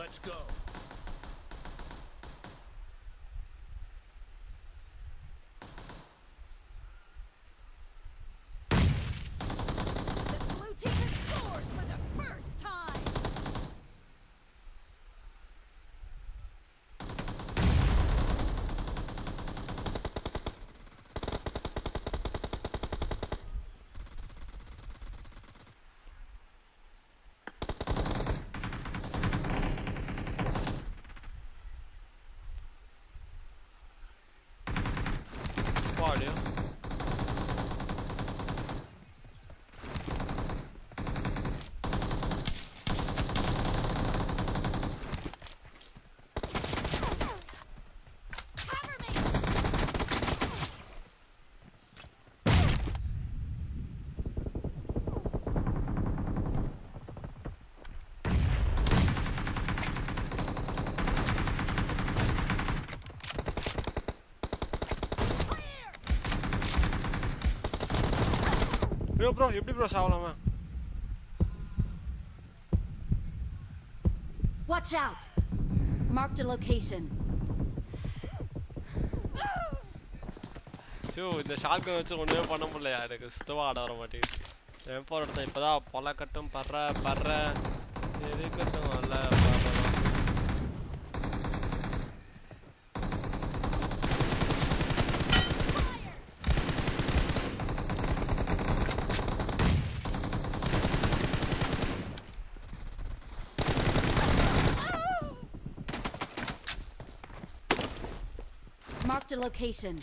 Let's go. The blue team has scored for the first time. பாடியா Cover me. ஐயோ bro எப்படி bro சாவலாமா Watch out. Marked a location. ஐயோ இந்த shotgun வச்சு ஒன்றுமே பண்ண முடியலையா எனக்கு சுத்தமாக ஆட வர மாட்டேங்குது என் போகிற இடத்த இப்போ தான் பொல கட்டும் பர்ற பர்ற எதுக்கட்டும் அல்ல பர்றதான் Marked a location.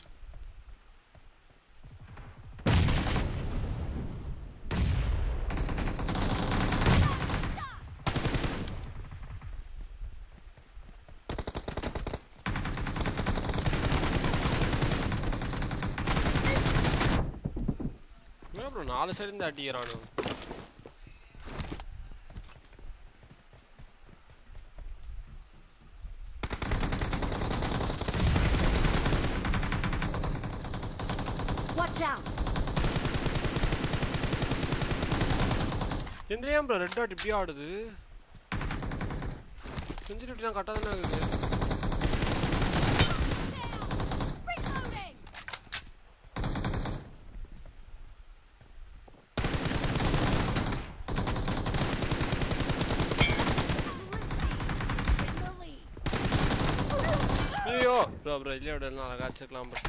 ஏன் ப்ரோ நாலு சைடு இருந்து அடிக்கிறானு Watch out. எந்திரியா ப்ரோ ரெட் டாட் இப்படியே ஆடுது செஞ்சுரிட்டிலாம் கரெக்டாக தானே இருக்குது Reloading. In the lead. ஐயோ ப்ரோ ப்ரோ இல்லையே விடலாம் அழகா வச்சுக்கலாம் bro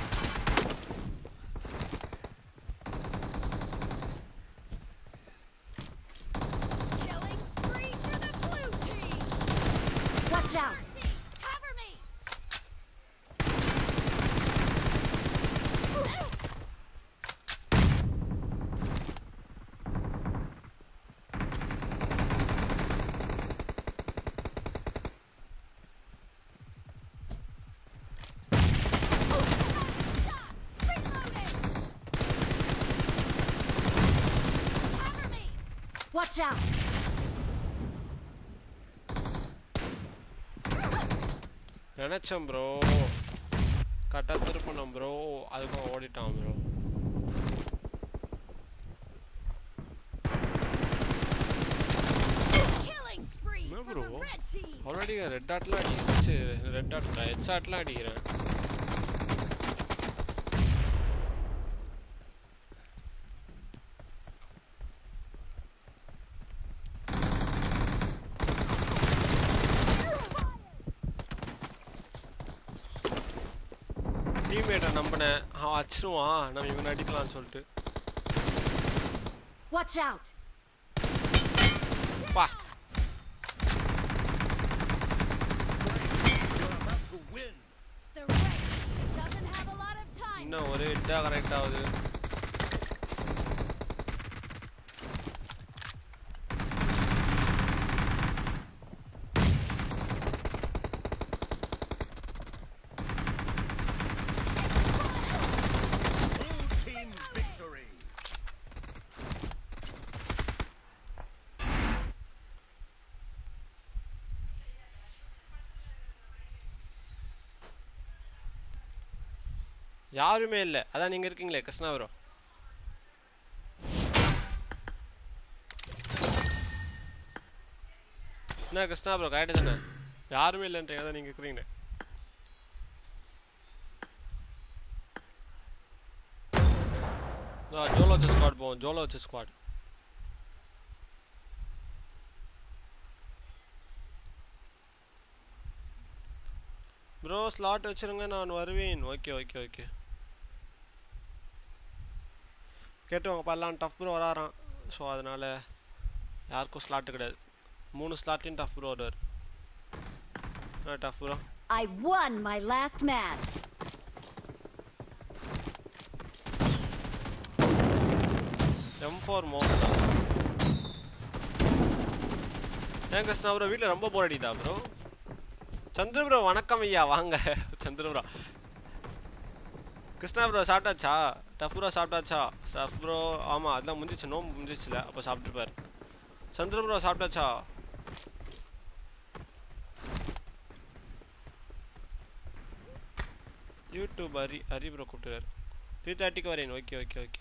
Killing spree for the blue team. Watch out. Cover me. Reloading. Cover me. Watch out. நினச்சேன் ப்ரோ கரெக்டாக திருப்பினோம் ப்ரோ அதுக்கும் ஓடிட்டான் ப்ரோ Killing spree என்ன for the bro? red team. Already red டாட்லாம் அடிக்கிறேன் ரெட் டாட் ஹெட் ஷாட்லாம் அடிக்கிறேன் டீம்மேட்டை நம்பினேன் அவன் அடிச்சிருவான் நம்ம இவனை அடிக்கலாம்னு சொல்லிட்டு Watch out. பா You're about to win. The red team doesn't have a lot of time. இன்னும் ஒரு ஹிட்டாக கரெக்ட் ஆகுது Blue team victory. யாருமே இல்லை அதான் நீங்கள் இருக்கீங்களே கிருஷ்ணா ப்ரோ என்ன கிருஷ்ணா ப்ரோ கரெக்டு தானே யாருமே இல்லைன்றீங்க தான் நீங்கள் இருக்கிறீங்க ஜோலோ வச்ச ஸ்குவாட் போவோம் ஜோலோ வச்ச ஸ்குவாட் ப்ரோ ஸ்லாட் வச்சிருங்க நான் வருவேன் ஓகே ஓகே ஓகே கேட்டுவாங்க பல்லாம் டஃப் ப்ரோ வராராம் ஸோ அதனால் யாருக்கும் ஸ்லாட்டு கிடையாது மூணு ஸ்லாட்லையும் டஃப் ப்ரோ வருவார் tough bro I won my last match. M four மோகனா ஏன் கிருஷ்ணா ப்ரோ வீட்டில் ரொம்ப போர் அடிக்குதா ப்ரோ சந்திர ப்ரோ வணக்கம் ஐயா வாங்க சந்திர ப்ரோ கிருஷ்ணா ப்ரோ சாப்பிட்டாச்சா டஃப் ப்ரோ சாப்பிட்டாச்சா டஃப் ப்ரோ ஆமாம் அதெல்லாம் முடிஞ்சிச்சு நோம்பு முடிஞ்சிச்சுல அப்போ சாப்பிட்டுருப்பார் சந்திர ப்ரோ சாப்பிட்டாச்சா யூடியூப் ஹரி ஹரி ப்ரோ கூப்பிட்டுறாரு த்ரீ தேர்ட்டிக்கு வரேன் ஓகே ஓகே ஓகே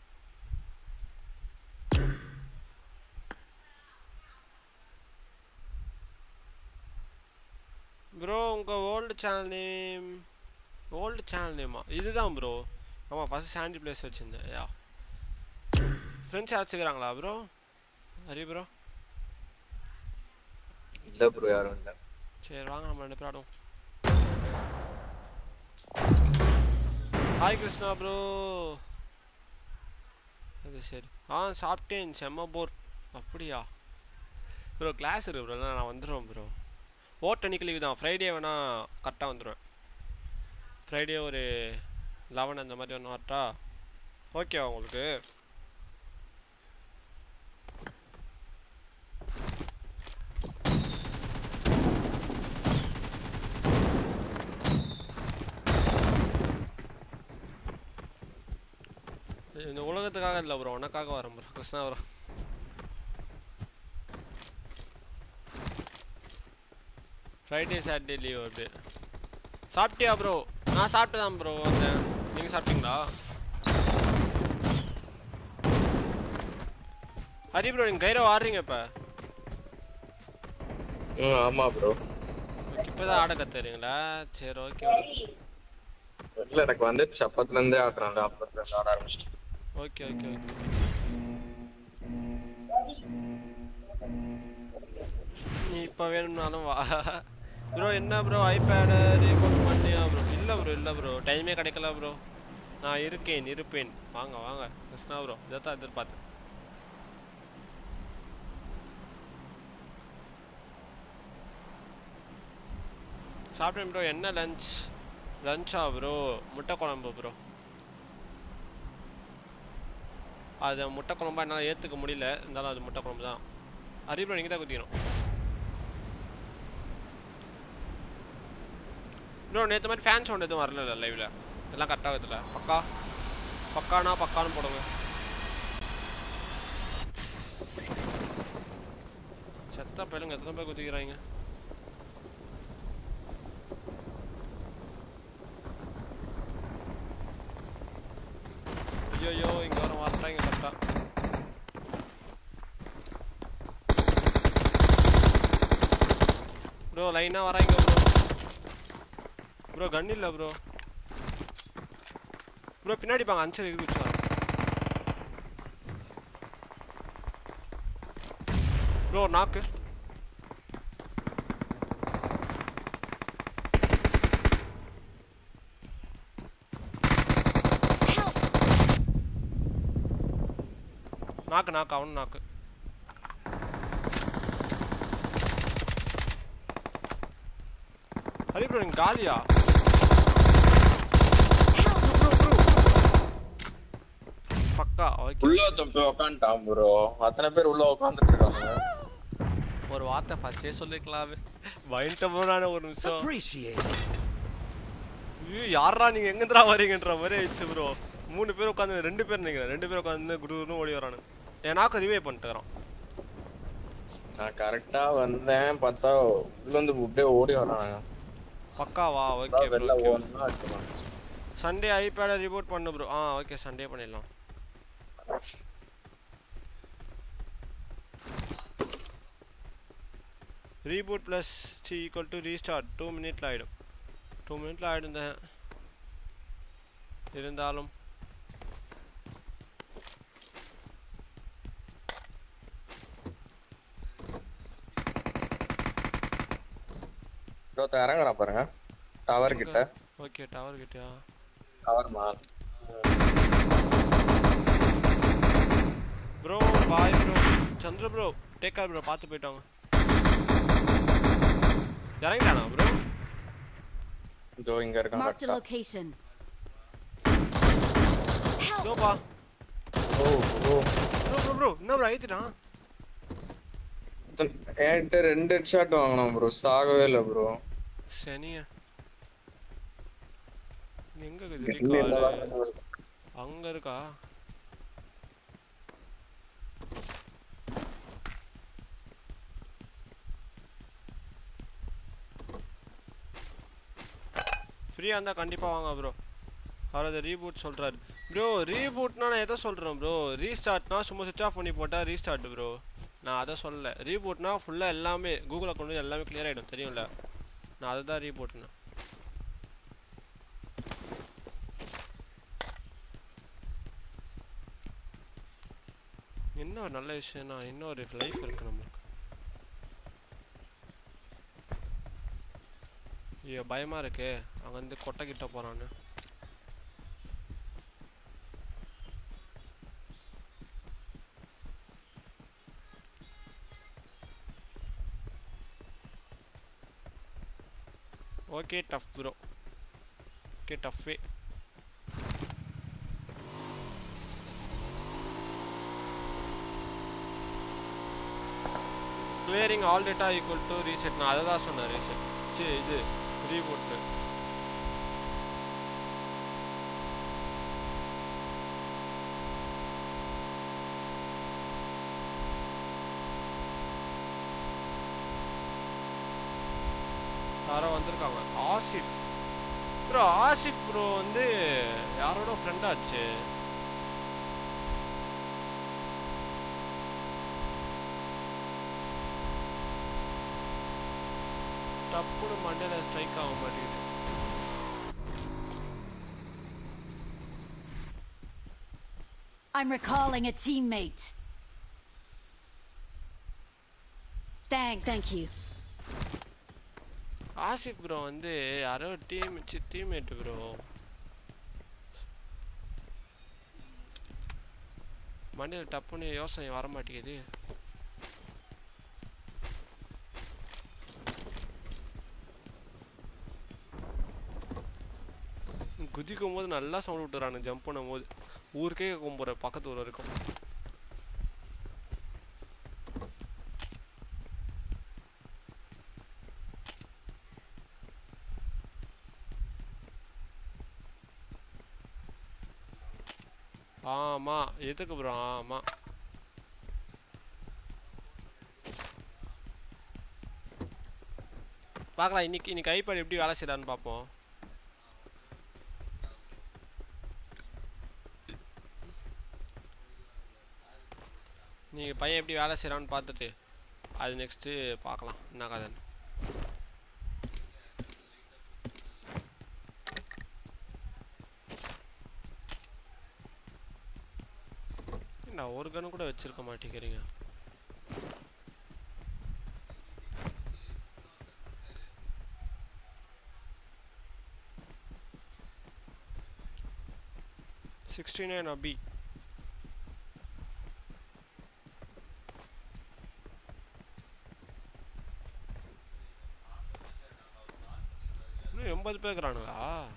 ப்ரோ உங்கள் old channel name old channel நேமா இதுதான் ப்ரோ ஆமாம் ஃபஸ்ட் சாண்டி பிளேஸ் வச்சுருந்தேன் யா ஃப்ரெண்ட்ஸ் யாராச்சுக்கிறாங்களா ப்ரோ ஹரி ப்ரோ இல்ல ப்ரோ யாரும் இல்ல சரி வாங்க நம்ம ரெண்டு பேரும் ஆடுவோம் ஹாய் கிருஷ்ணா ப்ரோ அது சரி ஆ சாப்பிட்டேன் செம்ம போர் அப்படியா ப்ரோ கிளாஸ் இருக்கு ப்ரோ நான் வந்துடுவேன் ப்ரோ ஓட்டனிக்கு லீவ் தான் ஃப்ரைடே வேணால் கரெக்டாக வந்துடுவேன் ஃப்ரைடே ஒரு லெவன் அந்த மாதிரி ஒன்று வரட்டா ஓகேவா உங்களுக்கு இந்த உலகத்துக்காக இல்லை ப்ரோ உனக்காக வரேன் bro Krishna bro Friday Saturday leave அப்படி சாப்பிட்டியா ப்ரோ நான் சாப்பிட்டு தான் ப்ரோ வந்தேன் நீங்கள் சாப்பிட்டீங்களா ஹரி ப்ரோ நீங்கள் கைரோ ஆடுறீங்க இப்போ ம் ஆமா ப்ரோ இப்போ தான் ஆட கற்றுறீங்களா சரி ஓகே இல்ல எனக்கு வந்துச்சு அப்பத்துல இருந்தே ஆடுறாங்க அப்பத்துல இருந்து ஆட ஆரம்பிச்சிட்டேன் ஓகே ஓகே ஓகே நீ இப்போ வேணும்னாலும் வா ப்ரோ என்ன ப்ரோ ஐபேடு ரீபோர்ட் பண்ணியா ப்ரோ இல்லை ப்ரோ இல்லை ப்ரோ டைமே கிடைக்கல ப்ரோ நான் இருக்கேன் இருப்பேன் வாங்க வாங்க கிருஷ்ணா ப்ரோ இதை தான் எதிர்பார்த்தேன் சாப்பிட்டேன் ப்ரோ என்ன லஞ்ச் லஞ்சா ப்ரோ முட்டை குழம்பு ப்ரோ அது முட்டை குழம்பா என்னால் ஏற்றுக்க முடியல இருந்தாலும் அது முட்டை குழம்பு தான் அறிவு நீங்கள் தான் குத்திக்கணும் ப்ரோ நேற்று மாதிரி ஃபேன் சவுண்ட் எதுவும் வரல லைவில் எல்லாம் கரெக்டாக இருக்குதுல்ல பக்கா பக்கானா பக்கான்னு போடுங்க செத்த பயிலுங்க எத்தனை பேர் குத்திக்கிறாங்க ஐயோ இங்கே வர வரட்டாங்க கரெக்டாக ப்ரோ லைனாக வராங்க ப்ரோ ப்ரோ கன் இல்லை ப்ரோ ப்ரோ பின்னாடி பாங்க அஞ்சல் இது குச்சா ப்ரோ நாக்கு Help! நாக்கு நாக்கு அவனு நாக்கு ஹரி ப்ரோ நீங்க காலியா பக்கா ஓகே உள்ள ஒருத்தன் போய் உக்காந்துட்டான் ப்ரோ அத்தனை பேர் உள்ள உட்காந்துட்டு இருக்காங்க ஒரு வார்த்தை ஃபர்ஸ்டே சொல்லிக்கலாமே பயன்ட்ட போனான ஒரு நிமிஷம் Appreciate it. ஐயோ யாரா நீங்க எங்கேருந்துடா வரீங்கன்ற மாதிரி ஆயிடுச்சு ப்ரோ மூணு பேர் உட்காந்து ரெண்டு பேர் நினைக்கிறேன் ரெண்டு பேர் உட்காந்து குடுன்னு ஓடி வரானு என் நாக்கு ரிவே பண்ணிட்டுறான் நான் கரெக்டா வந்தேன் பார்த்தா உள்ள வந்து அப்படியே ஓடி வராங்க பக்காவா ஓகே வெளில ப்ரோ ஓடணும்னா வச்சுக்கலாம் சண்டே ஐபேடை ரிப்போர்ட் பண்ணு ப்ரோ ஆ ஓகே சண்டே பண்ணிடலாம் reboot plus C equal to restart two மினிட்ல ஆகிடும் டூ மினிட்ல ஆகிடுந்தேன் இருந்தாலும் இருபத்தி இறங்குறான் பாருங்க டவர் கிட்ட ஓகே டவர் கிட்டயா டவர் மா bro bye bro Chandra bro take care bro பார்த்து போயிட்டாங்க இறங்கிட்டானா ப்ரோ இதோ இங்க இருக்கான் Marked a கரெக்டா location. Help! இதோப்பா ஓ ஓ ப்ரோ ப்ரோ ப்ரோ என்ன ப்ரோ ஐத்துட்டான் என்கிட்ட ரெண்டு ஹெட் ஷாட் வாங்கினோம் ப்ரோ சாகவே இல்லை ப்ரோ சனிய எங்க இருக்குது காரு அங்க இருக்கா ஃப்ரீயாக இருந்தால் கண்டிப்பாக வாங்க ப்ரோ அவர் அதை ரீபூட் சொல்கிறாரு ப்ரோ ரீபூட்னா நான் எதை சொல்கிறேன் ப்ரோ ரீஸ்டார்ட்னா சும்மா சுவிச் ஆஃப் பண்ணி போட்டால் ரீஸ்டார்ட் ப்ரோ நான் அதை சொல்லலை ரீபூட்னா ஃபுல்லாக எல்லாமே கூகுள் அக்கௌண்ட் எல்லாமே கிளியர் ஆகிடும் தெரியும்ல நான் அதை தான் ரீபூட்னேன் என்ன ஒரு நல்ல விஷயம்னா இன்னொரு லைஃப் இருக்கு நம்மளுக்கு ஐயோ பயமா இருக்கே அங்க வந்து கொட்டை கிட்ட போறான்னு ஓகே டஃப் ப்ரோ ஓகே டஃப்பே clearing all data equal to reset நான் அதை தான் சொன்னேன் ரீசெட் சரி இது ரீபூட்டு யாரோ வந்திருக்காங்க ஆசிஃப் ப்ரோ ஆசிஃப் ப்ரோ வந்து யாரோட ஃப்ரெண்டாச்சு டப்புன்னு மண்டையில் ஸ்ட்ரைக் ஆக மாட்டேங்குது I'm recalling a teammate. Thanks. Thank you. Asif bro வந்து யாரோ டீம் டீம்மேட் ப்ரோ மண்டையில் டப்புன்னு யோசனை வர மாட்டேங்குது குதிக்கும் போது நல்லா சவுண்ட் விட்டுறானு ஜம்ப் பண்ணும் போது ஊருக்கே கும்புற பக்கத்து ஊர் வரைக்கும் ஆமா எதுக்கு ப்ரோ ஆமா பார்க்கலாம் இன்னைக்கு இன்னைக்கு ஐபேட் எப்படி வேலை செய்யறான்னு பார்ப்போம் நீங்கள் பையன் எப்படி வேலை செய்கிறான்னு பார்த்துட்டு அது நெக்ஸ்ட்டு பார்க்கலாம் என்ன கதைன்னு நான் ஒரு கன்று கூட வச்சிருக்க மாட்டேங்கிறீங்க சிக்ஸ்டி நைன் அபி இன்னும் எண்பது பேர் இருக்கிறானுங்களா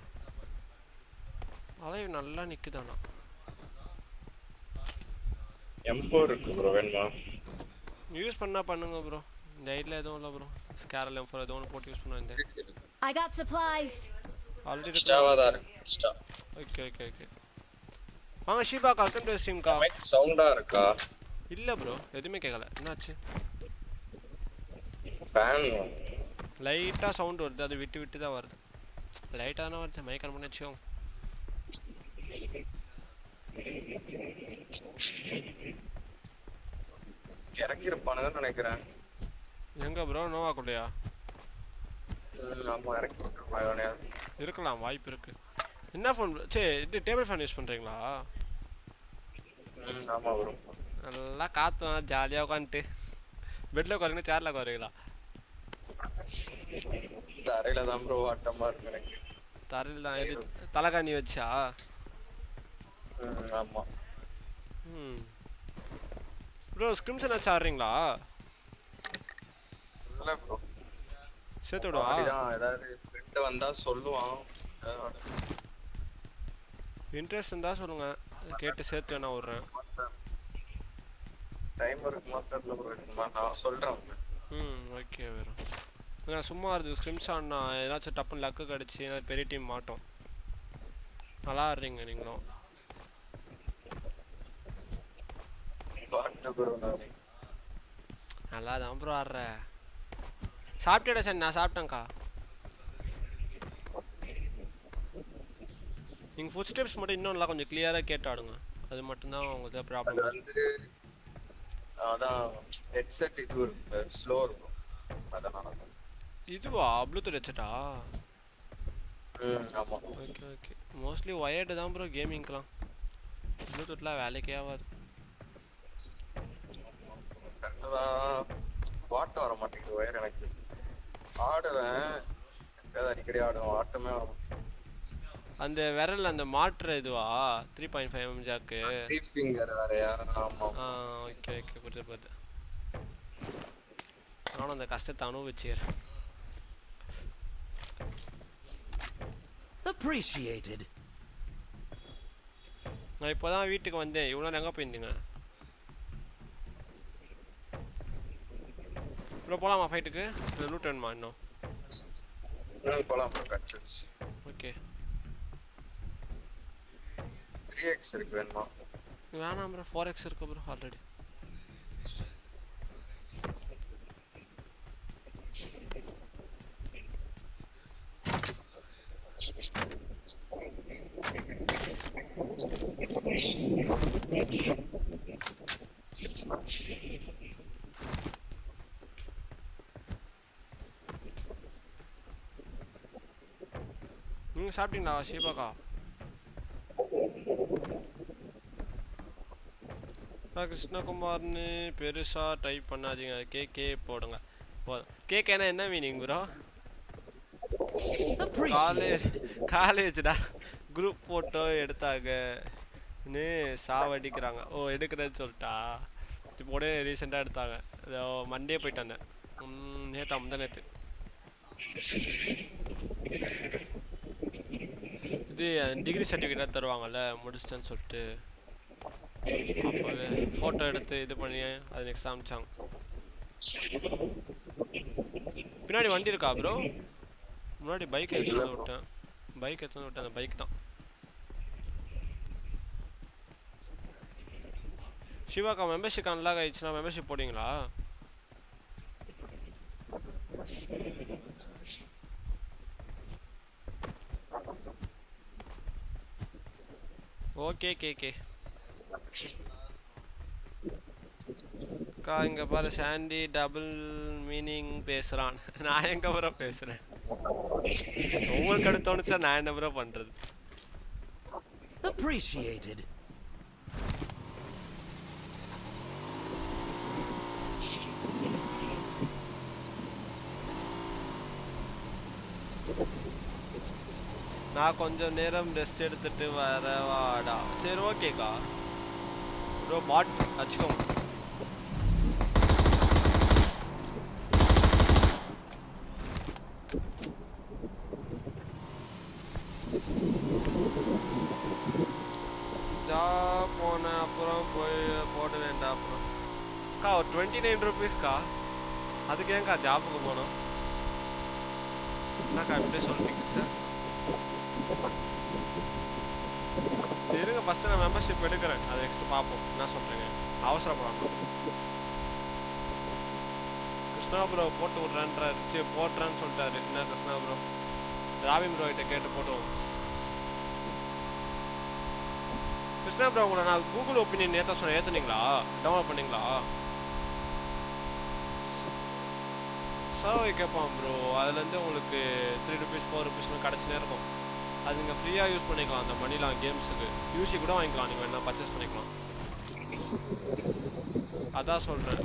அலைவ் நல்லா நிற்குதாண்ணா எம்போ இருக்கு ப்ரோ வேணுமா யூஸ் பண்ணா பண்ணுங்க ப்ரோ இந்த ஐடியில் எதுவும் இல்லை ப்ரோ ஸ்கேரல் எம் ஃபோர் எதுவும் ஒன்று போட்டு யூஸ் பண்ணுவேன் இந்த I got supplies. ஆல்ரெடி எக்ஸ்ட்ராவா தான் இருக்கு எக்ஸ்ட்ரா ஓகே ஓகே ஓகே வாங்க ஷீபா கல்கம் டு ஸ்ட்ரீம்க்கா மைக் சவுண்டா இருக்கா இல்லை ப்ரோ எதுவுமே கேட்கல என்னாச்சு ஃபேன் லைட்டாக சவுண்ட் வருது அது விட்டு விட்டு தான் வருது லைட்டாக தானே வருது மைக் ஆன் பண்ணி வச்சுக்கோங்க இறக்கிருப்பானுங்கன்னு நினைக்கிறேன் எங்கே ப்ரோ நோவாக்குள்ளையா ம், ஆமா இறக்கி விட்டுருப்பான் எவனையாவது. இருக்கலாம் வாய்ப்பு இருக்கு என்ன ஃபோன் சே இது டேபிள் ஃபேன் யூஸ் பண்ணுறீங்களா ம், ஆமா bro. நல்லா காற்று ஜாலியாக உட்காந்துட்டு பெட்டில் உட்காருங்க சேரில் உட்காருங்களா தரையில தான் ப்ரோ ஆட்டமா இருக்கு எனக்கு தரையில் தான் எது தலைகாணி வச்சா ம், ஆமா ம் ப்ரோ ஸ்கிரிம்ஸ் ஏதாச்சும் ஆடுறீங்களா இல்ல ப்ரோ சேர்த்து விடுவா அப்படிதான் ஏதாவது ஃப்ரெண்ட் வந்தா சொல்லுவான் ஏதாவது இன்ட்ரெஸ்ட் இருந்தால் சொல்லுங்கள் கேட்டு சேர்த்து வேணா விட்றேன் டைம் இருக்குமா தெரியல ப்ரோ இருக்குமா நான் சொல்றேன் உங்களுக்கு. ம் ஓகே வரும் நான் சும்மா இருக்கு ஸ்கிரிம்ஸ் ஆடினா ஏதாச்சும் டப்புன்னு லக்கு கிடச்சி ஏதாவது பெரிய டீம் மாட்டோம் நல்லா ஆடுறீங்க நீங்களும் பாட்டு ப்ரோ நான் நல்லா தான் ப்ரோ ஆடுற சாப்பிட்டேடா சார் நான் சாப்பிட்டேங்க்கா நீங்கள் ஃபுட் ஸ்டெப்ஸ் மட்டும் இன்னும் நல்லா கொஞ்சம் கிளியராக கேட்டு ஆடுங்க அது மட்டும்தான் உங்களுக்கு அது ப்ராப்ளம் வந்து அதான் ஹெட்செட் இது இருக்கு ஸ்லோ இருக்கும் அதனால தான். இதுவா ப்ளூடூத் வச்சுட்டா ம் ஆமா ஓகே ஓகே மோஸ்ட்லி ஒயர்டு தான் ப்ரோ கேமிங்க்கெலாம் ப்ளூடூத்லாம் வேலைக்கே ஆகாது கரெக்டாக தான் பாட்டு வர மாட்டேங்குது ஒயர் எனக்கு ஆடுவேன் எப்பயாவது அடிக்கடி ஆடுவேன் ஆட்டமே வர மாட்டேங்குது அந்த விரல் அந்த மாற்று இதுவா three point five M jack three finger வேறயா ஆமா ஆ ஓகே ஓகே புரியுது புரியுது நானும் அந்த கஷ்டத்தை அனுபவிச்சுக்கிறேன் Appreciated. நான் இப்போ தான் வீட்டுக்கு வந்தேன் இவ்வளோ நேரம் எங்கே போயிருந்தீங்க ப்ரோ போகலாமா ஃபைட்டுக்கு இல்லை லூட் வேணுமா இன்னும் ம், போலாம் ப்ரோ கட்சிச்சு ஓகே த்ரீ எக்ஸ் இருக்கு வேணுமா வேணாம் ப்ரோ ஃபோர் எக்ஸ் இருக்கு ப்ரோ ஆல்ரெடி நீங்கள் சாப்பிட்டீங்களா ஷீபாக்கா நான் கிருஷ்ணகுமார்னு பெருசாக டைப் பண்ணாதீங்க கேகே போடுங்க போதும் கேகேனா என்ன மீனிங் ப்ரோ காலேஜ் Appreciated. காலேஜ்டா குரூப் ஃபோட்டோ எடுத்தாங்கன்னு சாவடிக்கிறாங்க ஓ எடுக்கிறேன்னு சொல்லிட்டா இப்போ உடனே ரீசெண்டாக எடுத்தாங்க இதோ மண்டே போயிட்டு வந்தேன் நேற்று அமுத நேற்று இது டிகிரி சர்டிஃபிகேட் தருவாங்கல்ல முடிச்சிட்டேன்னு சொல்லிட்டு அப்போவே ஃபோட்டோ எடுத்து இது பண்ணி அது நெக்ஸ்ட் காமிச்சாங்க பின்னாடி வண்டி இருக்கா ப்ரோ முன்னாடி பைக் எடுத்து வந்து விட்டேன் பைக் எடுத்து வந்து விட்டேன் அந்த பைக் தான் சிவாக்கா மெம்பர்ஷிப் அன்லாக் ஆயிடுச்சுன்னா மெம்பர்ஷிப் போடுவீங்களா ஓகே கே கே அக்கா இங்க பாரு சாண்டி டபுள் மீனிங் பேசுறான் நான் எங்க ப்ரோ பேசுறேன் உங்களுக்கு அடுத்து தோணுச்சா நான் என்ன ப்ரோ பண்றது Appreciated. நான் கொஞ்சம் நேரம் ரெஸ்ட் எடுத்துட்டு வரவாடா சரி ஓகேக்கா ப்ரோ பாட் வச்சுக்கோங்க ஜாப் போன அப்புறம் போய் போட வேண்டாம் அப்புறம் அக்கா ஒரு டுவெண்ட்டி நைன் ருபீஸ்க்கா அதுக்கு ஏன்க்கா ஜாப்புக்கு போகணும் என்னக்கா இப்படி சொல்லிட்டீங்க சார் சரி இருங்க ஃபஸ்ட்டு நான் மெம்பர்ஷிப் எடுக்கிறேன் அதை நெக்ஸ்ட் பார்ப்போம் என்ன சொல்கிறீங்க அவசரப்படாமல் கிருஷ்ணா ப்ரோ போட்டு விட்றேன்றாரு சரி போட்டுறேன்னு சொல்லிட்டாரு என்ன கிருஷ்ணா ப்ரோ ராவி ப்ரோ கிட்ட கேட்டு போட்டுவோம் கிருஷ்ணா ப்ரோ உங்களை நான் கூகுள் ஒப்பீனியன் ஏற்ற சொன்ன ஏற்றுனீங்களா டவுன்லோட் பண்ணீங்களா சர்வை கேட்பான் ப்ரோ அதுலேருந்து உங்களுக்கு த்ரீ ருபீஸ் ஃபோர் ருபீஸ்னு கிடச்சினே இருக்கும் அது நீங்கள் ஃப்ரீயாக யூஸ் பண்ணிக்கலாம் அந்த மணிலாம் கேம்ஸுக்கு யூசி கூட வாங்கிக்கலாம் நீங்கள் வேணால் பர்ச்சேஸ் பண்ணிக்கலாம் அதான் சொல்கிறேன்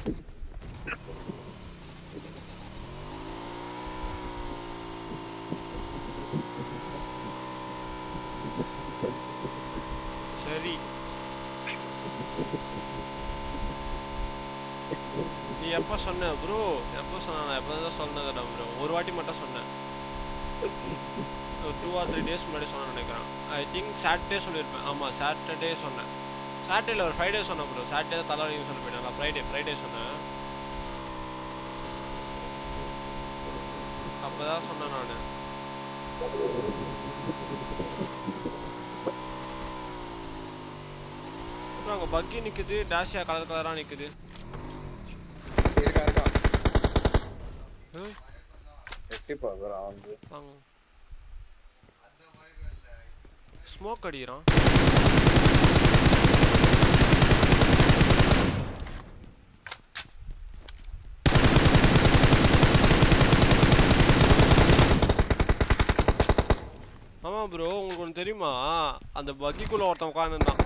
சரி நீ எப்போ சொன்ன ப்ரோ எப்போ சொன்ன நான் எப்போ தான் சொன்னதுடா ப்ரோ ஒரு வாட்டி மட்டும் சொன்னேன் ஒரு டூ ஆர் த்ரீ டேஸ் முன்னாடி சொன்னேன் நினைக்கிறேன் ஐ திங்க் சாட்டர்டே சொல்லியிருப்பேன் ஆமாம் சாட்டர்டே சொன்னேன் சாட்டர்டேல ஒரு ஃப்ரைடே சொன்னேன் ப்ரோ சாட்டர்டே தான் தலைவலின்னு சொல்லி போயிட்டேன் நான் ஃப்ரைடே ஃப்ரைடே சொன்னேன் அப்போ தான் சொன்னேன் நான் ப்ரோ அங்கே பக்கி நிற்குது டேஷியா கலர் கலராக நிற்குது இருக்கா இருக்கா ஏய் எட்டி பார்க்குறான் வந்து வாங்க ஸ்மோக் அடிக்கிறான் ஆமா ப்ரோ உங்களுக்கு ஒன்று தெரியுமா அந்த பக்கிக்குள்ள ஒருத்தன் உட்காந்துருந்தான்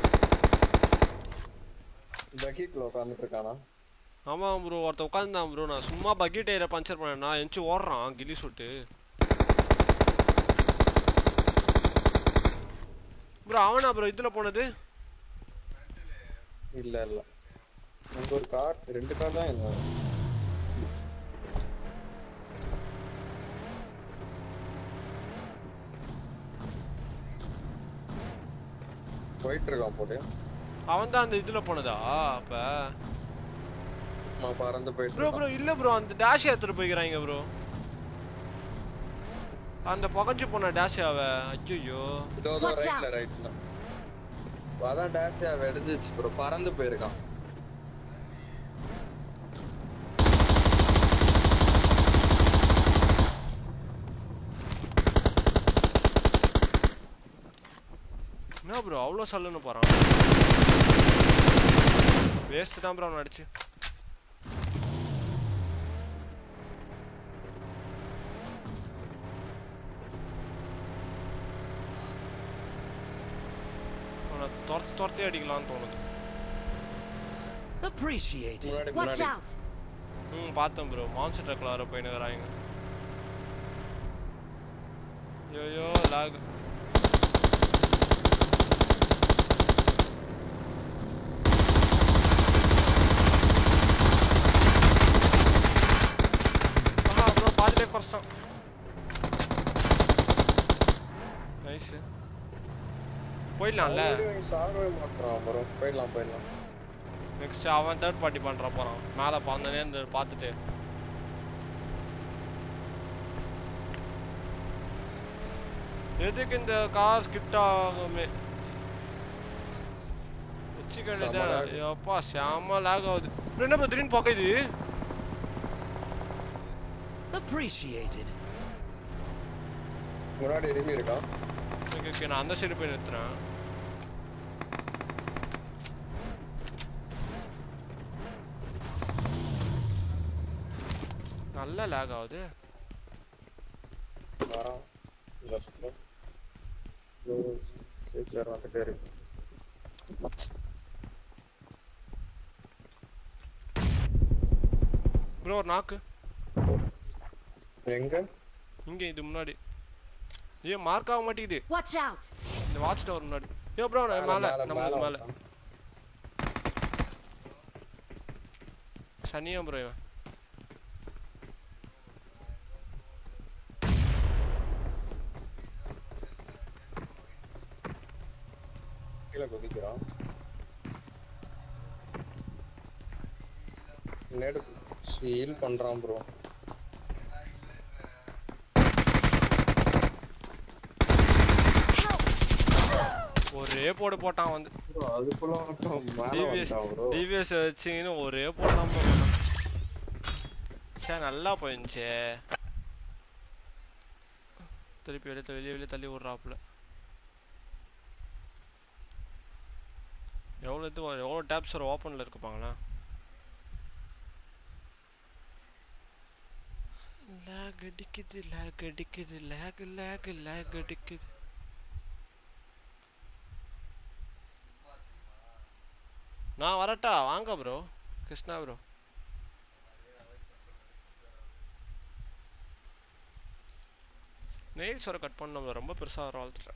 பக்கெட்டில் உட்காந்துட்டு இருக்கானா ஆமாம் ப்ரோ ஒருத்தன் உட்காந்துருந்தான் ப்ரோ நான் சும்மா பக்கி டயரை பஞ்சர் பண்ணேன்னா எந்திச்சு ஓடுறான் கில்லி சுட்டு ப்ரோ அவனா ப்ரோ இதில் போனது இல்ல இல்ல அங்க ஒரு கார் ரெண்டு கார் தான் என்ன போயிட்டு இருக்கான் போட்டு அவன் தான் அந்த இதில் போனதா அப்போ நான் பறந்து போயிட்டு ப்ரோ ப்ரோ இல்லை ப்ரோ அந்த டேஷ் எடுத்துட்டு போய்க்கிறாங்க ப்ரோ அந்த புகஞ்சு போன டேஷாவை ஐயோ இதோ Watch ரைட்ல out. ரைட்ல அதான் டேஷ் வெடிஞ்சிச்சு ப்ரோ பறந்து போயிருக்கான் என்ன ப்ரோ அவ்வளோ சல்லுன்னு போகிறான் வேஸ்ட் தான் ப்ரோ அவன் அடிச்சு அவனை துரத்து துரத்தி அடிக்கலாம்னு தோணுது Appreciated. முன்னாடி Watch முன்னாடி out! ம் பார்த்தேன் ப்ரோ மான்ஸ்டர் ட்ரக்கில் வர போயினுக்கிறாங்க ஐயோ லாக் ஆஹா ப்ரோ பாதிலே குறைச்சான் நைஸு போயிடலாம்ல அவன் வீடு சாகவே மாட்டான் ப்ரோ போயிடலாம் போயிடலாம் நெக்ஸ்ட் அவன் தேர்ட் பார்ட்டி பண்ணுற போகிறான் மேலே பறந்தனே இந்த பார்த்துட்டு எதுக்கு இந்த கார் ஸ்கிப்ட் ஆகுமே வச்சுக்கிட்டே செம lag. எப்பா செம லேக் ஆகுது அப்புறம் என்ன bro திடீர்னு பார்க்குது Appreciated. முன்னாடி எதுவுமே இருக்கான் ஓகே ஓகே நான் அந்த சைடு போய் நிறுத்துறேன் நல்ல லேக் ஆகுது வரான் லெஃப்ட்ல சீக்கிரம் வந்துட்டே இருக்கு ப்ரோ ஒரு நாக்கு எங்க இங்கே இது முன்னாடி ஏன் மார்க் ஆக மாட்டேங்குது Watch out! இந்த வாட்ச் டவர் முன்னாடி ஏ ப்ரோ நான் மேலே நம்ம மேலே வந்துட்டான். சனியா ப்ரோ இவன் கீழே குதிக்கிறான் நேடு ஹீல் பண்றான் ப்ரோ ஒரே போடு போட்டான் வந்து ப்ரோ அதுக்குள்ள மட்டும் மேல டிவிஎஸ் வந்துட்டான் ப்ரோ டிவிஎஸ் வச்சிங்கன்னு ஒரே போடு தான் ப்ரோ பண்ணான் சே நல்லா போயிருந்துச்சே திருப்பி வெளியே தள்ளி- வெளியே வெளியே தள்ளி விட்றாப்புல எவ்வளோ இது எவ்வளோ டேப்ஸ் ஒரு ஓப்பனில் இருக்குப்பாங்களா லேக் அடிக்குது லேக் அடிக்குது லேக் லேக் லேக் அடிக்குது நான் வரட்டா வாங்க ப்ரோ கிருஷ்ணா ப்ரோ நெயில்ஸ் வர கட் பண்ண ரொம்ப பெருசாக வர வளர்த்துட்டேன்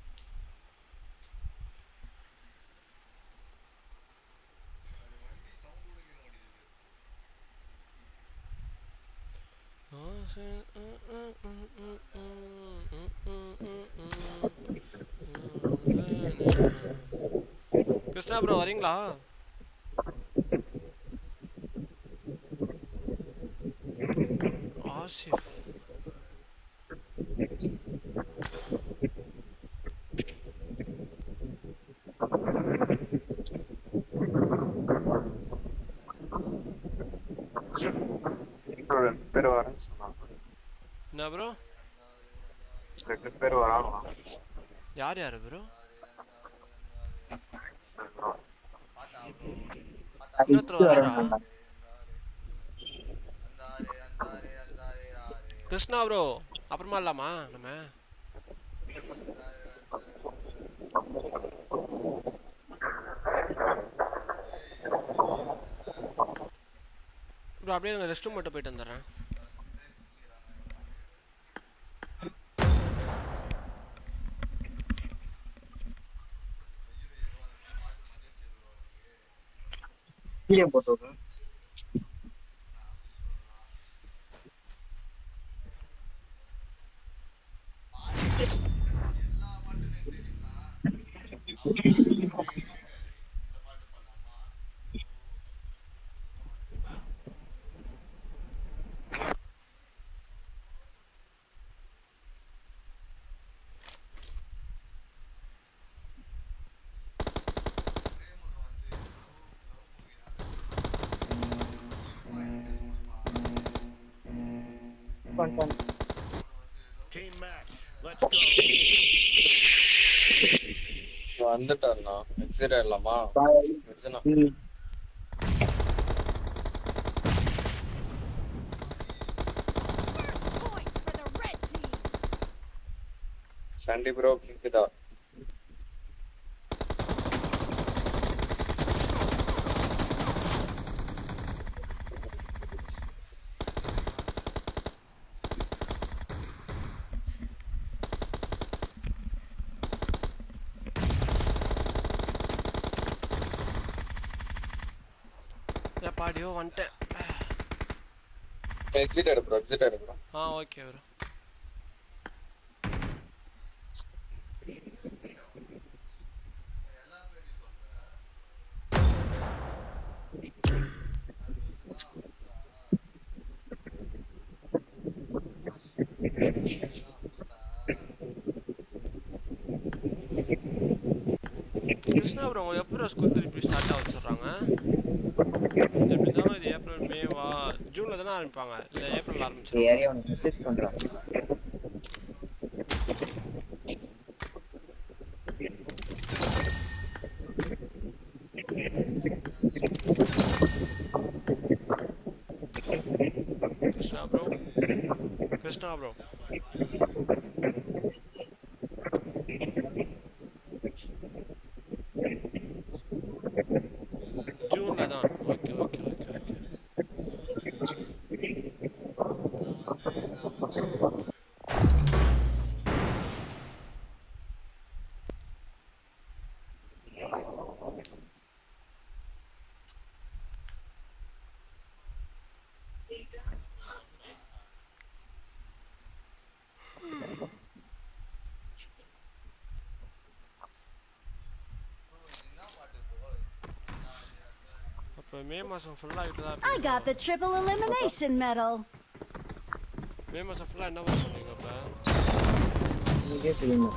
கிருஷ்ணா ப்ரோ வரீங்களா ஆசிஃப் இன்னும் ரெண்டு பேர் வரேன்னு சொன்னாங்க என்ன ப்ரோ ரெண்டு பேர் வராங்களாம் யார் யார் ப்ரோ இன்னொருத்தர் வராரா கிருஷ்ணா ப்ரோ அப்புறமா இல்லாமா நம்ம ப்ரோ அப்படியே நான் ரெஸ்ட் ரூம் மட்டும் போயிட்டு வந்துடுறேன் கீழே போட்டு விடுறேன் பண்ணிட்டேன் Team match. Let's go. வந்துட்டாருண்ணா எக்ஸிட் ஆயிடலாமா பாய் பிரச்சனை ம் Points for the red team. Sandy bro கேக்குதா எப்பாடியோ வந்துட்டேன் எக்ஸிட் ஆயிடு ப்ரோ எக்ஸிட் ஆயிடு ப்ரோ ஆ ஓகே ப்ரோ கிருஷ்ணா ப்ரோ எப்போ ஸ்கூல் திருப்பி ஸ்டார்ட் ஆக வச்சிடுறாங்க எப்படி தான் இது ஏப்ரல் மேவா ஜூனில் தானே ஆரம்பிப்பாங்க இல்லை ஏப்ரல் ஆரம்பிச்சிருவாங்க ஏரியா உனக்கு மெசேஜ் பண்றான் கிருஷ்ணா ப்ரோ கிருஷ்ணா ப்ரோ ஜூனில் தான் ஓகே ஓகே ஓகே ஓகே அப்போ மே மாதம் ஃபுல்லாக ஆகிட்டு தான் I got the triple elimination medal. மே மாதம் ஃபுல்லாக என்ன பண்ண சொன்னீங்க அப்போ உங்களுக்கே தெரியுமா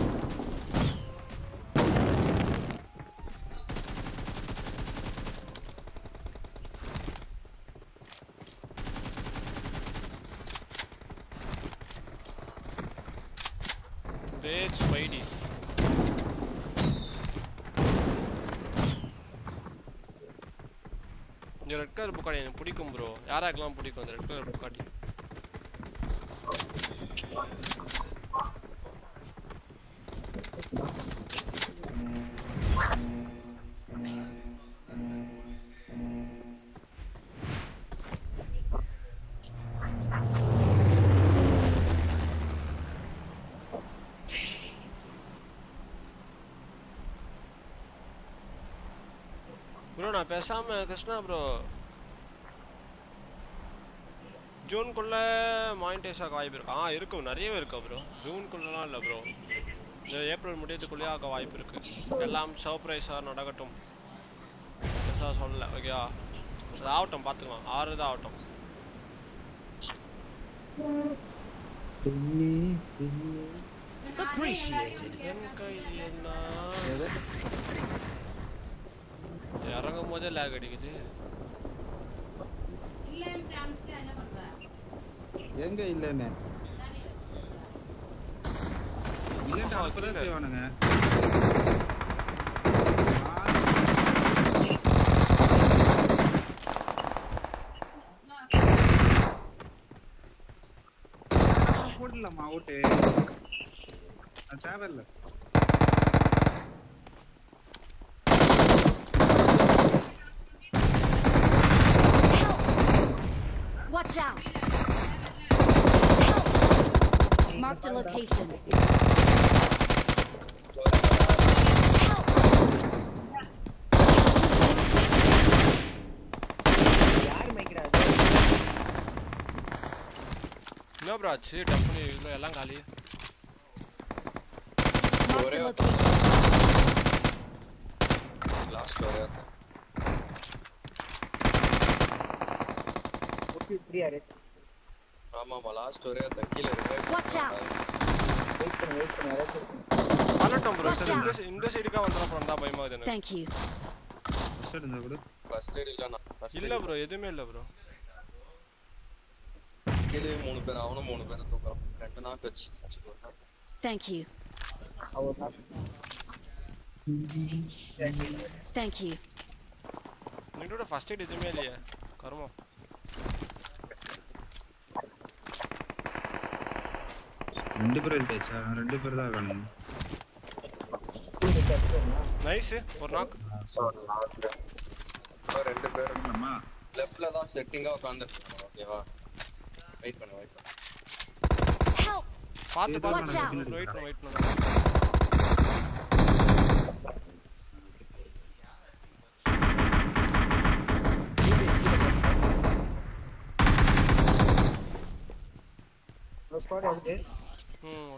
ரேட் ஸ்பைடி இந்த ரெட் கலர் புக்காடி எனக்கு பிடிக்கும் ப்ரோ யாராக்கெல்லாம் பிடிக்கும் அந்த ரெட் கலர் புக்காடி ப்ரோ நான் பேசாம கிருஷ்ணா ப்ரோ ஜூனுக்குள்ள மானிட்டைஸ் ஆக வாய்ப்பு இருக்கா ஆ இருக்கும் நிறையவே இருக்கா ப்ரோ ஜூனுக்குள்ளலாம் இல்லை ப்ரோ இந்த ஏப்ரல் முடியறதுக்குள்ளேயே ஆக வாய்ப்பு இருக்கு எல்லாம் சர்ப்ரைஸாக நடக்கட்டும் பெருசாக சொல்லல ஓகேவா அது ஆகட்டும் பார்த்துக்கலாம் ஆறு தான் ஆகட்டும் Appreciated. என் கையெல்லாம் இறங்கும் போதே லேக் அடிக்குது எங்க இல்லன்னு இல்லன்ட்டு ஆ, அப்பதான் கீழே. செய்வானுங்க போடலாமா அவுட்டு அது தேவையில்ல Watch out! Marked a location. யார் மைக்கிறா என்ன ப்ரோ ஆச்சு டப்புனு இவ்வளோ எல்லாம் காலி Marked a location. லாஸ்ட் வரையா ஓகே ஃப்ரீயா இரு ஆமாமா லாஸ்ட் வரையா கீழே Watch out. வெயிட் பண்ணு வெயிட் பண்ணு யாராச்சும் இருக்கும். பண்ணட்டும் ப்ரோ Watch இந்த out. சை- இந்த சைடுக்கா வந்துடும் அப்புறம் தான் பயமாகுது எனக்கு Thank you. ஃபர்ஸ்ட் இருந்தா கூட ஃபர்ஸ்ட் எய்ட் இல்ல நான் இல்லை ப்ரோ எதுவுமே இல்லை ப்ரோ கீழே மூணு பேர் அவனும் மூணு பேர் தூக்குறான் ரெண்டு நாக்கு வச்சு வச்சுக்கோ. Thank you. அவ்வளவுதான் Thank you. எங்களோட ஃபர்ஸ்ட் எய்ட் எதுவுமே இல்லையே கருமம் ரெண்டு பேர் எழுதியாச்சா ரெண்டு பேர் தான் இருக்கானுங்க நைஸு ஒரு நாக்கு ஒரு நாக்கு. இன்னும் ரெண்டு பேர் ஆமா லெஃப்ட்ல தான் செட்டிங்கா உட்காந்துருக்காங்க ஓகேவா வெயிட் பண்ணு வெயிட் பண்ணு Help! பார்த்து Watch பார்த்து out. வெயிட் பண்ணு வெயிட் பண்ணு ஒரு ஸ்குவாட் வந்து ம்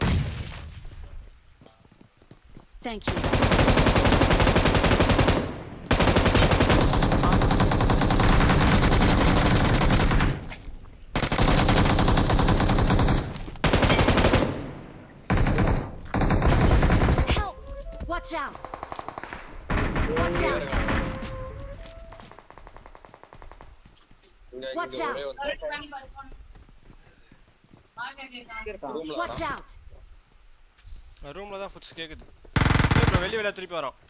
Thank you. Help! Watch out! Watch out! இங்க Watch இங்க ஒரே out. ஒரு இருக்கான் ரூம்ல Watch out! ரூமில் தான் ஃபுட்ஸ் கேட்குது ப்ரோ வெளியே வெளியே திருப்பி வரோம்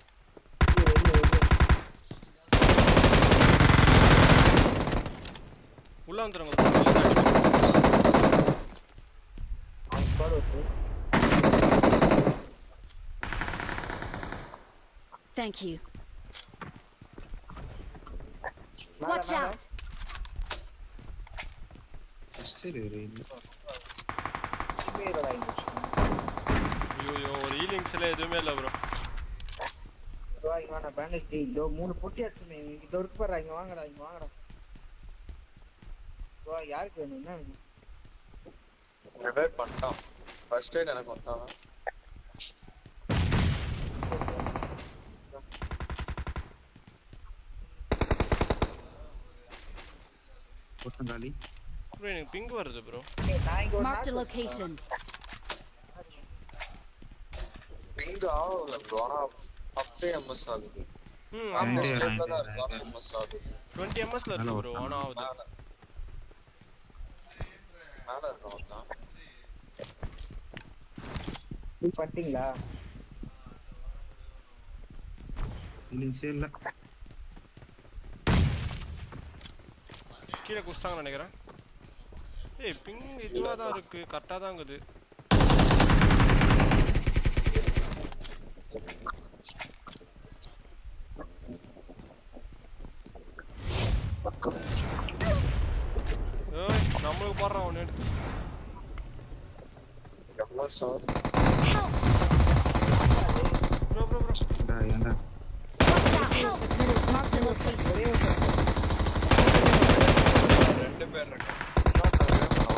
உள்ள வந்துருங்க bro. வெளிய தான் அடிக்குது. அவன் ஸ்குவாட் வந்து Thank you. மேல, Watch மேல. out! சரி இரு. இப்பவே இதோட ஆயிடுச்சு. ஐயோ ஒரு ஹீலிங்ஸ்ல எதுவுமே இல்லை ப்ரோ இதோ இங்க வா, நான் bandage டேய், இதோ மூணு பொட்டி அடிச்சுமே இதோ இருக்கு பாரு இங்க வாங்கடா இங்க வாங்கடா இதோ யாருக்கு வேணும் என்ன வேணும் ரிவைவ் பண்ணிட்டான் ஃபர்ஸ்ட் எய்ட் எனக்கு வந்தான் ஒருத்தன் காலி ப்ரோ எனக்கு பிங்க் வருது ப்ரோ ஏய், நான் இங்க ஒரு Marked a knock location. Ping ஆகல ப்ரோ ஆனா அப்படியே எம்எஸ் ஆகுது ம் ஆமா. ஆமாம் Ninety- ஸ்டேப்ல தான் இருக்கு ஆனா எம்எஸ் ஆகுது டுவெண்ட்டி எம்எஸ்ல இருக்கு Hello. ப்ரோ ஆனால் ஆகுது மேல மேல இருக்கவன் தான் இது பண்ணிட்டீங்களா இல்லைங்க இல்ல கீழே குஸ்தாங்கன்னு நினைக்கிறேன் ஏய் பிங் இதுவாக தான் இருக்கு கரெக்டாக தான் இருக்குது போடுறான் ஒன்று எவ்வளோ sir Help! Bro bro bro ஏன்டா ஏன்டா Watch out! Help! Mark the location. ஒரே ஒரு ரெண்டு பேர் இருக்காங்க இன்னொருத்தன்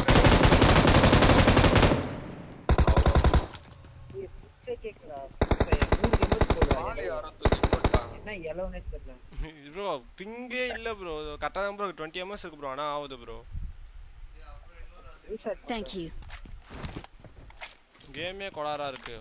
வேணும், ஒரே ஒரு பிச்சை கேக்குறா மூணு எமோஜி ஆளு போடுவாங்க யாரோ தூக்கி போட்டாங்க என்ன எலோனே தெரியல ப்ரோ பிங்கே இல்லை ப்ரோ கரெக்டாக தான் ப்ரோ டுவெண்ட்டி எம்எஸ் இருக்கு ப்ரோ ஆனால் ஆகுது ப்ரோ ரீஷாட் Thank you. கேமே கொளாரா இருக்கு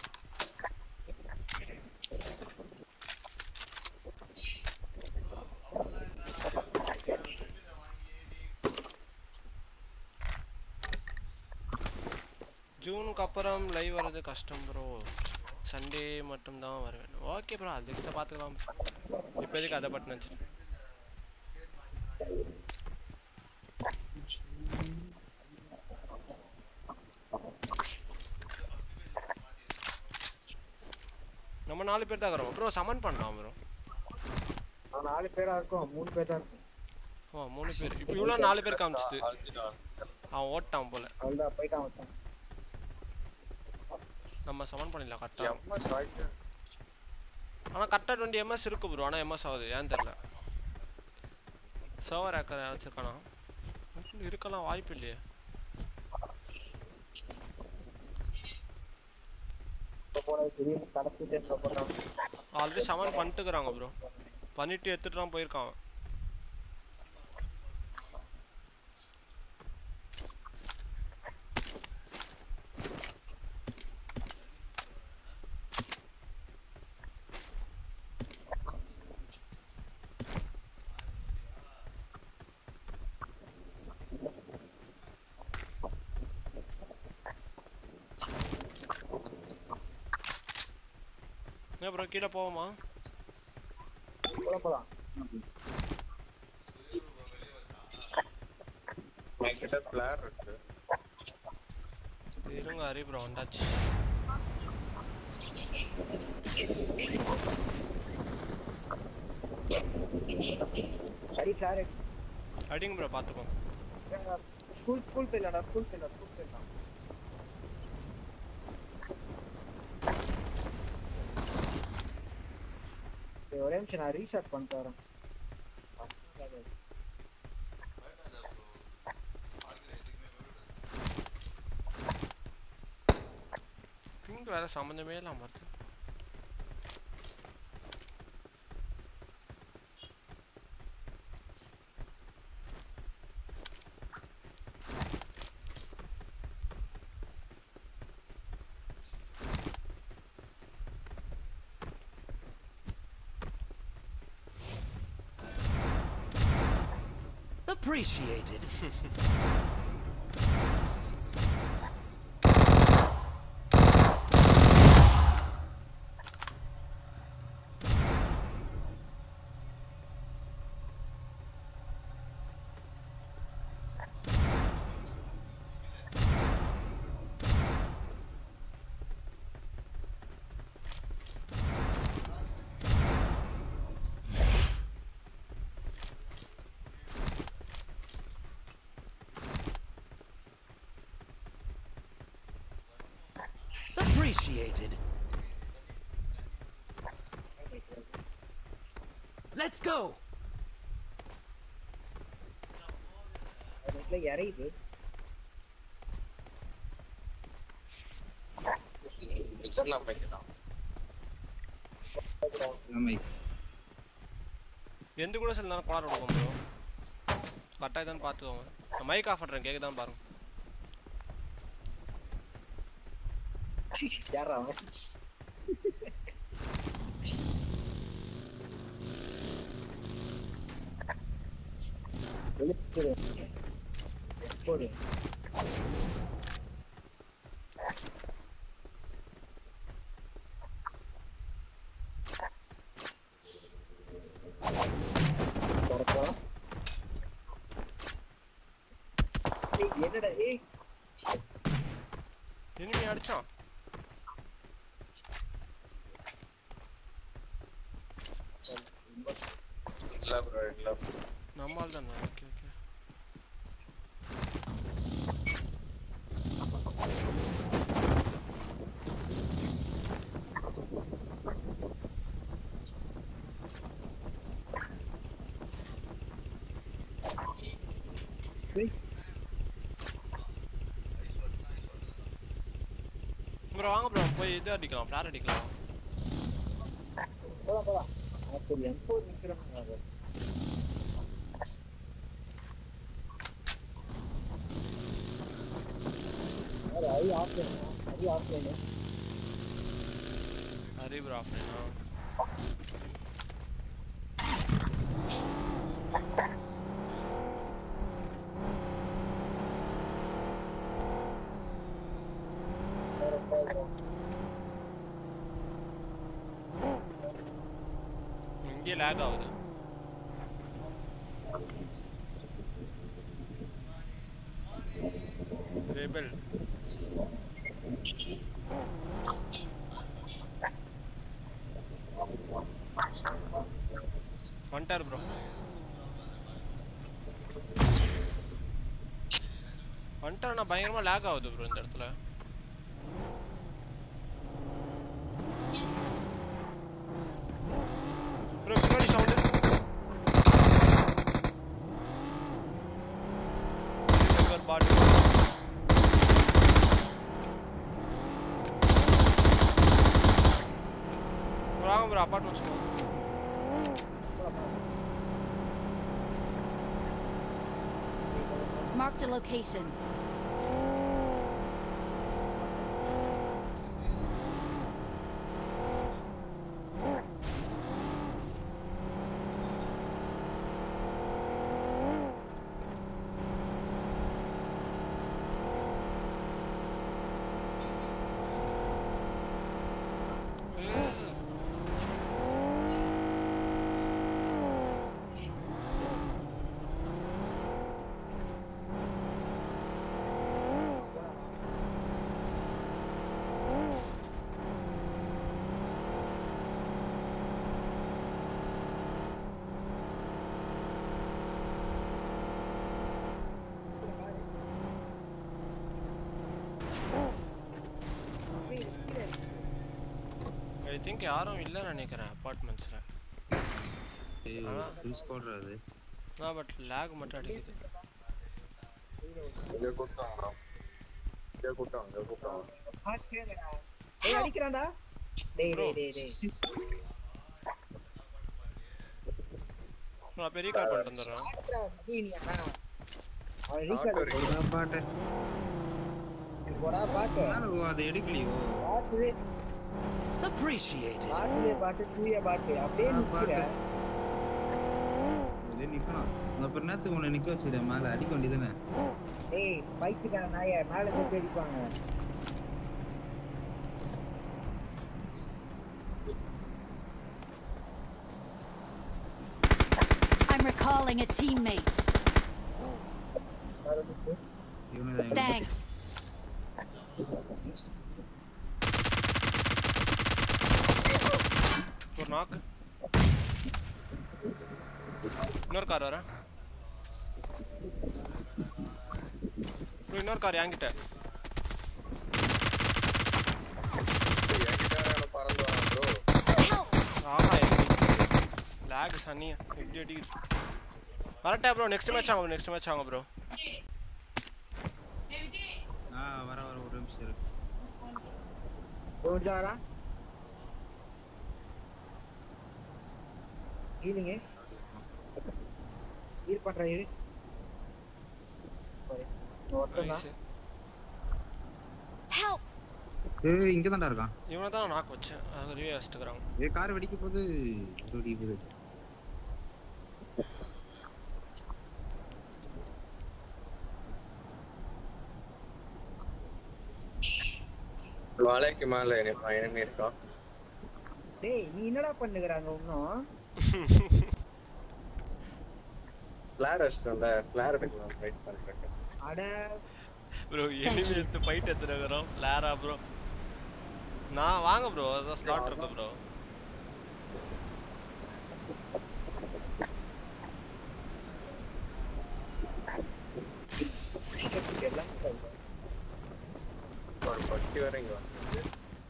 ஜூனுக்கு அப்புறம் லைவ் வர்றது கஷ்டம் ப்ரோ சண்டே மட்டும்தான் வருவேன் ஓகே ப்ரோ அதுக்கிட்ட பார்த்துக்கலாம் இப்போதைக்கு அதை பட்டு நினச்சிட்டு நம்ம நாலு பேர் தான் இருக்கிறோம் ப்ரோ சமன் பண்ணலாம் ப்ரோ நான் நாலு பேரா இருக்கோம் மூணு பேர் தான் இருக்கும் ஓ மூணு பேர் இப்போ இவ்வளோ நாலு பேர் காமிச்சிது அழுத்திட்டான் அவன் ஓட்டான் போல அவ்வளோதான் போயிட்டான் வச்சான் நம்ம சமன் பண்ணிடலாம் கரெக்டாக எம்எஸ் ஆயிட்டு ஆனால் கரெக்டாக டுவெண்ட்டி எம்எஸ் இருக்கு ப்ரோ ஆனால் எம்எஸ் ஆகுது ஏன்னு தெரில சர்வர் ஹேக்கர் வச்சுருக்கானா இருக்கலாம் வாய்ப்பு இல்லையே இப்போ போனது திடீர்னு கடைசி டைம்ல போட்டான் ஆல்ரெடி சமன் பண்ணிட்டுக்கிறாங்க ப்ரோ பண்ணிட்டு எடுத்துட்டு தான் போயிருக்கான் அவன். என்ன ப்ரோ கீழே போவோமா போல போலாம் என்கிட்ட பிளேர் இருக்கு இருங்க ஹரி ப்ரோ வந்தாச்சு சரி சார் அடிங்க ப்ரோ பார்த்துப்போம் ஸ்கூல் ஸ்கூல் போயிடலாம்டா ஸ்கூல் போயிடலாம் ஸ்கூல் போயிடலாம் சரி, ஒரே நிமிஷம் நான் ரீசார்ட் பண்ணிட்டு வரேன் பிங்க் வேற சம்மந்தமே இல்லாம வருது Appreciated. Appreciated. Let's go. அதுக்குள்ள இறையுது மிச்சர்லாம் வைக்கலாம் ஆமை எந்த கூட சில நேரம் குளார விடுவோம் ப்ரோ கரெக்டாக தான் பார்த்துக்கோங்க நான் மைக் ஆஃப் பண்ணுறேன் கேட்குதான் பாருங்க யாரா அவன் வெளுத்துரு. போடு திறப்பா. ஏய், என்னடா ஏய் இனிமே அடிச்சான் இல்ல ப்ரோ இல்ல நம்மால் தானே ஓகே ஓகே ப்ரோ வாங்க ப்ரோ போய் இது அடிக்கலாம் ஃப்ளார் அடிக்கலாம் போலாம் போலாம் அப்போ M4 நிக்கிறோம் அது வேற I offline I offline Hari bro ஆஃப்லைனா இங்கே லேக் ஆகுது ரெபல் வந்துட்டார் ப்ரோ வந்துட்டார் நான் பயங்கரமா லேக் ஆகுது ப்ரோ இந்த இடத்துல ப்ரோ பின்னாடி சவுண்டு பாட்டு வாங்க ப்ரோ அப்பார்ட்மெண்ட்ஸ் போவோம் Marked a location. I think யாரும் இல்லைன்னு நினைக்கிறேன் அப்பார்ட்மெண்ட்ஸில் ஏய் ஆ. ஃபுல் ஸ்குவாட்ரா அது நான் பட் லேக் மட்டும் அடிக்குது இங்க கூட்டம் bro. இங்க கூட்டம் இங்க கூட்டம் ஏய் அடிக்கிறான்டா டேய் டேய் டேய் டேய் நான் பெரிய கார் பண்ணிட்டு வந்துடுறேன் அடிக்கிறான் ஜீனியாண்ணா அவன் ரீகார்ட் Auto போடா பாட்டு போடா பாட்டு யாரு அதை எடுக்கலையோ பாட்டு Appreciated. பாட்டுலே பாட்டு தூய பாட்டு அப்படியே ஆ, நிக்கிற பாட்டு. வெளியே நிக்கணும் அப்புறம் நேரத்துக்கு உன்னை நிக்க வச்சிருக்கேன் மேல அடிக்க வேண்டியதானே டேய் பைக்குக்கார நாய மேல போய் அடிப்பாங்க I'm recalling a teammate. இவனுதான் எங்க- Thanks. ஒரு நாக்கு இன்னொரு கார் வரேன் bro, இன்னொரு கார் என்கிட்ட என்கிட்ட யாரும் பறந்து வரான் bro. Help! ஆஹா லேக் சனியா எப்படி அடிக்குது வரட்டா ப்ரோ நெக்ஸ்ட் மேட்ச் ஆகும் நெக்ஸ்ட் மேட்ச் ஆகும் ப்ரோ ஆ வர வர ஒரு நிமிஷம் இருக்கு ரோஜாரா ஹீலிங்க ஹீல் பண்ற இரு ஒருத்தன் நைஸ் Help! ஏய் இங்க தான்டா இருக்கான் இவனை தான் நான் நாக்கு வச்சேன் அது ரிவே வச்சுட்டுக்கிறாங்க ஏய் கார் வெடிக்க போகுது இது வெடிக்க போகுது மலைக்கு மேல enemy இருக்கான் டேய் நீ என்னடா பண்ணுகிறாங்க இன்னும் ஃபிளார் அடிச்சிட்டோம்ல ஃபிளார் எடுக்கலாம் வெயிட் பண்றேன் அட ப்ரோ எனிமி எடுத்து ஃபைட் எடுத்துருக்கிறோம் லேரா ப்ரோ நான் வாங்க ப்ரோ அதான் ஸ்லாட் இருக்கு ப்ரோ எல்லாம் ஒரு பட்டி வரை இங்க வந்து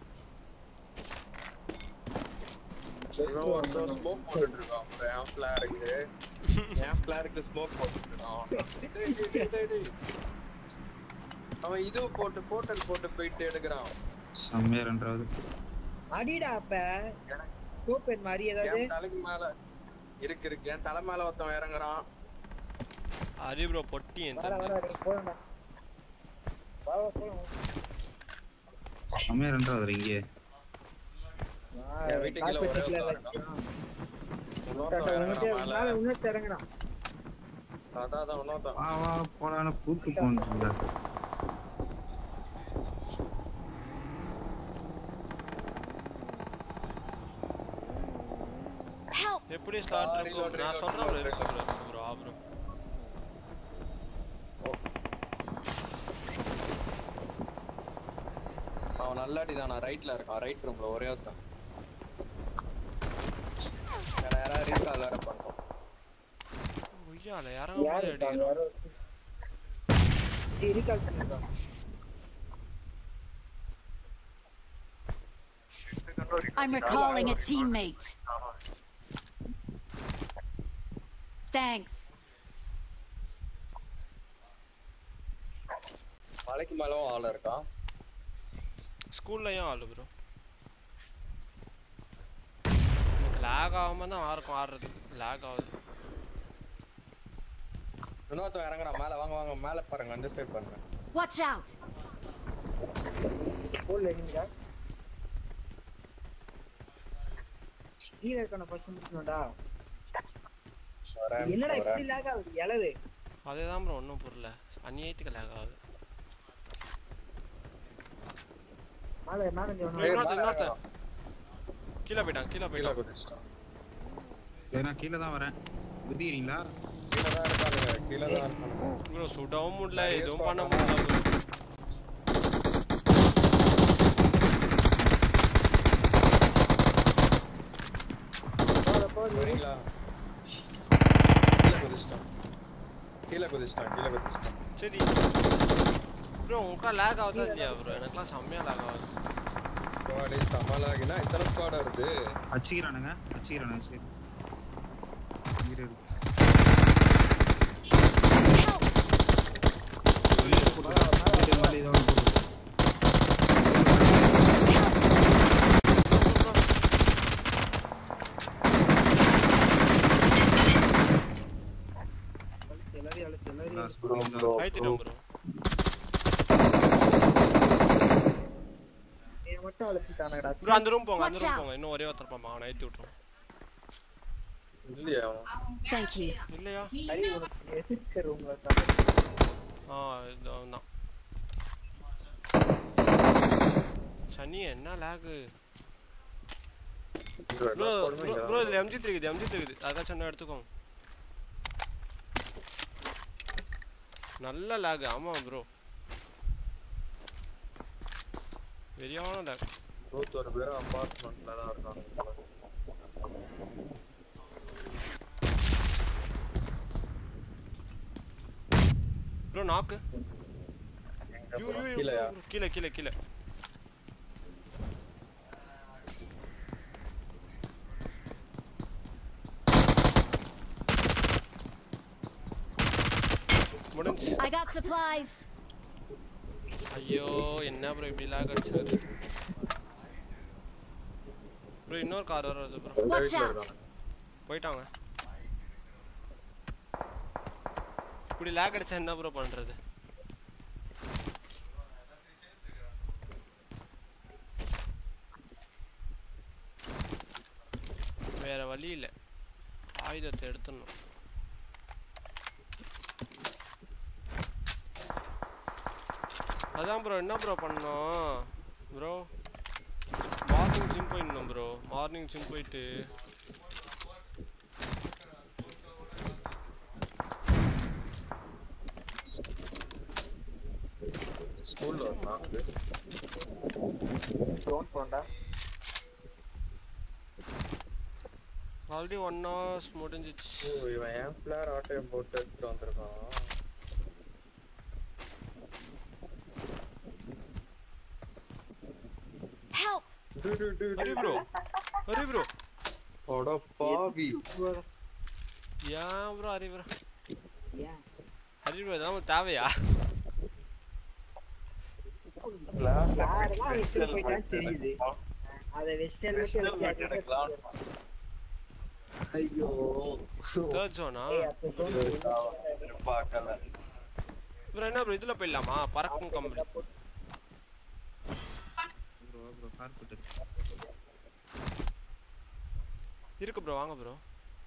இவன் ஒருத்தன் ஸ்மோக் போட்டுட்டு இருக்கான் bro. என் ஃபிளாருக்கு என் ஃபிளாருக்கு ஸ்மோக் போட்டுட்டு இருக்கான் டேய், டேய், டேய், டேய், டேய். அவன் இது போட்டு போர்ட்டல் போட்டு போயிட்டு எடுக்கிறான் செம்மையா ரெண்டாவது அடிடா அப்ப ஸ்கோப் மாதிரி ஏதாவது என் தலைக்கு மேல இருக்கு இருக்கு என் தலை மேல ஒருத்தன் இறங்குறான் ஹரி ப்ரோ பொட்டி என் வர தம்பி வர போறேன்டா வா வா போலாம் செம்மையா ரெண்டாவது இங்கே என் வீட்டுக்கு கீழ ஒரே ஒருத்தன் இருக்கான். இன்னொருத்தன் இறங்குறான் மேல. மேல இன்னொருத்த இறங்குறான் அதான் அதான் இன்னொருத்தன். வா வா போலான்னு கூட்டு போன்றாங்க Help! எப்படி ஸ்டார்ட் Ah, இருக்கும் reload, நான் reload, சொல்றேன் bro, reload, இருக்கு ப்ரோ இருக்கு ப்ரோ ஆ ப்ரோ அவன் நல்ல அடிதான் நான் ரைட்ல இருக்கான் ரைட் ரூம்ல ஒரே ஒருத்தன் வேற யாராவது ரீகால் வேற பண்றோம் உய்யால இறங்கும் போது யாரு அடிக்கிறோம் யாரோ ரீகால் பண்ணிருக்கான் I'm recalling a teammate. Thanks. மலைக்கு மேலவும் ஆள் இருக்கான் ஸ்கூல்லையும் ஆளு ப்ரோ எனக்கு லேக் ஆகாம தான் ஆருக்கும் ஆடுறது லேக் ஆகுது இன்னொருத்தன் இறங்குறான் மேல வாங்க வாங்க மேல பாருங்க அந்த சைடு பாருங்க Watch out! போல்ல நீங்க கீழே இருக்கான ஃபர்ஸ்ட் முடிக்கணும்டா வரேன், என்னடா வரேன். இப்படி லாக் ஆகுது இலவு அதே தான் ப்ரோ ஒன்றும் புரியல அநியாயத்துக்கு லேக் ஆகுது மேல மேல bro, இங்க இன்னொருத்தன் இன்னொருத்தன் கீழே போயிட்டான் கீழே கீழே போயிட்டான் குதிச்சிட்டான் சரி நான் கீழே தான் வரேன் குதிக்கிறீங்களா கீழே தான் இருக்கானுங்க கீழே தான் இருக்கானுங்க ப்ரோ சுடவும் முடியல எதுவும் பண்ண முடியல bro. வரீங்களா கீழே குதிச்சிட்டான் கீழே குதிச்சிட்டான் கீழே குதிச்சிட்டான் சரி ப்ரோ உங்களுக்கா லேக் ஆகுதா இல்லையா ப்ரோ எனக்குலாம் செம்மையாக லேக் ஆகுது ஸ்குவாடு சமாளாகினா இத்தனை ஸ்குவாட் வருது அச்சிக்கிறானுங்க அச்சிக்கிறானுங்க சரி இரு, இரு. Help! வெளியே போட்டு வெளியே மேலே இதோட போட்டு எல்லாரையும் அழைச்சு எல்லாரையும் லாஸ்ட் bro, போட்டு bro. கைத்திட்டோம் ப்ரோ நீ மட்டும் அழைச்சிட்டானடா ப்ரோ அந்த ரூம் போங்க அந்த Watch ரூம் out. போங்க இன்னும் ஒரே ஒருத்தர் பாப்பா அவனை ஏற்றி விட்ருவோம் இல்லையா அவன்? Thank you. இல்லையா ஹரி உனக்கு எதிர்க்க ரூம்ல இருக்கான் ஆ இது அவன் தான் சனி என்ன லேகு bro, ப்ரோ எல்லா squad உமே இங்க ப்ரோ தான் இதில் எம்ஜி இருக்குது எம்ஜி இருக்குது அதாச்சும் என்ன எடுத்துக்கோங்க நல்ல லேக் ஆமாம் ப்ரோ வெறியான லேக் நூத்தொரு பேர் அப்பார்ட்மெண்ட்ல தான் இருக்காங்க bro knock you you you கீழயா? bro, கீழே கீழே கீழே முடிஞ்சு I got supplies. ஐயோ என்ன ப்ரோ இப்படி லேக் அடிச்சிருது ப்ரோ இன்னொரு கார் வர வருது ப்ரோ எந்த Watch வீட்டுல out. இருக்காங்க போயிட்டாங்க இப்படி லேக் அடிச்சா என்ன ப்ரோ பண்றது வேற வழி இல்லை ஆயுதத்தை எடுத்துடணும் அதான் ப்ரோ என்ன ப்ரோ பண்ணோம் ப்ரோ மார்னிங் ஜிம் போயிடணும் ப்ரோ மார்னிங் ஜிம் போயிட்டு ஸ்கூல்ல ஒரு நாக்கு ட்ரோன் போண்டா ஆல்ரெடி ஒன் ஹவர்ஸ் முடிஞ்சிச்சு ஓ, இவன் ஏன் பிளேயர் ஆட்டையம் போட்டு எடுத்துட்டு வந்திருக்கான் Help! டு, டு, டு, டு, ஹரி ப்ரோ ஹரி ப்ரோ அட பாவி ஏன் ப்ரோ ஹரி ப்ரோ ஏன் ஹரி ப்ரோ இதான் தேவையா யாரெல்லாம் எடுத்துட்டு போயிட்டான்னு தெரியுது அதை வெஸ்ட் எடுக்கலாம் ஐயோ தேர்ட் ஜோனா பார்க்கல அப்புறம் என்ன ப்ரோ இதில் போயிடலாமா பறக்கும் கம்பெனி ப்ரோ ப்ரோ கார்பெட் இருக்கு ப்ரோ வாங்க ப்ரோ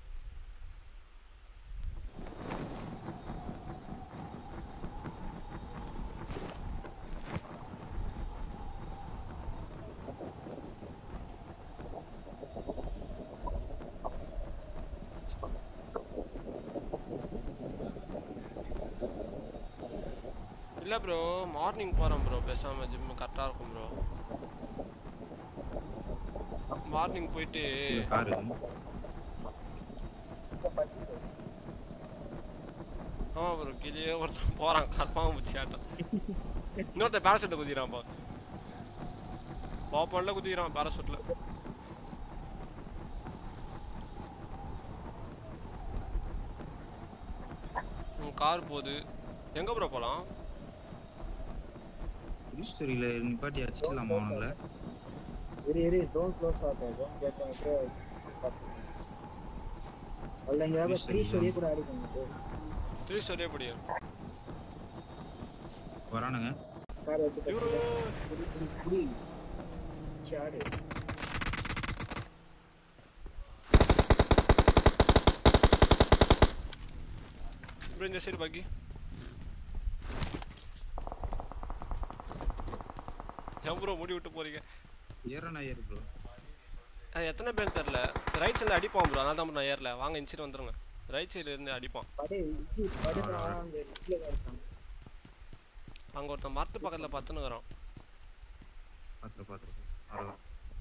இல்லை ப்ரோ மார்னிங் போகிறோம் ப்ரோ பேசாமல் ஜிம் கரெக்டாக இருக்கும் ப்ரோ மார்னிங் போயிட்டு காரு ஆமாம் ப்ரோ கீழே ஒருத்தன் போகிறான் கன்ஃபார்ம் வச்சு ஆட்டம் இன்னொருத்தன் பேராசூட்டில் குதிக்கிறான் பா பாப்பான்ல குதிக்கிறான் பேராசூட்டில் கார் போகுது எங்கே ப்ரோ போகலாம் ஹிஸ்டரியில நிப்பாட்டி அடிச்சிடலாமா அவனுங்கள இரு இரு ஜோன் க்ளோஸ் ஆகும் ஜோன் கேட்டாங்க அல்ல எங்கேயாவது Please, த்ரீ sir, ஸ்டோரியே zone. கூட அடிக்கணும் த்ரீ ஸ்டோரியே படியும் வரானுங்க கார் எடுத்து ஐயோ புடி புடி புடி சாடு ப்ரோ இந்த சைடு பாக்கி ஏன் ப்ரோ முடி விட்டு போறீங்க ஏறனா ஏறு ப்ரோ அது எத்தனை பேர் தெரில ரைட் சைடில் அடிப்பான் ப்ரோ அதனால தான் நான் ஏறல வாங்க இந்த சைடு வந்துருங்க ரைட் சைடுல இருந்து அடிப்பான் படு இஜி படுடா அந்த ரிட்ல இருக்கான் அங்கே ஒருத்தன் மரத்து பக்கத்தில் பத்துன்னு வரான் பாத்துரு பாத்துரு வரலாம்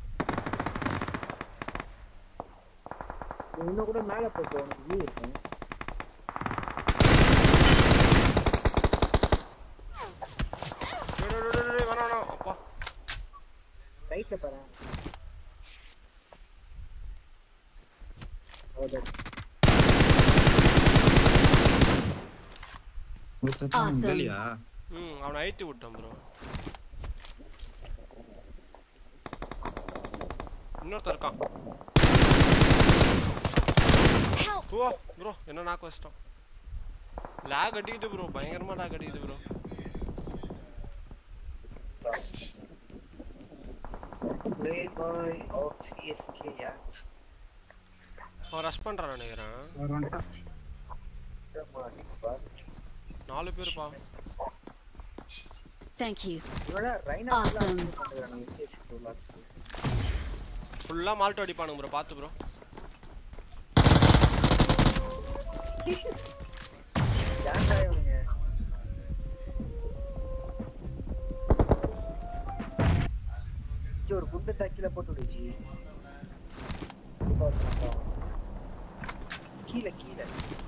நீ இன்னும் கூட மேல போட்டு உனக்கு வியூ இருக்கும் டேய், டேய், டேய், டேய், வேணாம் வேணாம் அப்பா ரைட்ல பாரு அவ்வளவுதான் ஒருத்தன் Awesome. இல்லையா ம் அவனை ஐட்டி விட்டான் ப்ரோ இன்னொருத்தன் இருக்கான் Help! ஓ ப்ரோ என்ன நாக்கு வச்சிட்டோம் லேக் அடிக்குது ப்ரோ பயங்கரமா லேக் அடிக்குது ப்ரோ Playboy of CSK யா அவன் ரஷ் பண்றான் நினைக்கிறேன் நாலு பேருப்பா Thank you. இவனா ரைனா Awesome. பண்ணுறானே விசேஷம் ஃபுல்லா மால்ட்டோ அடிப்பானுங்க ப்ரோ பார்த்து ப்ரோ ஏன்டா இவனுங்க இங்க ஒரு குண்டு தக்கில போட்டு விடுச்சு கீழே கீழே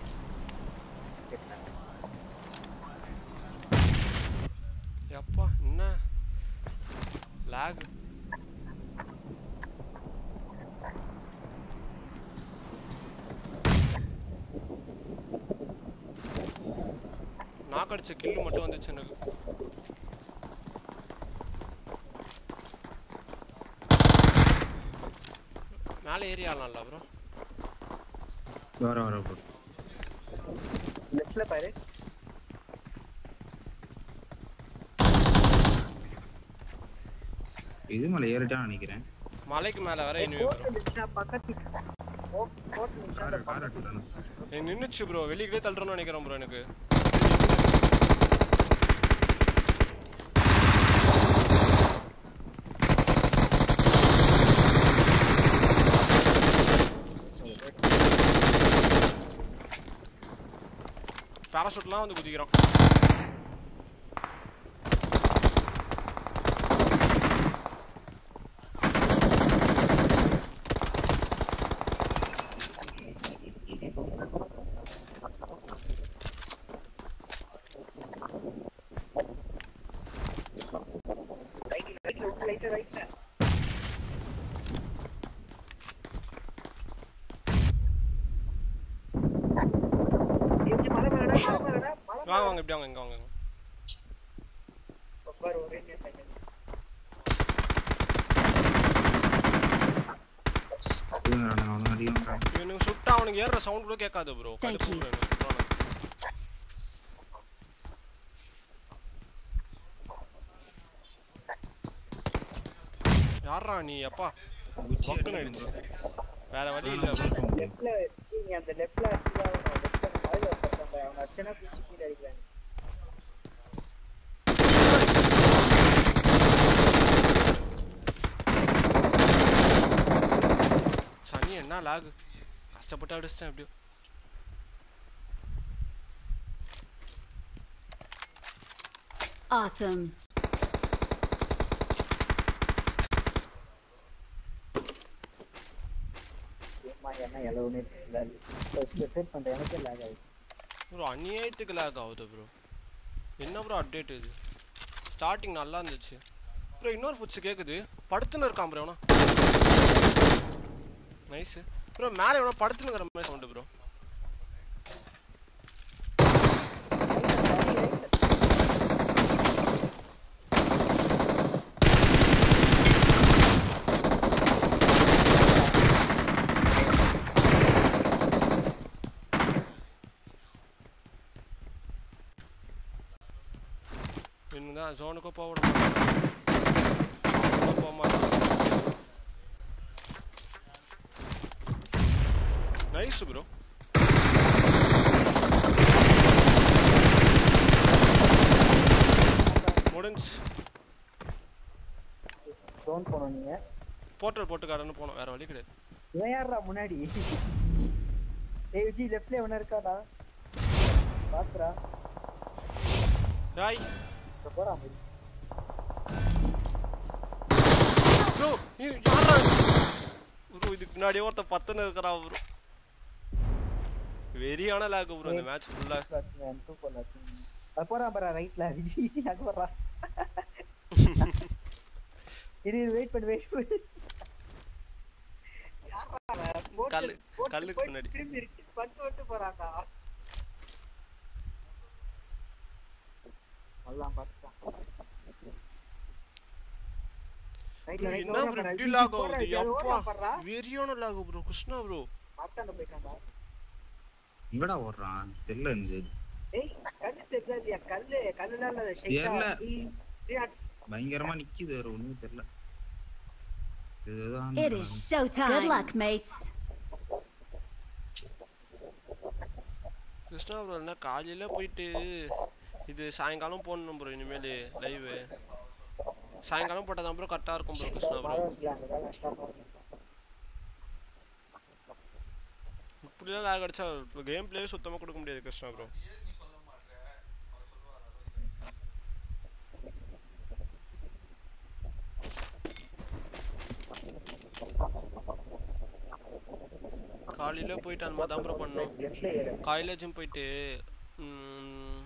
எப்பா என்ன லேக் நாக்கடிச்ச கில்லு மட்டும் வந்துச்சு எனக்கு மேலே ஏறி ஆடலாம்ல ப்ரோ வர வர ப்ரோ லெஃப்ட்ல பாரு இது மேல ஏறிட்டான்னு நினைக்கிறேன் மலைக்கு மேலே வர இனிமே கோட் ப்ரோ இருந்துச்சுன்னா பக்கத்து கோட் கோட் இருந்துச்சுன்னா கார் அந்த கார் பக்கத்து எடுத்துட்டானு நின்னுச்சு ப்ரோ வெளியே தள்ளுறோன்னு நினைக்கிறேன் ப்ரோ எனக்கு பேராசூட்லாம் வந்து குதிக்கிறான் ரைட்ல ரைட்ல விட்டு ரைட்ல ரைட்ல மலை மேலடா மலை மேலடா மலை வாங்க வாங்க இப்படி வாங்க இங்க வாங்க மேல பாரு ஒரே நேரம் இவங்க அவனும் அதிகம் இவனுக்கு சுட்டா அவனுக்கு ஏறுற சவுண்ட் கூட கேட்காது ப்ரோ Thank கடுப்பு you. bro இவனுக்கு சுட்டானா. யார்ரா நீ அப்பா மொக்கன் ஆயிடுச்சு வேற வழி இல்ல bro. லெஃப்ட்ல நீங்க அந்த லெஃப்ட்ல அடிச்சா லெஃப்ட்ல காலையில உட்கார்ந்தாங்க அவங்க அச்சனா குச்சி கீழே அடிக்கிறாங்க சனி என்ன லாக் கஷ்டப்பட்டு அடிச்சிட்டேன் எப்படியோ Awesome. ஏமா என்ன எலவுனே தெரியல ஃபர்ஸ்ட் செட் பண்ற எனக்கே லாக் ஆயிடுச்சு ப்ரோ அநியாயத்துக்கு லாக் ஆகுது ப்ரோ என்ன ப்ரோ அப்டேட் இது ஸ்டார்டிங் நல்லா இருந்துச்சு ப்ரோ இன்னொரு ஃபுட்ஸ் கேட்குது படுத்துன்னு இருக்கான் ப்ரோ அவனா நைஸு ப்ரோ மேலே எவனோ படுத்துனுங்கிற மாதிரி சவுண்டு ப்ரோ இன்னும் தான் ஜோனுக்கும் போக விட மாட்டாங்க அவனும் போக மாட்டான் நைஸ் ப்ரோ முடிஞ்சு ஃபோன் போனோம் நீங்க போர்ட்டல் போட்டு காடன்னு போனோம் வேற வழி கிடையாது இவன் யாரா முன்னாடி ஏய் விஜி லெஃப்ட்ல எவனா இருக்காடா பாத்துடா டாய் இப்ப போறான் பாரு. ப்ரோ யாரா ப்ரோ இதுக்கு முன்னாடியே ஒருத்தன் பத்துன்னு இருக்கிறான் ப்ரோ வெறியான லேக் ப்ரோ இந்த மேட்ச் ஃபுல்லாக பாத்துங்க, எனக்கு போல அது போறான் பாரு ரைட்ல விஜி விஜி அங்க போறான் இரு வெயிட் பண்ணு வெயிட் பண்ணு யார்றா அவன்? போட்டு- கல்லு- போட்டு கல்லுக்கு போயிட்டு பின்னாடி. திரும்பி இருக்கு பட்டு விட்டு போறான்டா எல்லாம் பார்த்துட்டான் ரைட்ல ரைட்ல என்ன ஓடுறான் ப்ரோ பாரு, இப்படி விஜி லாக் போறான், ஆகுது விஜி, அது எப்பா ஓடுறான் பாருடா. வெறியான லாக் ப்ரோ கிருஷ்ணா ப்ரோ மாத்தாண்ட போயிட்டான்டா எங்கடா ஓடுறான் தெரியல எனக்கு ஏய் கல்லு தெரியாதியா கல்லு கல்லுலாம் இல்ல தெரியல. ஷெய்டா பயங்கரமா நிக்குது வேற ஒண்ணுமே தெரியல இதுதான் It is showtime. Good luck, mates. Krishna bro என்ன காலையில போயிட்டு இது சாயங்காலம் போடணும் ப்ரோ இனிமேல் லைவ் சாயங்காலம் போட்டால் தான் ப்ரோ கரெக்டாக இருக்கும் ப்ரோ கிருஷ்ணா ப்ரோ இப்படிலாம் லேக் அடிச்சா கேம் பிளேயே சுத்தமாக கொடுக்க முடியாது கிருஷ்ணா ப்ரோ காலையில போயிட்டு அந்த மாதிரி தான் ப்ரோ பண்ணோம் காலையில ஜிம் போயிட்டு ம்,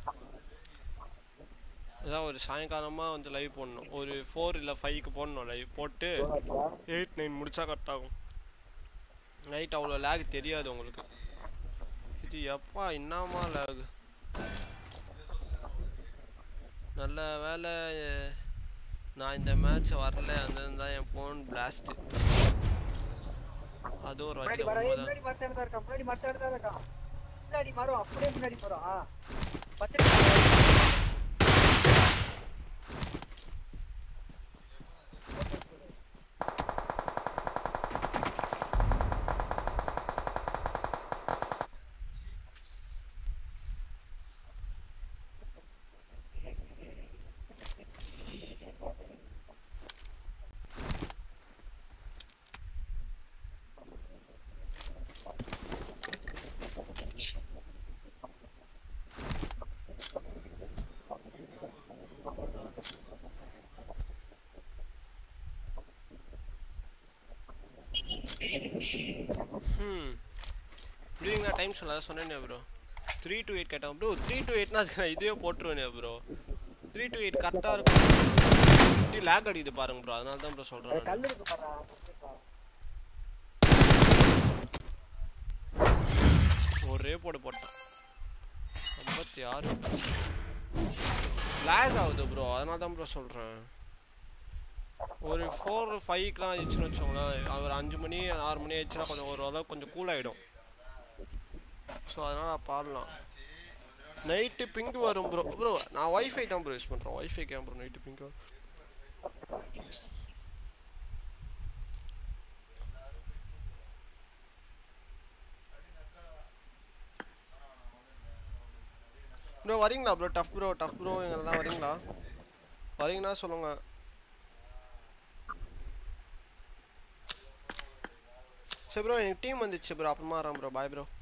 அதான் ஒரு சாயங்காலமாக வந்து லைவ் போடணும் ஒரு ஃபோர் இல்லை ஃபைவ்க்கு போடணும் லைவ் போட்டு எயிட் நைன் முடிச்சா கரெக்டாகும் நைட் அவ்வளோ லேக் தெரியாது உங்களுக்கு இது எப்பா என்னமா லேக் நல்ல வேலை நான் இந்த மேட்ச் வரல அந்த தான் என் ஃபோன் பிளாஸ்ட் அது ஒரு முன்னாடி வகையில் வர ஏய், உண்மைதான் முன்னாடி மத்த இடத்துல இருக்கான் முன்னாடி மத்த இடத்துல இருக்கான் முன்னாடி மரம் அப்படியே முன்னாடி மரம் ஆ பத்து ம் ப்ரீவிங் நான் டைம் சொல்ல சொன்னேனே ப்ரோ த்ரீ டு எயிட் கேட்டேன் ப்ரோ த்ரீ டு எயிட்னா அதுக்கு நான் இதுவே போட்டுருவேனே ப்ரோ த்ரீ டு எயிட் கரெக்டாக இருக்கும் இப்படி லேக் அடிக்குது பாருங்க ப்ரோ அதனால தான் ப்ரோ சொல்கிறேன் கல்லு இருக்கு பாரா ஒரே போடு போட்டான் ஐம்பத்தி ஆறு லேக் ஆகுது ப்ரோ அதனால தான் ப்ரோ சொல்கிறேன் ஒரு ஃபோர் ஃபைவ்க்குலாம் ஆயிடுச்சுன்னு வச்சோங்களேன் ஒரு அஞ்சு மணி ஆறு மணி ஆயிடுச்சுன்னா கொஞ்சம் ஓரளவுக்கு கொஞ்சம் கூல் ஆகிடும் ஸோ அதனால் பாடலாம் நைட்டு பிங்க் வரும் ப்ரோ ப்ரோ நான் ஒய்ஃபை தான் ப்ரோ யூஸ் பண்ணுறேன் ஒய்ஃபைக்கு ஏன் ப்ரோ நைட்டு பிங்க் வரும் ப்ரோ வரீங்களா bro tough bro tough bro எங்கெல்லாம் வரீங்களா வரீங்கன்னா சொல்லுங்க சரி ப்ரோ எனக்கு டீம் வந்துச்சு ப்ரோ அப்புறமா வரேன் bro bye bro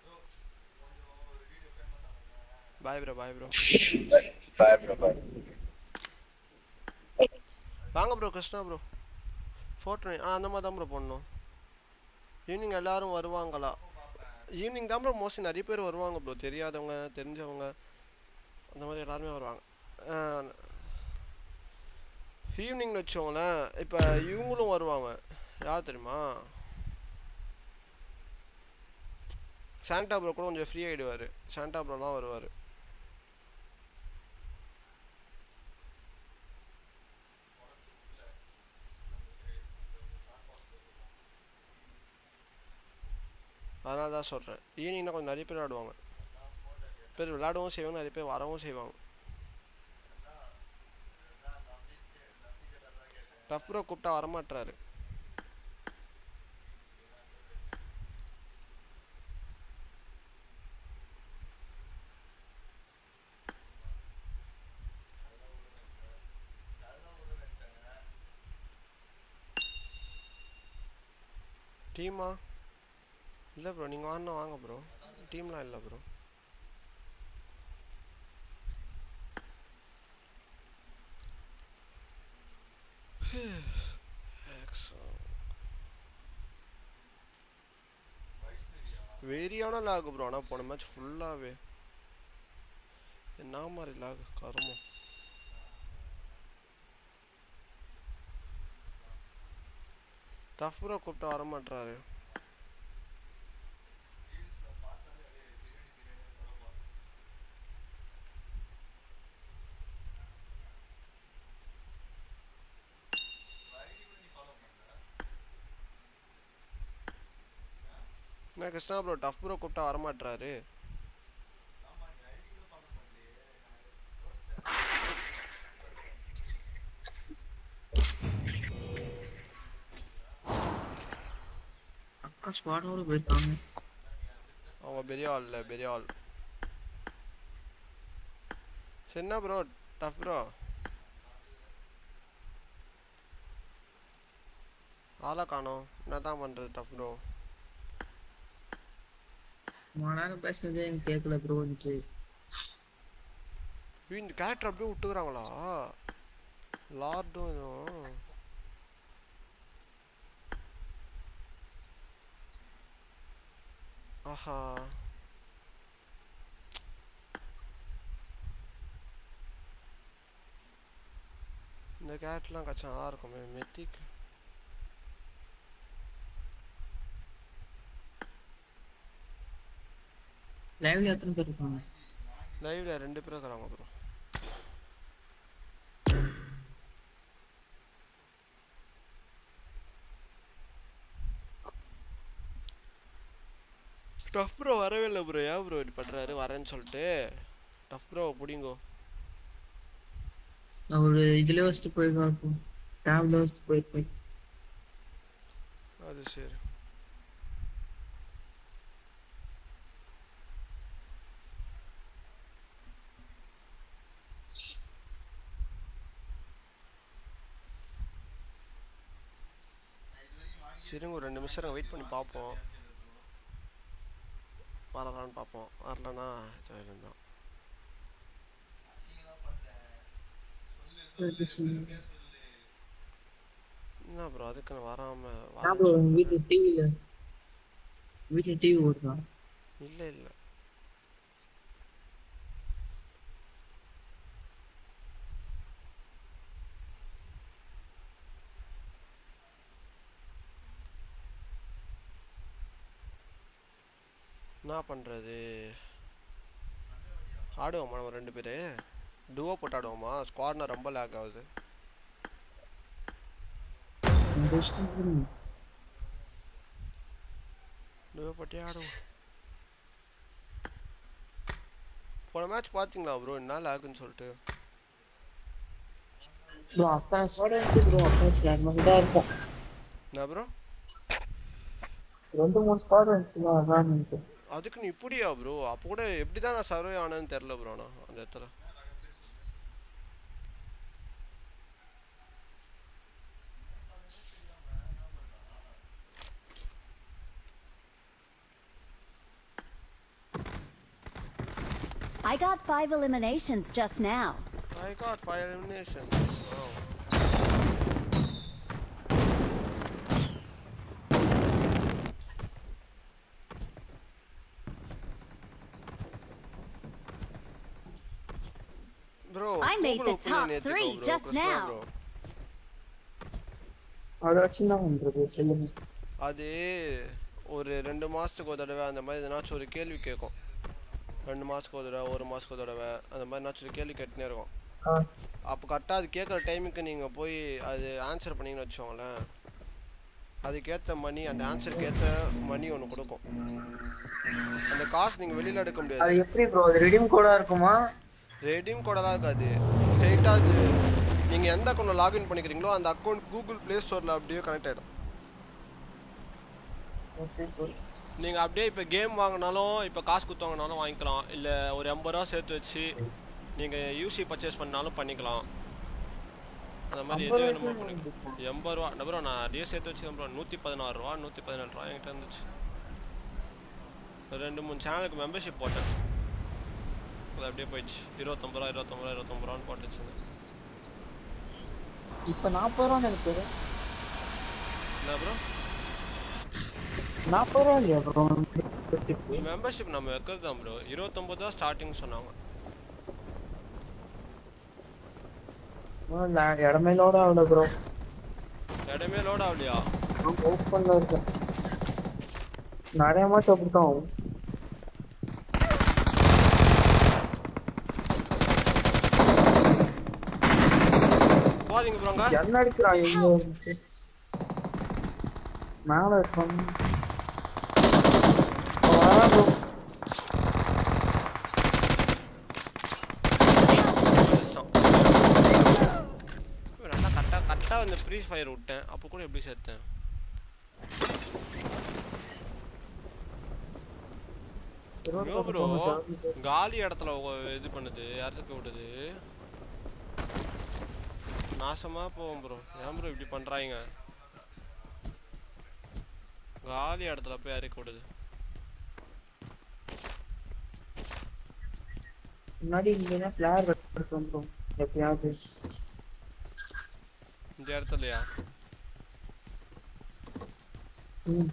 bye bro bye bro bye bro bye வாங்க ப்ரோ கிருஷ்ணா ப்ரோ ஃபோட்டோ ஆ அந்த மாதிரி தான் ப்ரோ பண்ணணும் ஈவினிங் எல்லாரும் வருவாங்களா ஈவினிங் தான் ப்ரோ மோஸ்ட்லி நிறைய பேர் வருவாங்க ப்ரோ தெரியாதவங்க தெரிஞ்சவங்க அந்த மாதிரி எல்லாருமே வருவாங்க ஈவினிங்னு வச்சோங்களேன் இப்போ இவங்களும் வருவாங்க யார் தெரியுமா சாண்டா ப்ரோ கூட கொஞ்சம் ஃப்ரீ ஆகிடுவார் சாண்டா ப்ரோலாம் வருவார் அதனால தான் சொல்கிறேன் ஈவினிங்னா கொஞ்சம் நிறைய பேர் விளாடுவாங்க பேர் விளையாடவும் செய்வாங்க நிறைய பேர் வரவும் செய்வாங்க டஃப் ப்ரோ கூப்பிட்டா வரமாட்றாரு டீமா இல்லை ப்ரோ நீங்கள் வாங்கினா வாங்க ப்ரோ டீம்லாம் இல்லை ப்ரோ வெறியான லாக் ப்ரோ ஆனால் போன மேட்ச் ஃபுல்லாகவே என்ன மாதிரி லாக் கருமம் டஃப் ப்ரோ கூப்பிட்டா வர மாட்றாரு என்ன கிருஷ்ணா ப்ரோ டஃப் ப்ரோ கூப்பிட்டா வர மாட்றாரு அக்கா ஸ்குவாடோட போயிருக்காங்க அவங்க பெரிய ஆள் இல்லை பெரிய ஆள் சரி என்ன ப்ரோ டஃப் ப்ரோ ஆளை காணோம் என்ன தான் பண்ணுறது டஃப் ப்ரோ ரொம்ப நேரம் பேசுனதே எனக்கு கேட்கல ப்ரோ எனக்கு இந்த கேரக்டர் அப்படியே விட்டுக்கிறாங்களா லார்டும் இதுவும் ஆஹா இந்த கேரட்லாம் கச்சா நல்லா இருக்குமே மெத்திக் லைவ்ல எத்தனை பேர் இருக்காங்க லைவ்ல ரெண்டு பேரும் இருக்கிறாங்க ப்ரோ டஃப் ப்ரோ வரவே இல்லை ப்ரோ ஏன் ப்ரோ இப்படி பண்ணுறாரு வரேன்னு சொல்லிட்டு டஃப் ப்ரோ பிடிங்கோ அவரு இதுல வச்சுட்டு போயிருக்காரு டேப்ல வச்சுட்டு போயிருப்பாரு அது சரி சரிங்க ஒரு ரெண்டு நிமிஷம் வெயிட் பண்ணி பார்ப்போம் வரலான்னு பார்ப்போம் வரலன்னா ஜாயின் தான் என்ன ப்ரோ அதுக்குன்னு வராம ஆ ப்ரோ வரேன்னு வீட்டு டிவில வீட்டுல டிவி ஓடுதா இல்லை இல்லை என்ன பண்ணுறது ஆடுவோமா நம்ம ரெண்டு பேர் டுவோ போட்டு ஆடுவோமா ஸ்குவாட்னா ரொம்ப லேக் ஆகுது உங்க இஷ்டம் விடுங்க. டுவோ போட்டே ஆடுவோம் போன மேட்ச் பார்த்தீங்களா ப்ரோ என்ன லேக்குன்னு சொல்லிட்டு ப்ரோ அப்பா சோட இருந்துச்சு ப்ரோ அப்பா ஸ்லாட் மாதிரி தான் இருக்கும் என்ன ப்ரோ ரெண்டு மூணு ஸ்குவாட் இருந்துச்சு ப்ரோ அதான் எனக்கு அதுக்கு நீ இப்படியா ப்ரோ அப்போ கூட எப்படி தான் நான் சர்வே ஆனேன்னு தெரில ப்ரோ நான் அந்த இடத்துல I got five eliminations just now. I got five eliminations. Wow. Bro, I made Google the open top பண்ணி three ஏத்திக்கோ bro, just Krishna now. bro. அதை வச்சு என்ன பண்றது சொல்லுங்க அது ஒரு ரெண்டு மாசத்துக்கு ஒரு தடவை அந்த மாதிரி எதனாச்சும் ஒரு கேள்வி கேட்கும் ரெண்டு மாசத்துக்கு ஒரு தடவை ஒரு மாசத்துக்கு ஒரு தடவை அந்த மாதிரி எதனாச்சும் ஒரு கேள்வி கேட்டுனே இருக்கும் ஆ அப்போ கரெக்டாக அது கேட்குற டைமுக்கு நீங்கள் போய் அது ஆன்சர் பண்ணீங்கன்னு வச்சுக்கோங்களேன் அதுக்கேற்ற மணி அந்த ஆன்சருக்கு ஏற்ற மணி ஒன்று கொடுக்கும் அந்த காசு நீங்கள் வெளியில் எடுக்க அது முடியாது எப்படி ப்ரோ அது ரிடீம் கோடா இருக்குமா ரெடீம் கோடெல்லாம் இருக்காது ஸ்ட்ரெயிட்டாக அது நீங்கள் எந்த அக்கௌண்ட்டில் லாகின் பண்ணிக்கிறீங்களோ அந்த அக்கௌண்ட் கூகுள் ப்ளே ஸ்டோரில் அப்படியே கனெக்ட் ஆகிடும் ஓகே ப்ரோ நீங்கள் அப்படியே இப்போ கேம் வாங்கினாலும் இப்போ காசு கொடுத்து வாங்கினாலும் வாங்கிக்கலாம் இல்லை ஒரு எண்பது ரூபா சேர்த்து வச்சு நீங்கள் யூசி பர்ச்சேஸ் பண்ணாலும் பண்ணிக்கலாம் அந்த மாதிரி எது வேணுமோ பண்ணிக்கலாம் எண்பது ரூபா ப்ரோ நான் அப்படியே சேர்த்து வச்சு ப்ரோ நூற்றி பதினாறு ரூபா நூற்றி பதினேழு ரூபா என்கிட்ட இருந்துச்சு ஒரு ரெண்டு மூணு சேனலுக்கு மெம்பர்ஷிப் போட்டேன் அது அப்படியே போயிடுச்சு இருபத்தொம்பது ரூபா இருபத்தொம்பது ரூபா இருபத்தொம்பது ரூபான்னு போட்டுச்சு இப்போ நாற்பது ரூபா எனக்கு என்ன ப்ரோ நாற்பது ரூபா இல்லையா ப்ரோ மெம்பர்ஷிப் நம்ம வைக்கிறது தான் ப்ரோ இருபத்தொம்பது தான் ஸ்டார்டிங் சொன்னாங்க இடமே லோட ஆகல ப்ரோ இடமே லோட் ஆகலையா ஓப்பன்ல இருக்கேன் நிறைய மேட்ச் அப்படித்தான் ஆகும் போகாதீங்க ப்ரோங்க என்ன அடிக்கிறா எங்க இருந்து? மேல இருக்கான் அவன் வரான் bro. நல்லா கரெக்டாக கரெக்டாக அந்த ஃப்ரீ ஃபயர் விட்டேன் அப்போ கூட எப்படி சேர்த்தேன் ஐயோ ப்ரோ காலி இடத்துல உ- இது பண்ணுது யாருக்கு விடுது நாசமா போவோம் ப்ரோ ஏன் ப்ரோ இப்படி பண்றாங்க காலி இடத்துல போய் இறக்கி விடுது முன்னாடி இங்க ஃபிளார் இருக்கும் ப்ரோ எப்பயாவது இந்த இடத்துலயா ம்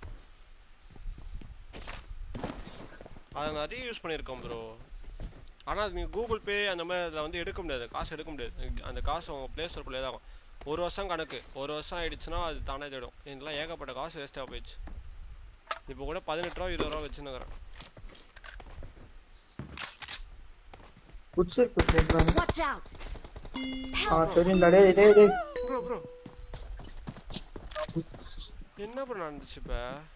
அதை நிறைய யூஸ் பண்ணியிருக்கோம் ப்ரோ ஆனால் அது நீங்கள் கூகுள் பே அந்த மாதிரி அதில் வந்து எடுக்க முடியாது காசு எடுக்க முடியாது அந்த காசு உங்கள் ப்ளே ஸ்டோர் தான் ஆகும் ஒரு வருஷம் கணக்கு ஒரு வருஷம் ஆயிடுச்சுன்னா அது தானே தேடும் இதெல்லாம் ஏகப்பட்ட காசு வேஸ்ட்டாக போயிடுச்சு இப்போ கூட பதினெட்டு ரூபா இருபது ரூபா வச்சுன்னுக்குறேன் புடிச்சிருக்கு ப்ரோ Watch out! ஆ தெரியும்டா டேய் டேய் டேய் ப்ரோ ப்ரோ என்ன ப்ரோ நடந்துச்சு இப்போ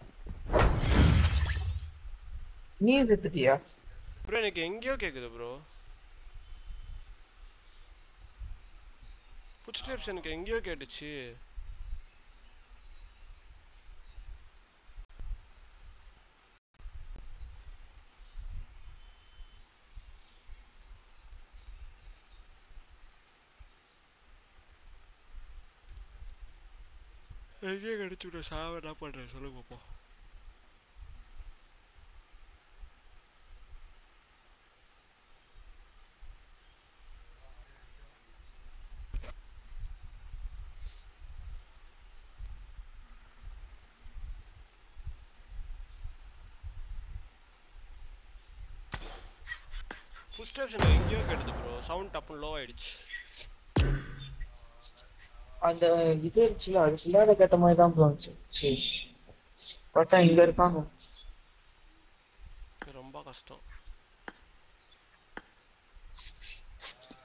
நீ எடுத்துட்டியா ப்ரோ எனக்கு எங்கேயோ கேட்குது ப்ரோ ஃபுட் ஸ்டெப்ஸ் எனக்கு எங்கேயோ கேட்டுச்சு எங்கேயோ கிடைச்சு விட சாவ என்ன பண்ணுறேன் சொல்லுங்க பார்ப்போம் ஃபுட் ஸ்டெப்ஸ் எனக்கு எங்கேயோ கேட்டது ப்ரோ சவுண்ட் டப்புன்னு லோ ஆயிடுச்சு அந்த இது இருந்துச்சுல அது விளையாட கேட்ட மாதிரி தான் ப்ரோ இருந்துச்சு சரி பார்த்தா இங்க இருக்காங்க இது ரொம்ப கஷ்டம்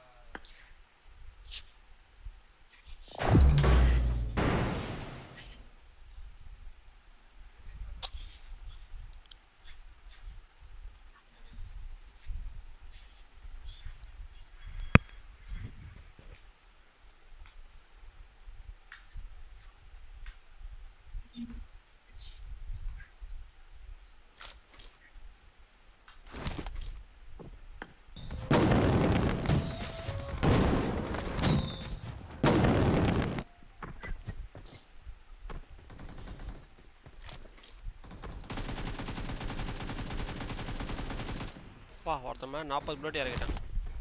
வா ஒருத்தன் மேலே நாற்பது புல்லட் இறக்கிட்டான்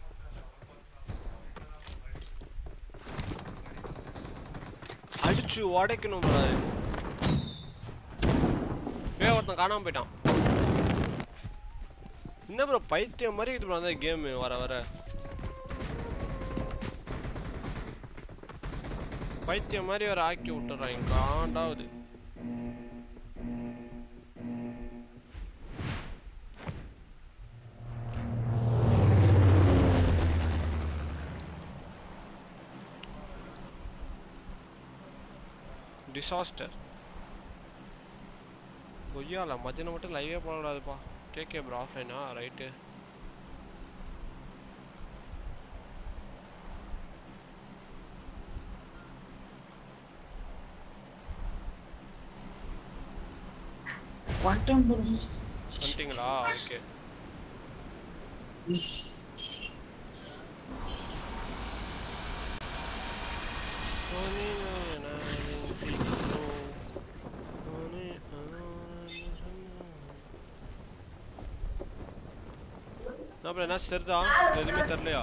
அடிச்சு உடைக்கணும் bro. ஏ ஒருத்தன் காணாம போயிட்டான் என்ன ப்ரோ பைத்தியம் மாதிரி இது அந்த கேம் வர வர பைத்தியம் மாதிரி வர ஆக்கி விட்டுறாங்க காண்டாவது டிசாஸ்டர் கொய்யால மத்தியானம் மட்டும் லைவே போடக்கூடாதுப்பா கேகே ப்ரோ ஆஃப்லைனா ரைட்டு வந்துட்டேன் bro. வந்துட்டீங்களா ஓகே அப்புறம் என்ன சரிதா எதுவுமே தெரிலையா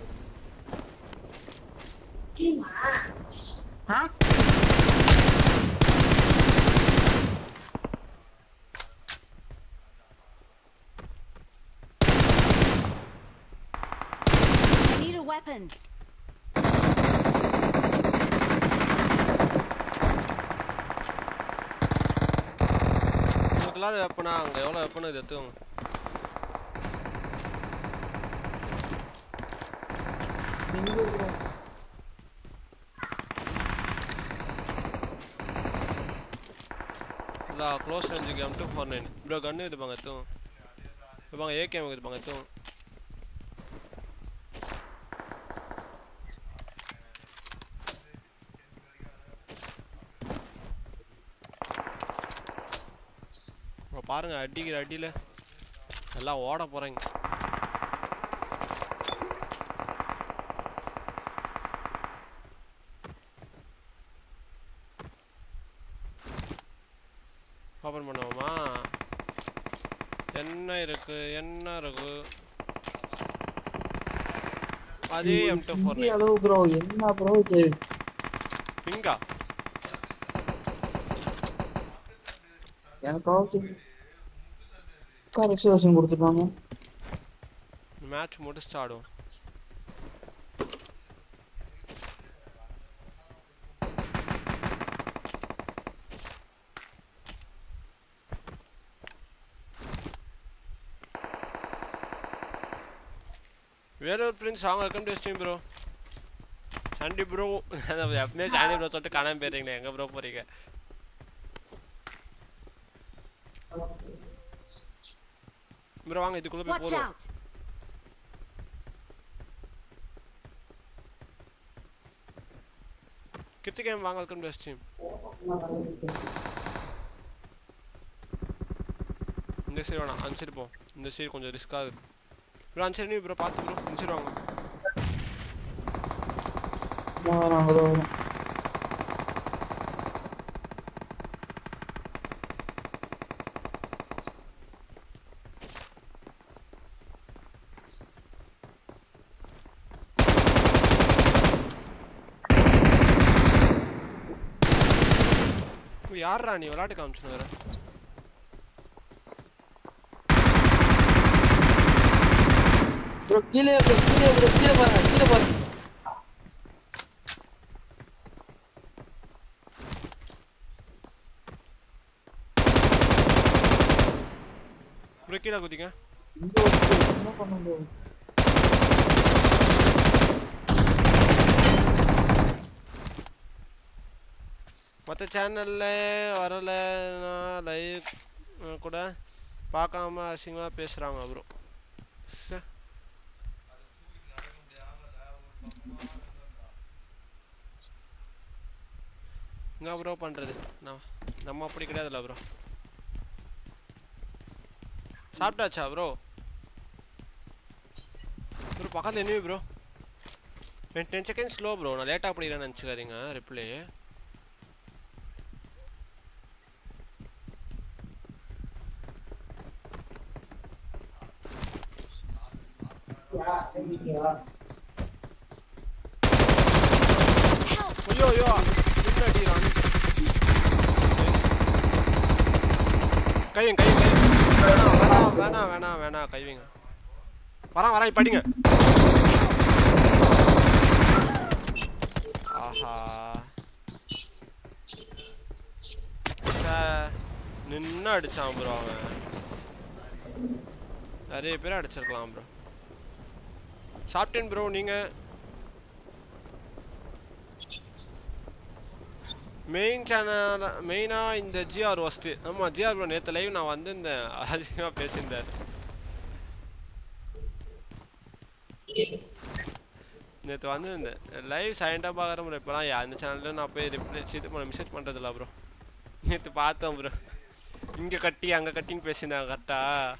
ஆ I need a weapon. உங்களுக்கு இல்லாத வெப்பனா அங்கே எவ்வளோ வெப்பன் இது எடுத்துக்கோங்க எங்க bro? இல்லை க்ளோஸ் ரேஞ்சுக்கு M two four nine bro கன்று இதுப்பாங்க எத்தும் இதுப்பாங்க ஏகேம் இதுப்பாங்க எத்தும் ப்ரோ பாருங்க அடிக்கிற அடியில் எல்லாம் ஓட போகிறாங்க ஓப்பன் பண்ணுவோமா என்ன இருக்கு என்ன இருக்கு அதே எம் டூ ஃபோர் இந்திய அளவு ப்ரோ என்ன ப்ரோ இது இங்கா எனக்காவது கார் எக்ஸ்பிரஷன் கொடுத்துருக்காங்க மேட்ச் முடிச்சுட்டு ஆடுவோம் வேற ஒரு ஃப்ரெண்ட்ஸ் அவங்க welcome to stream bro Sandy bro எப்பவுமே சாண்டி ப்ரோ சொல்லிட்டு காணாம போயிருங்களே எங்க ப்ரோ போறீங்க ப்ரோ வாங்க இதுக்குள்ள போய் Watch போறோம் out. கிருத்திகேம் வாங்க வெல்கம் டு ஸ்ட்ரீம் இந்த சைடு வேணாம் அந்த சைடு போ இந்த சைடு கொஞ்சம் ரிஸ்க் ஆகுது ப்ரோ அந்த சைடு ப்ரோ பார்த்து ப்ரோ இந்த சைடு வாங்க நாங்கள் வரோம் இப்போ யார்ரா நீ விளையாட்டு காமிச்சுன்னு வர ப்ரோ கீழே ப்ரோ கீழே ப்ரோ கீழே பாருங்க கீழே பாருங்க ப்ரோ கீழே குதிங்க இந்த ஒரு என்ன பண்ண முடியும் மற்ற சேனலில் வரலைன்னா லைவ் கூட பார்க்காம அசிங்கமாக பேசுகிறாங்க ப்ரோ ச என்ன ப்ரோ பண்ணுறது நான் நம்ம அப்படி கிடையாதுல்ல ப்ரோ சாப்பிட்டாச்சா ப்ரோ ப்ரோ பக்கத்தில் என்ன bro ten second slow bro நான் லேட்டாக படிக்கிறேன்னு நினச்சிக்காதீங்க ரிப்ளே ஐயோ ஐயோ நின்று அடிக்கிறான் கைவிங்க கைவிங்க வேணாம் வேணாம் வேணாம் வேணாம் கைவிங்க வரான் வரான் இப்ப அடிங்க ஆஹா நின்று அடிச்சான் ப்ரோ அவன் நிறைய பேர் அடிச்சிருக்கலாம் ப்ரோ சாப்பிட்டேன் ப்ரோ நீங்க மெயின் சேனல் மெயினாக இந்த ஜிஆர் ஒஸ்ட்டு ஆமாம் ஜிஆர் ப்ரோ நேற்று லைவ் நான் வந்திருந்தேன் அதிகமாக பேசியிருந்தார் நேற்று வந்திருந்தேன் லைவ் சைலண்டாக பார்க்குறேன் ப்ரோ இப்போலாம் அந்த சேனலில் நான் போய் ரிப்ளை இது பண்ண மெசேஜ் பண்ணுறதில்ல ப்ரோ நேற்று பார்த்தேன் ப்ரோ இங்கே கட்டி அங்கே கட்டின்னு பேசியிருந்தாங்க கரெக்டாக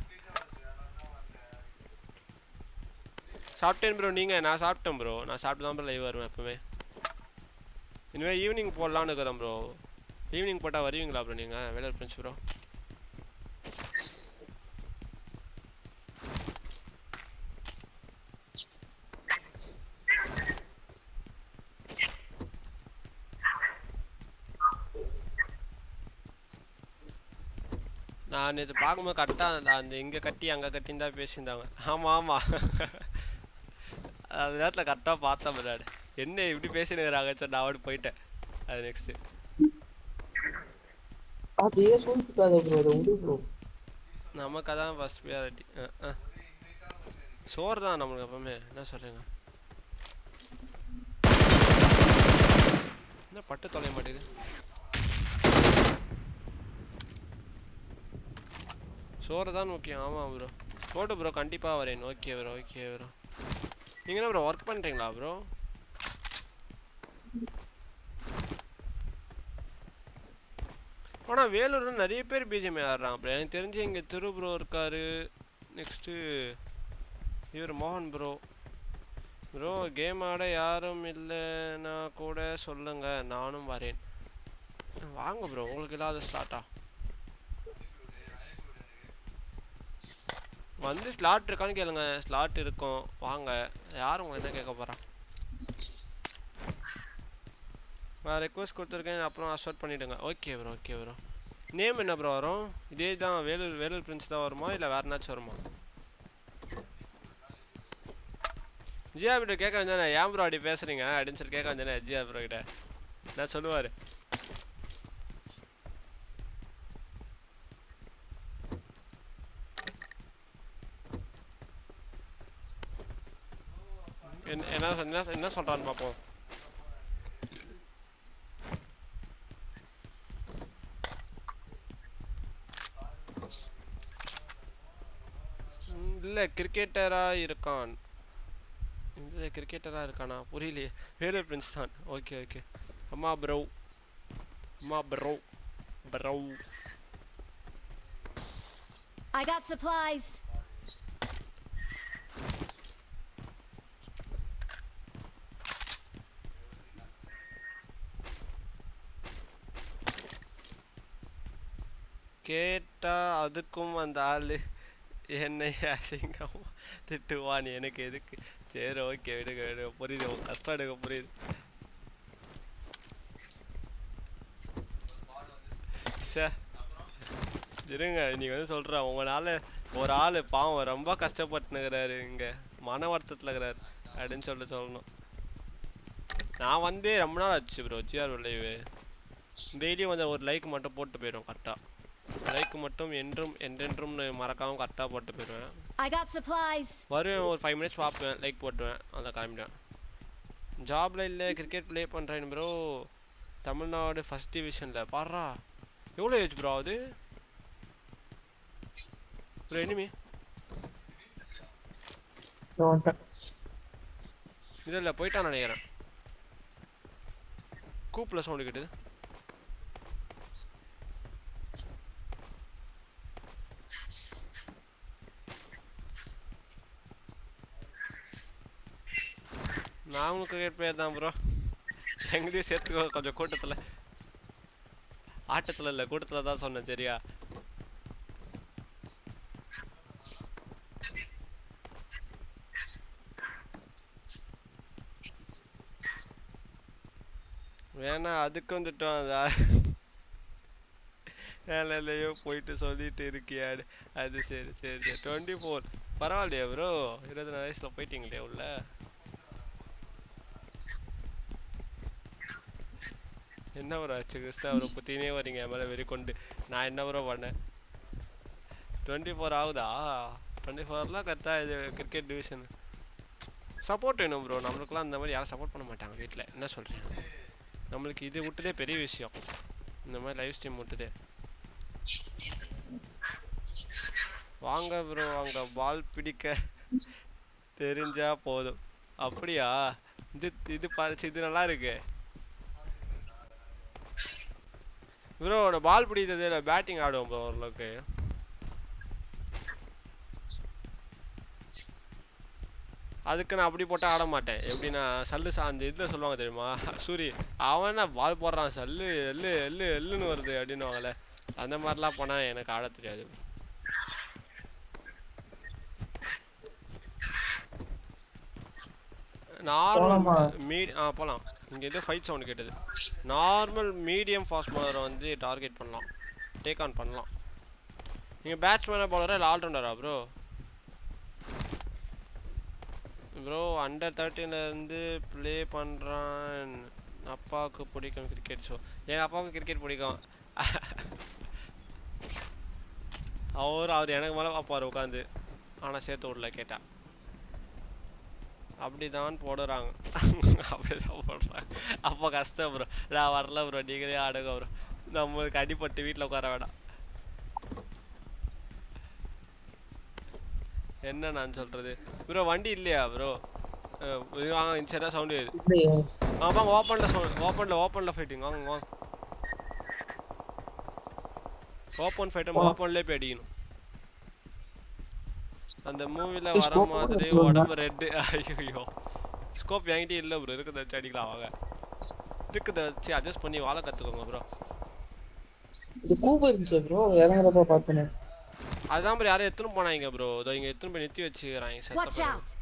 சாப்பிட்டேன் ப்ரோ நீங்கள் நான் சாப்பிட்டேன் ப்ரோ நான் சாப்பிட்டு தான் ப்ரோ லைவ் வருவேன் எப்பவுமே இனிமேல் ஈவினிங் போடலான்னு இருக்கிறேன் ப்ரோ ஈவினிங் போட்டால் வருவீங்களா ப்ரோ நீங்கள் வேலை ஃப்ரெண்ட்ஸ் ப்ரோ நான் நேற்று பார்க்கும்போது கரெக்டாக அந்த இங்கே கட்டி அங்கே கட்டின்னு தான் பேசியிருந்தாங்க ஆமாம் ஆமாம் அந்த நேரத்தில் கரெக்டாக பார்த்தேன் விளையாடு என்ன இப்படி பேசினுங்கிறாங்க சரி நான் அவடு போயிட்டேன் அது நெக்ஸ்ட்டு அதையே சொல்லிருக்காத ப்ரோ அதை விடு ப்ரோ நமக்கு அதான் ஃபஸ்ட் ப்ரியாரிட்டி சோறு தான் நம்மளுக்கு எப்பவுமே என்ன சொல்கிறீங்க என்ன பட்டு தொலைய மாட்டேங்குது சோறு தான் முக்கியம் ஆமாம் ப்ரோ போட்டு ப்ரோ கண்டிப்பாக வரேன் ஓகே ப்ரோ ஓகே ப்ரோ நீங்கள் என்ன ப்ரோ ஒர்க் பண்ணுறீங்களா ப்ரோ ஆனால் வேலூர்ல நிறைய பேர் பிஜிஎம் ஆடுறாங்க ப்ரோ எனக்கு தெரிஞ்சு இங்கே திரு ப்ரோ இருக்காரு நெக்ஸ்ட்டு இவர் மோகன் ப்ரோ ப்ரோ கேம் ஆட யாரும் இல்லைன்னா கூட சொல்லுங்க நானும் வரேன் வாங்க ப்ரோ உங்களுக்கு இல்லாத ஸ்லாட்டா வந்து ஸ்லாட் இருக்கான்னு கேளுங்க ஸ்லாட் இருக்கும் வாங்க யார் உங்களை என்ன கேட்க போகிறா நான் ரெக்வஸ்ட் கொடுத்துருக்கேன் அப்புறம் அக்செப்ட் பண்ணிவிடுங்க okay bro okay bro name என்ன ப்ரோ வரும் இதே தான் வேலூர் வேலூர் பிரின்ஸ் தான் வருமா இல்லை வேறு என்னாச்சும் வருமா ஜியா கிட்ட கேட்க வந்தானே ஏன் ப்ரோ அப்படி பேசுகிறீங்க அப்படின்னு சொல்லி கேட்க வந்தானே ஜியா ப்ரோ கிட்ட நான் சொல்லுவார் என்ன என்ன என்ன என்ன சொல்கிறான்னு பார்ப்போம் இல்லை கிரிக்கெட்டராக இருக்கான் இந்த கிரிக்கெட்டராக இருக்கானா புரியலையே வேலூர் பிரின்ஸ் தான் ஓகே ஓகே அம்மா ப்ரோ அம்மா bro bro I got supplies. கேட்டா அதுக்கும் அந்த ஆள் என்னை அசிங்கமா திட்டுவான் எனக்கு எதுக்கு சரி ஓகே விடுங்க விடுங்க புரியுது உன் கஷ்டம் எனக்கு புரியுது சே இருங்க நீங்க வந்து சொல்ற உங்களால ஒரு ஆள் பாவம் ரொம்ப கஷ்டப்பட்டுனுக்கிறாரு இங்க மன வருத்தத்தில் இருக்கிறாரு அப்படின்னு சொல்லி சொல்லணும் நான் வந்து ரொம்ப நாள் ஆச்சு ப்ரோ ஜிஆர் லைவ் டெய்லியும் வந்து ஒரு லைக் மட்டும் போட்டு போயிடும் கரெக்டாக லைக் மட்டும் என்றும் என்றென்றும் மறக்காம கரெக்டாக போட்டு போயிடுவேன் I got supplies. வருவேன் ஒரு ஃபைவ் மினிட்ஸ் பார்ப்பேன் லைக் போட்டுவேன் அதை காமிடுவேன் ஜாப்ல இல்லை கிரிக்கெட் ப்ளே பண்ணுறேன் ப்ரோ தமிழ்நாடு ஃபஸ்ட் டிவிஷனில் பாடுறா எவ்வளோ ஏஜ் ப்ரோ அது ப்ரோ எனிமி இதில் போயிட்டான் நினைக்கிறேன் கூப்பில் சவுண்டு கேட்டுது நாங்களும் கிரிக்கெட் பிளேயர் தான் ப்ரோ எங்களையும் சேர்த்துக்கோ கொஞ்சம் கூட்டத்தில் ஆட்டத்தில் இல்லை கூட்டத்தில் தான் சொன்னேன் சரியா வேணா அதுக்கு வந்துட்டோம் அதா வேலையிலையோ போயிட்டு சொல்லிட்டு இருக்கியாடு அது சரி சரி சரி டுவெண்ட்டி ஃபோர் பரவாயில்லையா ப்ரோ இருபத்தி நாலு வயசில் போயிட்டீங்களே உள்ள என்ன ப்ரோ ஆச்சு கிருஷ்ணா அவரை பற்றினே வரீங்க என் மேலே வெறி கொண்டு நான் என்ன ப்ரோ பண்ணேன் டுவெண்ட்டி ஃபோர் ஆகுதா டுவெண்ட்டி ஃபோர்லாம் கரெக்டாக இது கிரிக்கெட் டிவிஷன் சப்போர்ட் வேணும் ப்ரோ நம்மளுக்குலாம் அந்த மாதிரி யாரும் சப்போர்ட் பண்ண மாட்டாங்க வீட்டில் என்ன சொல்கிறேன் நம்மளுக்கு இது விட்டதே பெரிய விஷயம் இந்த மாதிரி லைவ் ஸ்ட்ரீம் விட்டதே வாங்க ப்ரோ வாங்க பால் பிடிக்க தெரிஞ்சா போதும் அப்படியா இது இது பாரு இது நல்லா இருக்கு ப்ரோ நான் பால் பிடிக்கிறது இல்லை பேட்டிங் ஆடுவோம் ப்ரோ ஓரளவுக்கு அதுக்கு நான் அப்படி போட்டால் ஆட மாட்டேன் எப்படின்னா சல்லு சா அந்த இதில் சொல்லுவாங்க தெரியுமா சூரி அவன் என்ன பால் போடுறான் சல்லு எள்ளு எள்ளு எள்ளுன்னு வருது அப்படின்னுவாங்கல்ல அந்த மாதிரிலாம் போனால் எனக்கு ஆட தெரியாது நார்மல் போலாமா? மீட் ஆ போகலாம் இங்கே எது ஃபைட் சவுண்ட் கேட்டது நார்மல் மீடியம் ஃபாஸ்ட் பவுலரை வந்து டார்கெட் பண்ணலாம் டேக் ஆன் பண்ணலாம் நீங்கள் பேட்ஸ்மேனாக பவுலரா இல்லை ஆல்ரவுண்டரா ப்ரோ ப்ரோ அண்டர் தேர்ட்டீன்லேருந்து ப்ளே பண்ணுறான் அப்பாவுக்கு பிடிக்கும் கிரிக்கெட் ஷோ எங்கள் அப்பாவுக்கு கிரிக்கெட் பிடிக்கும் அவர் அவர் எனக்கு மேலே பார்ப்பார் உட்காந்து ஆனால் சேர்த்து விடல கேட்டா அப்படிதான் போடுறாங்க அப்படிதான் போடுறாங்க அப்போ கஷ்டம் ப்ரோ நான் வரல ப்ரோ நீங்களே ஆடுங்க ப்ரோ நம்மளுக்கு அடிபட்டு வீட்டில் உட்கார வேணாம் என்ன நான் சொல்றது ப்ரோ வண்டி இல்லையா ப்ரோ வாங்க இந்த சைடாக சவுண்டு இல்லையே ஆ வாங்க ஓப்பனில் சவுண்ட் ஓப்பனில் ஓப்பனில் ஃபைட்டிங் வாங்க வாங்க ஓப்பன் ஃபைட்டும் ஓப்பன்லேயே போய் அடிக்கணும் அந்த மூவில ஏய், வர scope மாதிரி கூட உடம்பு ரெட்டு ஐயோ ஸ்கோப் என்கிட்ட இல்லை ப்ரோ இருக்கிறத வச்சு அடிக்கலாம் வாங்க இருக்கிறத வச்சு அட்ஜஸ்ட் பண்ணி வாழ கற்றுக்கோங்க ப்ரோ இது கூப்பு இருந்துச்சு ப்ரோ இறங்குறப்ப பார்த்தேனே அதுதான் ப்ரோ யாரும் எத்தனை போனாங்க ப்ரோ இதோ இங்கே எத்தனை போய் நிறுத்தி வச்சுக்கிறாங்க Watch செத்த out!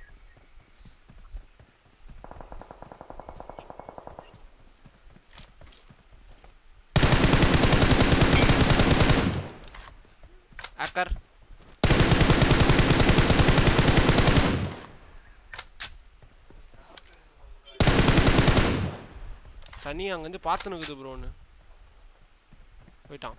ஆக்கர் சனி அங்கேருந்து பார்த்து நிற்குது ப்ரோ ஒன்று போயிட்டான்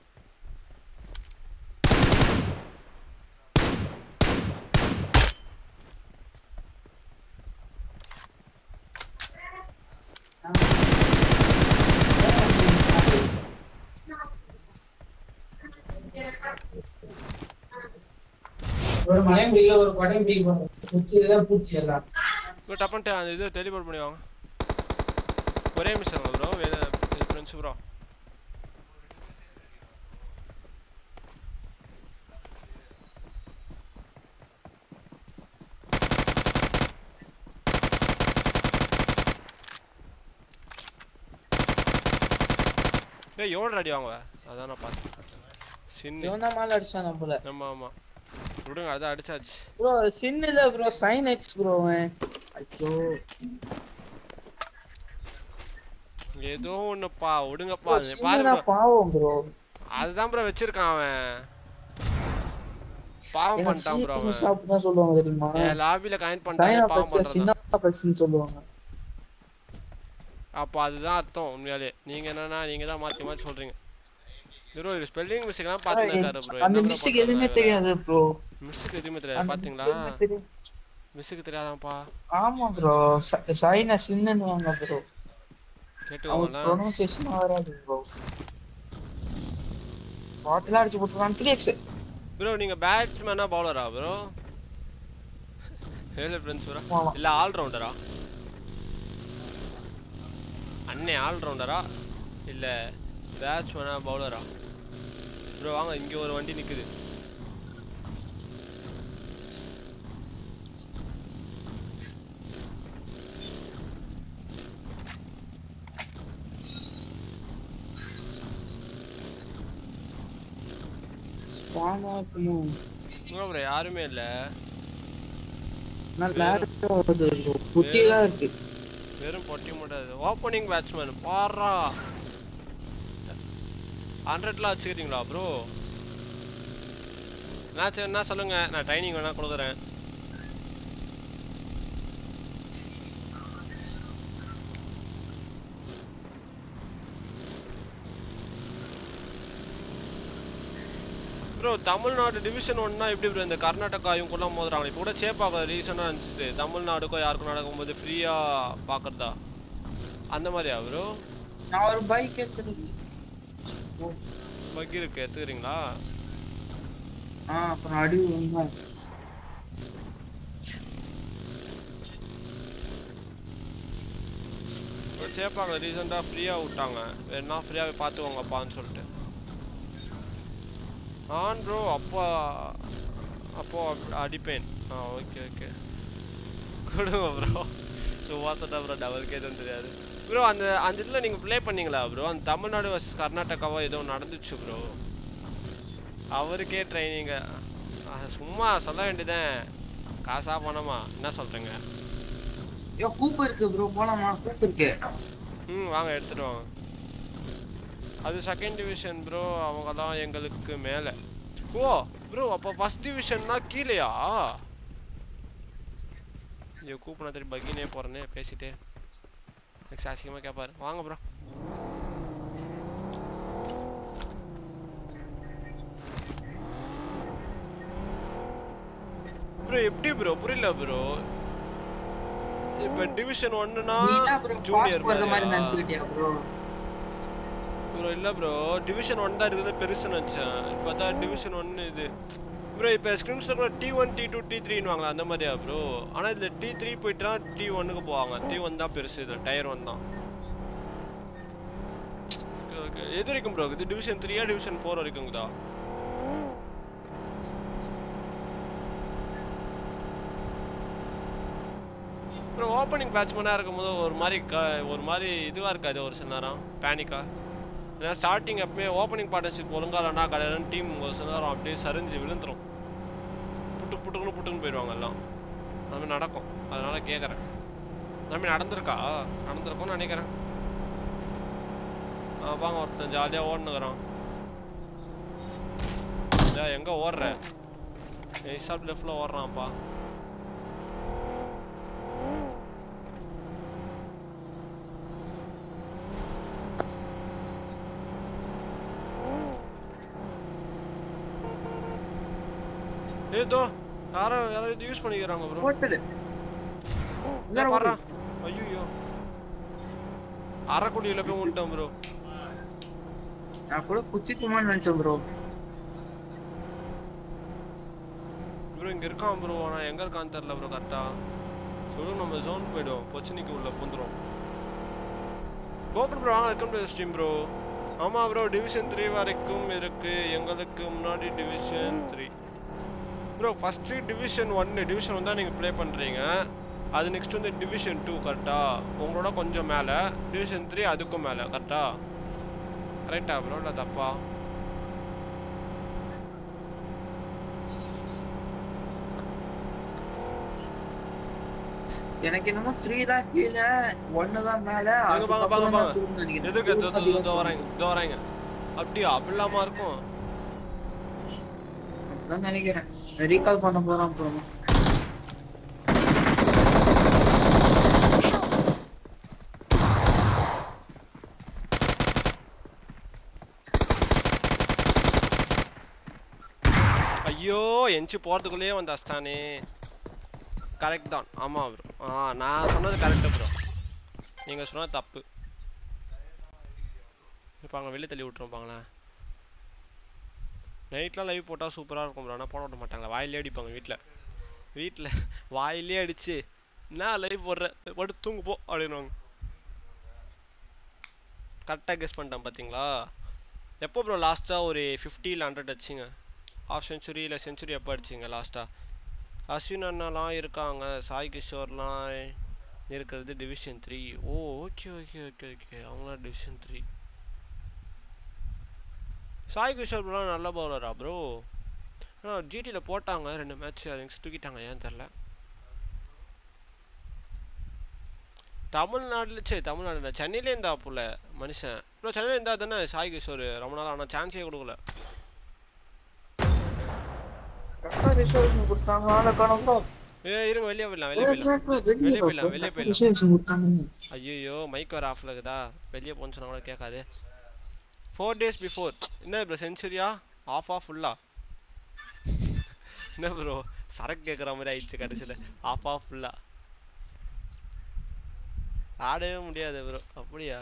ஒரு மழை முடியல ஒரு படம் பிடிக்க பூச்சி எல்லாம் பூச்சி எல்லாம் ப்ரோ டப்புன்ட்டு அந்த இது டெலிபோர்ட் பண்ணி வாங்க ஒரே மிஷன் ப்ரோ வேறு ஃப்ரெண்ட்ஸ் ப்ரோ ஏய் எவ்வளோ அடி வாங்க அதான் நான் பார்த்தேன் சின்ன இவன் தான் மேல அடிச்சான் நம்மள ஆமாம் ஆமாம் விடுங்க அதான் அடிச்சாச்சு ப்ரோ சின்ன இல்ல ப்ரோ சைன் எக்ஸ் ப்ரோ அவன் ஐயோ ஏதோ ஒண்ணுப்பா விடுங்கப்பா அது பாரு சின்னனா bro. பாவம் ப்ரோ அதுதான் ப்ரோ வச்சிருக்கான் அவன் பாவம் எங்க பண்ணிட்டான் ப்ரோ அவன் ஷாப் தான் சொல்லுவாங்க தெரியுமா என் லாபில காயின் சைன் பண்ணிட்டான் ஆஃப் பாவம் எக்ஸ் சின்ன பண்றான் ஆஃப் சொல்லுவாங்க அப்போ அதுதான் அர்த்தம் உண்மையாலே நீங்க என்னன்னா நீங்க தான் மாத்தி மாத்தி சொல்றீங்க ப்ரோ இது ஸ்பெல்லிங் மிஸ்டேக்லாம் பார்த்து இருக்காரு ப்ரோ அந்த மிஸ்ஸுக்கு எதுவுமே தெரியாது ப்ரோ மிஸ்ஸுக்கு எதுவுமே தெரியாது அந்த பாத்தீங்களா miss எதுவுமே தெரியாது. மிஸ்ஸுக்கு தெரியாதான்ப்பா ஆமா ப்ரோ சைனா சின்னன்னு ப்ரோ அவன் கேட்டுக்கோங்களேன் ப்ரொனன்சியேஷன் வராது ப்ரோ பாட்டுலாம் அடிச்சு போட்டுருக்கான் த்ரீ எக்ஸ் ப்ரோ நீங்க பேட்ஸ்மேனா பவுலரா ப்ரோ ஹேலோ ஃப்ரெண்ட்ஸ் ப்ரோ ஆமா. இல்ல ஆல்ரவுண்டரா அண்ணே ஆல்ரவுண்டரா இல்ல பேட்ஸ்மேனா பவுலரா ப்ரோ வாங்க இங்க ஒரு வண்டி நிக்குது ஸ்பானா இருக்கணும் ப்ரோ ப்ரோ யாருமே இல்ல நான் லேட் வருது ப்ரோ குட்டியெல்லாம் இருக்கு வெறும் பொட்டி முடியாது ஓப்பனிங் பேட்ஸ்மேன் பாரா ஹண்ட்ரட்லாம் வச்சுக்கிறீங்களா ப்ரோ என்னாச்சு என்ன சொல்லுங்க நான் ட்ரைனிங் வேணா கொடுக்குறேன் ப்ரோ தமிழ்நாடு டிவிஷன் ஒன்னா எப்படி ப்ரோ இந்த கர்நாடகா இவங்கெல்லாம் மோதுறாங்க இப்போ கூட சேப்பாக்க ரீசனாக இருந்துச்சு தமிழ்நாடுக்கும் யாருக்கும் நடக்கும்போது ஃப்ரீயாக பார்க்குறதா அந்த மாதிரியா ப்ரோ நான் ஒரு பைக் எடுத்துட்டு பக்கி இருக்கு எடுத்துக்கிறீங்களா ஆ அப்புறம் அடி விழுந்தா. இப்போ சேப்பாக்க ரீசெண்டாக ஃப்ரீயாக விட்டாங்க வேணா ஃப்ரீயாகவே பார்த்துக்கோங்கப்பான்னு சொல்லிட்டு ஆன் ப்ரோ அப்போ அப்போ அப்- அடிப்பேன் ஆ ஓகே ஓகே கொடுங்க ப்ரோ சும்மா சொன்னா ப்ரோ டபுள் கேதுன்னு தெரியாது ப்ரோ அந்த அந்த இதில் நீங்கள் ப்ளே பண்ணீங்களா ப்ரோ அந்த தமிழ்நாடு வர்சஸ் கர்நாடகாவோ ஏதோ நடந்துச்சு ப்ரோ அவருக்கே ட்ரைனிங்க சும்மா சொல்ல வேண்டியதேன் காசா பணமா என்ன சொல்கிறீங்க ஐயோ கூப்பு இருக்கு ப்ரோ போலாமா கூப்பு இருக்கு ம் வாங்க எடுத்துட்டு வாங்க அது செகண்ட் டிவிஷன் ப்ரோ அவங்கலாம் எங்களுக்கு மேலே ஓ ப்ரோ அப்போ ஃபர்ஸ்ட் டிவிஷன்னா கீழேயா ஐயோ கூப்பிட திருப்பி பக்கினே போகிறேனே பேசிட்டு நெக்ஸ்ட் அசிங்கமாக கேட்பாரு வாங்க ப்ரோ ப்ரோ எப்படி ப்ரோ புரியல ப்ரோ இப்போ டிவிஷன் ஒன்றுனா நீ தான் ப்ரோ ஜூனியர் பாஸ் போடுற மாதிரி மாதிரியா? நினைச்சுக்கிட்டியா ப்ரோ ப்ரோ இல்லை ப்ரோ டிவிஷன் ஒன் தான் இருக்குது பெருசுன்னு நினச்சேன் இப்போ பார்த்தா டிவிஷன் ஒன்று இது ப்ரோ இப்போ ஸ்கிரிம்ஸில் கூட T one T two T த்ரீன்னு வாங்கலாம் அந்த மாதிரியா ப்ரோ ஆனால் இதில் டி த்ரீ போயிட்டுனா டி ஒன்னுக்கு போவாங்க டி ஒன் தான் பெருசு இதில் டயர் ஒன் தான் ஓகே ஓகே எது வரைக்கும் ப்ரோ இது டிவிஷன் த்ரீயா டிவிஷன் ஃபோர் வரைக்கும்தா ப்ரோ ஓப்பனிங் பேட்ச்மேனாக இருக்கும்போது ஒரு மாதிரி க ஒரு மாதிரி இதுவாக இருக்காது ஒரு சில நேரம் பேனிக்காக ஏன்னா ஸ்டார்டிங் எப்பவுமே ஓப்பனிங் பார்ட்னர்ஷிப் ஒழுங்கா இல்லைனா கடையில டீம் ஒரு சில நேரம் அப்படியே சரிஞ்சு விழுந்துரும் புட்டுக்கு புட்டுக்குன்னு புட்டுன்னு போயிடுவாங்க எல்லாம் அது மாதிரி நடக்கும் அதனால கேட்குறேன் அது மாதிரி நடந்திருக்கா நடந்திருக்கும்னு நினைக்கிறேன் ஆ வாங்க ஒருத்தன் ஜாலியாக ஓடுனுக்குறான் ஏய், எங்க ஓடுற நைஸாக லெஃப்டில் ஓடுறான்ப்பா ஏதோ யாரோ யாரோ இது யூஸ் பண்ணிக்கிறாங்க ப்ரோ ஹோட்டலு பாரு ஐயோ அரைக்குடியில் போய் விட்டேன் ப்ரோ நான் கூட குச்சிக்குமான்னு நினைச்சேன் ப்ரோ ப்ரோ இங்கே இருக்கான் ப்ரோ ஆனால் எங்கே இருக்கான்னு தெரில ப்ரோ கரெக்டாக சொல்லும் நம்ம ஜோன் போயிடும் பொச்சனிக்கு உள்ள பூந்துரும் கோகுல் ப்ரோ வாங்க வெல்கம் டு ஸ்ட்ரீம் ப்ரோ ஆமாம் ப்ரோ டிவிஷன் த்ரீ வரைக்கும் இருக்கு எங்களுக்கு முன்னாடி division three bro first division ஒன்று டிவிஷன் ஒன் தான் நீங்கள் ப்ளே பண்ணுறீங்க அது நெக்ஸ்ட் வந்து டிவிஷன் டூ கரெக்டாக உங்களோட கொஞ்சம் மேலே டிவிஷன் த்ரீ அதுக்கும் மேலே கரெக்டாக கரெக்டா ப்ரோ இல்லை தப்பா எனக்கு என்னமோ த்ரீ தான் கீழே ஒன்னு தான் மேல வாங்க வாங்க வாங்க அதுக்கப்புறம் தான் வாங்க two ன்னு நினைக்கிறேன். எதுக்கு two இதோ- இதோ- அதிகம் இதோ வராங்க இதோ வராங்க அப்படியா அப்படிலாமா இருக்கும் அப்படிதான் நினைக்கிறேன் ரீகால் பண்ண போறான் அப்புறமா ஐயோ எஞ்சி போகிறதுக்குள்ளேயே வந்து அஸ்தானே கரெக்ட் தான் ஆமாம் ப்ரோ ஆ நான் சொன்னது கரெக்டு ப்ரோ நீங்கள் சொன்னது தப்பு இப்போ அங்கே வெளியே தள்ளி விட்டுருப்பாங்களேன் நைட்லாம் லைவ் போட்டால் சூப்பராக இருக்கும் ப்ரோ ஆனால் போட விட மாட்டாங்க வாயிலே அடிப்பாங்க வீட்டில் வீட்டில் வாயிலே அடிச்சு என்ன லைவ் போடுற படுத்து தூங்கு போ அப்படின்னுவாங்க கரெக்டாக கெஸ் பண்ணிட்டேன் பார்த்தீங்களா எப்போ ப்ரோ லாஸ்ட்டாக ஒரு ஃபிஃப்டி இல்லை ஹண்ட்ரட் வச்சிங்க ஹாஃப் செஞ்சுரி இல்லை செஞ்சுரி எப்போ அடிச்சிங்க லாஸ்ட்டாக அஸ்வின் அண்ணாலாம் இருக்காங்க சாய் கிஷோர்லாம் இருக்கிறது டிவிஷன் த்ரீ ஓ ஓகே ஓகே ஓகே ஓகே அவங்களாம் டிவிஷன் த்ரீ சாய் கிஷோர் ப்ரோலாம் நல்ல பவுலரா ப்ரோ ஆனால் ஜிடியில் போட்டாங்க ரெண்டு மேட்ச் அது நெக்ஸ்ட் தூக்கிட்டாங்க ஏன் தெரில தமிழ்நாட்டில் சரி தமிழ்நாடு சென்னையிலே இருந்தா புள்ள மனுஷன் ப்ரோ சென்னையில் இருந்தா தானே சாய் கிஷோர் ரொம்ப நாள் ஆனால் சான்ஸே கொடுக்கல கரெக்டா ரிசர்வேஷன் கொடுத்தாங்க ஆளை காணோம் bro. ஏ இருங்க வெளியே போயிடலாம் வெளியே போயிடலாம் வெளியே வெளியே போயிடலாம், வெளியே போயிடலாம். ரிசர்வேஷன் கொடுத்தாங்க ஐயோ மைக் வர ஆஃப்ல இருக்குதா வெளியே போன்னு சொன்னா கூட கேட்காது ஃபோர் டேஸ் பிஃபோர் என்ன ப்ரோ செஞ்சுரியா ஆஃப் ஆஃப் ஃபுல்லா என்ன ப்ரோ சரக்கு கேட்குற மாதிரி ஆயிடுச்சு கடைசியில் ஆஃப் ஆஃப் ஃபுல்லா ஆடவே முடியாது ப்ரோ அப்படியா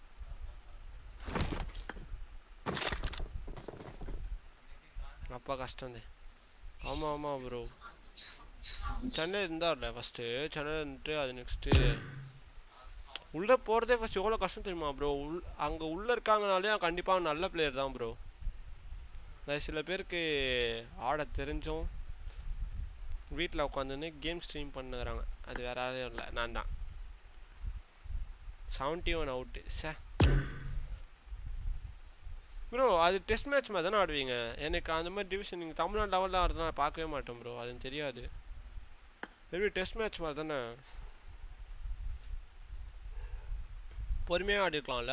அப்பா கஷ்டம் ஆமாம் ஆமாம் ப்ரோ சென்னை இருந்தார்ல ஃபஸ்ட்டு சென்னை இருந்துட்டு அது நெக்ஸ்ட்டு உள்ளே போகிறதே ஃபஸ்ட் எவ்வளோ கஷ்டம் தெரியுமா ப்ரோ உள் அங்கே உள்ளே இருக்காங்கனாலே கண்டிப்பாக நல்ல பிளேயர் தான் ப்ரோ சில பேருக்கு ஆட தெரிஞ்சும் வீட்டில் உட்காந்துன்னு கேம் ஸ்ட்ரீம் பண்ணுறாங்க அது வேற யாரும் இல்லை நான் தான் செவன்ட்டி ஒன் அவுட்டு சே ப்ரோ அது டெஸ்ட் மேட்ச் மாதிரி தானே ஆடுவீங்க எனக்கு அந்த மாதிரி டிவிஷன் நீங்கள் தமிழ்நாடு லெவலில் ஆடுறதுனா நான் பார்க்கவே மாட்டேன் ப்ரோ அது எனக்கு தெரியாது எப்படி டெஸ்ட் மேட்ச் மாதிரி தானே பொறுமையாக ஆடிருக்கலாம்ல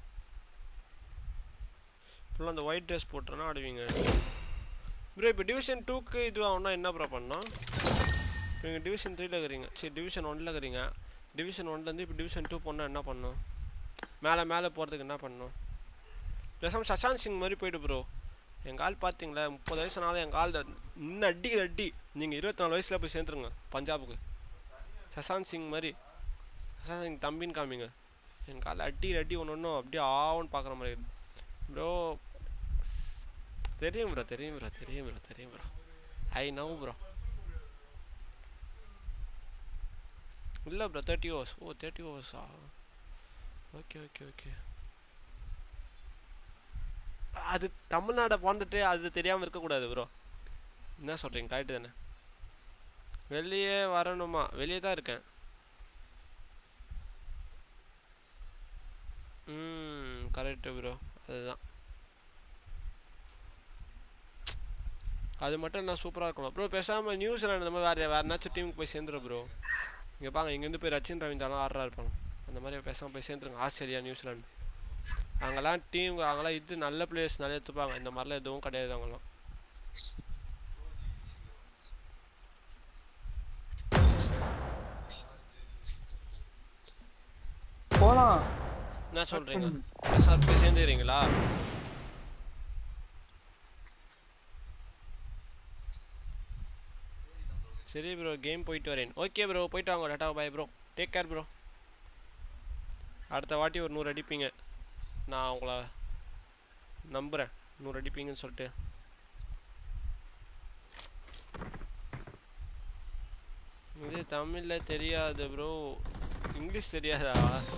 ஃபுல்லாக அந்த ஒயிட் ட்ரெஸ் போட்டுறனா ஆடுவீங்க ப்ரோ இப்போ டிவிஷன் டூக்கு இது ஆகுனா என்ன ப்ரோ பண்ணோம் இப்போ நீங்கள் டிவிஷன் த்ரீல இருக்கிறீங்க சரி டிவிஷன் ஒன்ல இருக்கிறீங்க டிவிஷன் ஒன்லேருந்து இப்போ டிவிஷன் டூ போனால் என்ன பண்ணணும் மேலே மேலே போகிறதுக்கு என்ன பண்ணணும் பேசாமல் சஷாந்த் சிங் மாதிரி போயிட்டு ப்ரோ எங்கள் ஆள் பார்த்தீங்களா முப்பது வயசுனால எங்கள் ஆள் இன்னும் அடிக்கிற அடி நீங்கள் இருபத்தி நாலு வயசில் போய் சேர்ந்துருங்க பஞ்சாபுக்கு சஷாந்த் சிங் மாதிரி சஷாந்த் சிங் தம்பின்னு காமிங்க என் கால் அடி அடி ஒன்று ஒன்றும் அப்படியே ஆவுன்னு பார்க்குற மாதிரி இருக்கு ப்ரோ தெரியும் ப்ரோ தெரியும் ப்ரோ தெரியும் ப்ரோ தெரியும் ப்ரோ ஐ நோ ப்ரோ இல்லை bro thirty overs oh thirty ஓவர்ஸா ஓகே ஓகே ஓகே அது தமிழ்நாடை பிறந்துட்டு அது தெரியாமல் இருக்கக்கூடாது ப்ரோ என்ன சொல்கிறீங்க கரெக்டு தானே வெளியே வரணுமா வெளியே தான் இருக்கேன் ம் கரெக்டு ப்ரோ அதுதான் அது மட்டும் நான் சூப்பராக இருக்கணும் ப்ரோ பேசாமல் நியூசிலாந்து இந்த மாதிரி வேறு வேறு ஏதாச்சும் டீமுக்கு போய் சேர்ந்துடும் ப்ரோ இங்கே பாங்க இங்கேருந்து போய் ரச்சின் ரவீந்திராலாம் ஆடுறா இருப்பாங்க அந்த மாதிரி பேசாமல் போய் சேர்ந்துருங்க ஆஸ்திரேலியா நியூசிலாந்து அங்கெல்லாம் டீம் அங்கெல்லாம் இது நல்ல பிளேயர்ஸ் நிறைய எடுத்துப்பாங்க இந்த மாதிரிலாம் எதுவும் கிடையாது அவங்களாம் போலாம் என்ன சொல்கிறீங்க பேசாமல் போய் சேர்ந்துக்கிறீங்களா சரி ப்ரோ கேம் போயிட்டு வரேன் ஓகே ப்ரோ போயிட்டு வாங்க tata bye bro take care bro அடுத்த வாட்டி ஒரு நூறு அடிப்பீங்க நான் உங்களை நம்புகிறேன் நூறு அடிப்பீங்கன்னு சொல்லிட்டு இது தமிழில் தெரியாது ப்ரோ இங்கிலீஷ் தெரியாதா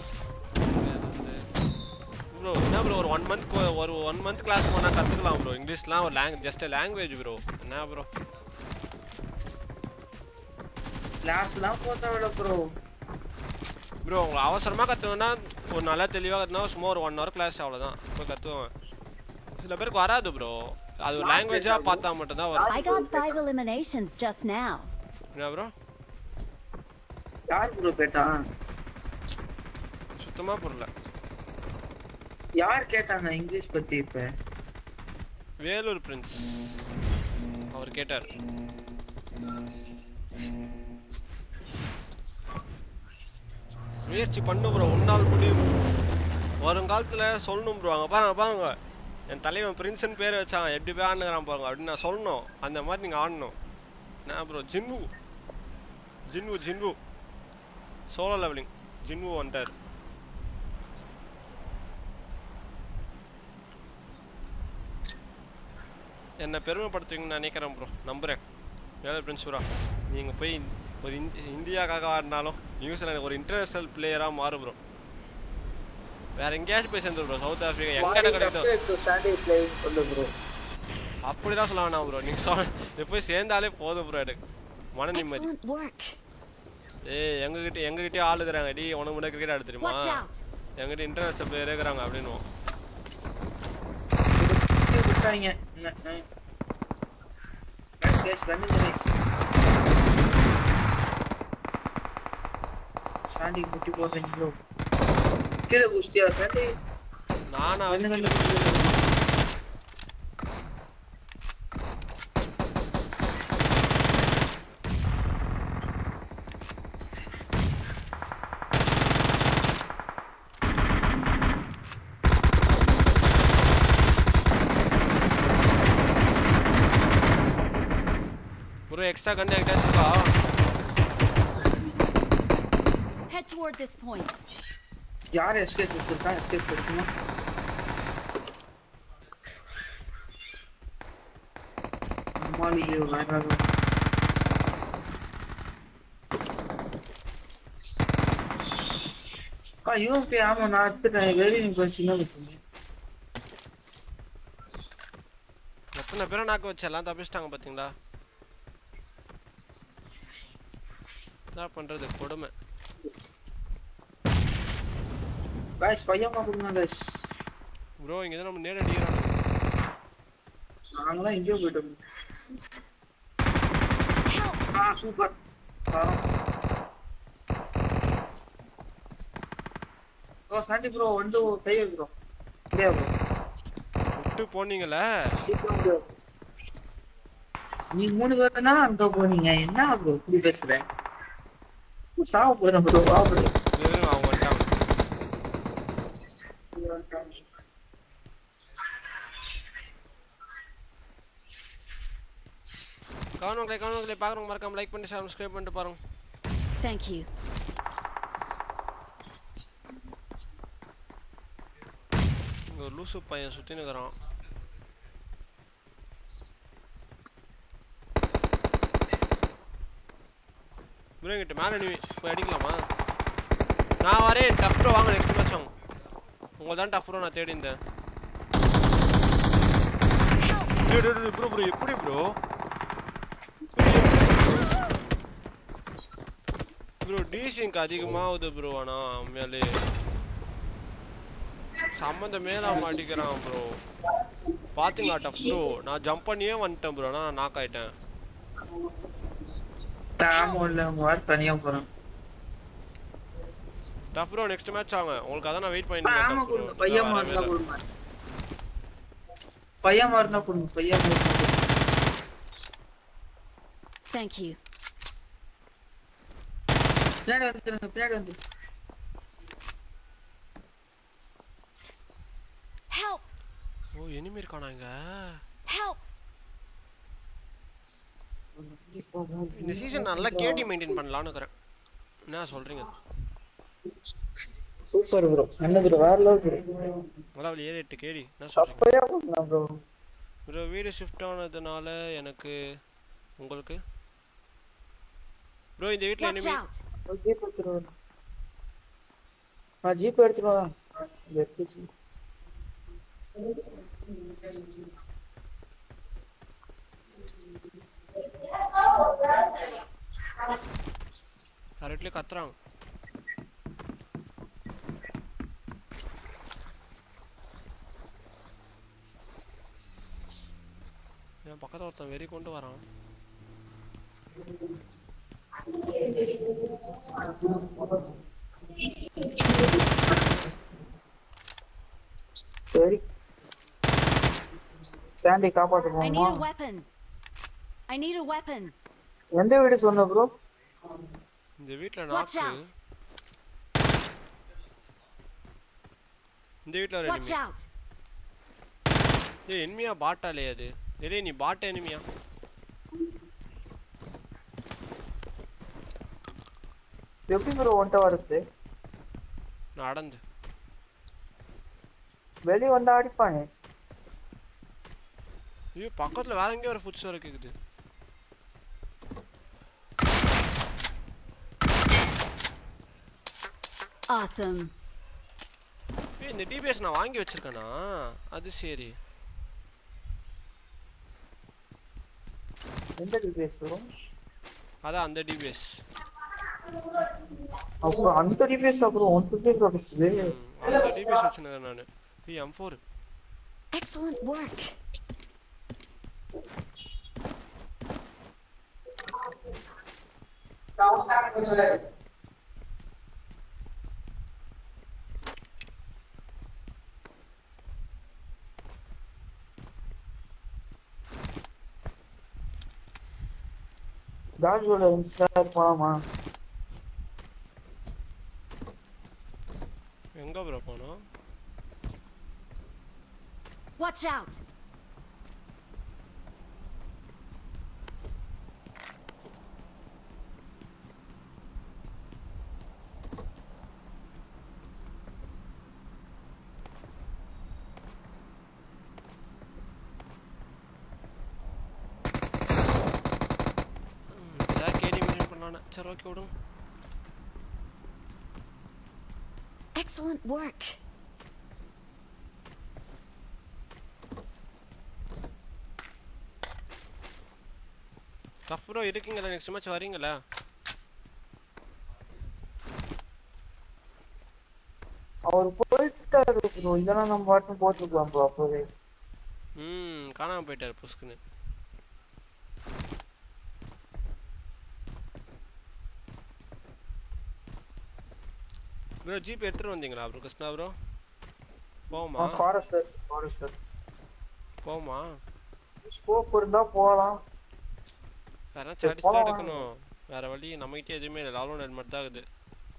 ப்ரோ என்ன ப்ரோ ஒரு ஒன் மந்த் ஒரு ஒன் மந்த் கிளாஸ் போனால் கற்றுக்கலாம் ப்ரோ இங்கிலீஷ்லாம் ஒரு லாங் ஜஸ்ட் லாங்குவேஜ் ப்ரோ என்ன ப்ரோ கிளாஸ்லாம் போத்த விட ப்ரோ ப்ரோ உங்களை அவசரமாக கற்றுக்கணுன்னா ஒரு நல்லா தெளிவாக கற்றுனா சும்மா ஒரு ஒன் ஹவர் கிளாஸ் அவ்வளோதான் போய் கற்றுவேன் சில பேருக்கு வராது ப்ரோ அது ஒரு லாங்குவேஜாக பார்த்தா மட்டும்தான் வரும் I got five eliminations just now. என்ன ப்ரோ யார் ப்ரோ கேட்டா சுத்தமாக புரியல யார் கேட்டாங்க இங்கிலீஷ் பத்தி இப்ப வேலூர் பிரின்ஸ் அவர் கேட்டார் முயற்சி பண்ணு ப்ரோ உன்னால் முடியும் வருங்காலத்தில் சொல்லணும் ப்ரோ அங்கே பாருங்க பாருங்க என் தலைவன் பிரின்ஸ்னு பேர் வச்சாங்க எப்படி போய் ஆடுனுங்கிறான் பாருங்க அப்படின்னு நான் சொல்லணும் அந்த மாதிரி நீங்கள் ஆடணும் என்ன bro Jinwoo Jinwoo Jinwoo solo leveling Jinwoo வந்துட்டார் என்னை பெருமைப்படுத்துவீங்கன்னு நினைக்கிறேன் ப்ரோ நம்புகிறேன் வேலை பிரின்ஸ் ப்ரோ நீங்கள் போய் ஒரு இந் இந்தியாக்காக ஆடினாலும் நியூசிலாந்து ஒரு இன்டர்நேஷ்னல் பிளேயராக மாறு ப்ரோ வேற எங்கேயாச்சும் போய் சேர்ந்து ப்ரோ சவுத் ஆஃப்ரிக்கா எங்கே இடம் கிடைக்குதோ சாட்டர்டேஸ் லைவ் சொல்லு ப்ரோ அப்படிலாம் சொல்ல வேணாம் ப்ரோ நீங்கள் சொல் இது போய் சேர்ந்தாலே போதும் ப்ரோ எனக்கு மன நிம்மதி Excellent work. ஏய் எங்ககிட்ட எங்ககிட்டயே ஆள் இருக்கிறாங்க டி உனக்கு முன்னாடி கிரிக்கெட் ஆட தெரியுமா Watch out. எங்கிட்ட இன்டர்நேஷ்னல் பிளேயர் இருக்கிறாங்க அப்படின்னுவோம் விட்டாங்க கேஷ் கண்ணு நைஸ் சாண்டி முட்டி போடுறீங்களோ கீழே குஸ்தியா சாண்டி நானா கண்ணு வந்து கண்ணு ப்ரோ எக்ஸ்ட்ரா கண்ணு என்கிட்ட இருக்கா Head toward this point. யார் எஸ்கேப் வச்சிருக்கா எஸ்கேப் எடுக்கணும் அம்மாடி வேற அக்கா யூஎம்பி ஆமா நான் அடிச்சிட்டேன் வெரி கொஞ்சம் சின்ன குத்துங்க எத்தனை பேரை நாக்கு வச்சு எல்லாம் தப்பிச்சிட்டாங்க பார்த்தீங்களா என்ன பண்ணுறது கொடுமை காய்ஸ் பையமா கொடுங்க காய்ஸ் ப்ரோ இங்கே தான் நம்ம நேரடி அடிக்கிறாங்க நாங்களாம் எங்கேயோ போயிட்டோம் ஆ சூப்பர் ப்ரோ சாண்டி ப்ரோ வந்து கை வைக்கிறோம் இல்லையா ப்ரோ விட்டு போனீங்களே நீங்க மூணு பேர் தான் அங்க போனீங்க என்ன ப்ரோ இப்படி பேசுற சாவ போறேன் ப்ரோ வா ப்ரோ வெறும் அவங்க வந்துட்டாங்க கவனங்களே கவனங்களே பார்க்குறவங்க மறக்காம லைக் பண்ணி சப்ஸ்கிரைப் பண்ணிட்டு பாருங்க Thank you. இங்கே ஒரு லூசு பையன் சுற்றி நிற்கிறான் ப்ரோ எங்கிட்ட மேலே நீ போய் அடிக்கலாமா நான் வரேன் டஃப் ப்ரோ வாங்க நெக்ஸ்ட் மேட்ச் வாங்க உங்களை தான் டஃப் ப்ரோ நான் தேடி இருந்தேன் ப்ரோ ப்ரோ எப்படி ப்ரோ ப்ரோ டீசிங்க் அதிகமாகுது ப்ரோ ஆனால் உண்மையாலே சம்மந்தமே நான் மாட்டிக்கிறான் ப்ரோ பாத்தீங்களா டஃப் ப்ரோ நான் ஜம்ப் பண்ணியே வந்துட்டேன் ப்ரோ நான் நாக் ஆயிட்டேன் தாம இல்ல உங்க வார் தனியா போறேன் டஃப் ப்ரோ நெக்ஸ்ட் மேட்ச் ஆங்க உங்களுக்கு அதான் நான் வெயிட் ஆ, பண்ணிட்டு ஆமா இருக்கேன் கொடுங்க பையன் இருந்தா கொடுங்க பையன் இருந்தா கொடுங்க பையன் இருந்தா கொடுங்க Thank you. பின்னாடி வந்துருங்க பின்னாடி வந்து Help! ஓ எனிமி இருக்கானா இங்க Help! இந்த சீசன் நல்லா கேடி மெயின்டைன் பண்ணலாம்னு இருக்கிறேன் என்ன சொல்றீங்க சூப்பர் ப்ரோ என்ன ப்ரோ வேற லெவல் ப்ரோ அதாவது ஏழு எட்டு கேடி என்ன சொல்றீங்க அப்பயா பண்ணலாம் ப்ரோ ப்ரோ வீடு ஷிஃப்ட் ஆனதுனால எனக்கு உங்களுக்கு ப்ரோ இந்த வீட்டில் Watch எனிமி out! ஜீப் எடுத்துருவோம் நான் ஜீப் எடுத்துருவா எடுத்துச்சு கரெக்ட்லேயே கத்துறாங்க என் பக்கத்தில் ஒருத்தன் வெறி கொண்டு வரான் சரி சாண்டி காப்பாற்ற I need போமா a weapon. I need a weapon. எந்த வீடு சொன்ன ப்ரோ இந்த வீட்டில் Watch நாக்கு out! இந்த வீட்டில் ஒரு Watch எனிமி out! ஏய் எனிமியா பாட்டாலே அது நிறைய நீ பாட்ட எனிமியா எப்படி ப்ரோ ஒன்ட்ட வருது நடந்து வெளிய வந்தா அடிப்பானே ஐயோ பக்கத்தில் வேற எங்கேயோ ஒரு ஃபுட்ஸ் வர கேக்குது Awesome. ஏய் இந்த டிபிஎஸ் நான் வாங்கி வச்சிருக்கேனா அது சரி எந்த டிபிஎஸ் ப்ரோ அதான் அந்த டிபிஎஸ் அப்புறம் அந்த டிபிஎஸ் அப்புறம் ஒன் ஃபிஃப்டி கிடைச்சது அந்த டிபிஎஸ் வச்சுருந்தேன் நான் ஏய் எம் ஃபோர் Excellent work. ஜார்ஜோட இன்ஸ்டார் போலாமா எங்க ப்ரோ போனோம் Watch out! ஏதாவது கேடி மெயின்டைன் பண்ணலான்னு சரி ஓகே விடுங்க Excellent work. டஃப் ப்ரோ இருக்கீங்களா நெக்ஸ்ட் மேட்ச் வரீங்களா அவர் போயிட்டாரு ப்ரோ இதெல்லாம் நம்ம பாட்டு போட்டுக்கலாம் ப்ரோ அப்பவே ம் காணாம போயிட்டாரு புஸ்குன்னு ப்ரோ ஜிபி எடுத்துட்டு வந்தீங்களா ப்ரோ கிருஷ்ணா ப்ரோ போமா ஃபாரஸ்டர் ஃபாரஸ்டர் போமா ஸ்கோப் இருந்தா போகலாம் வேற சரி, சாடிஸ் தான் போலாம் எடுக்கணும் வேற வழி நம்மகிட்ட எதுவுமே இல்லை லாலோன் ஹெல்மெட் தான் இருக்குது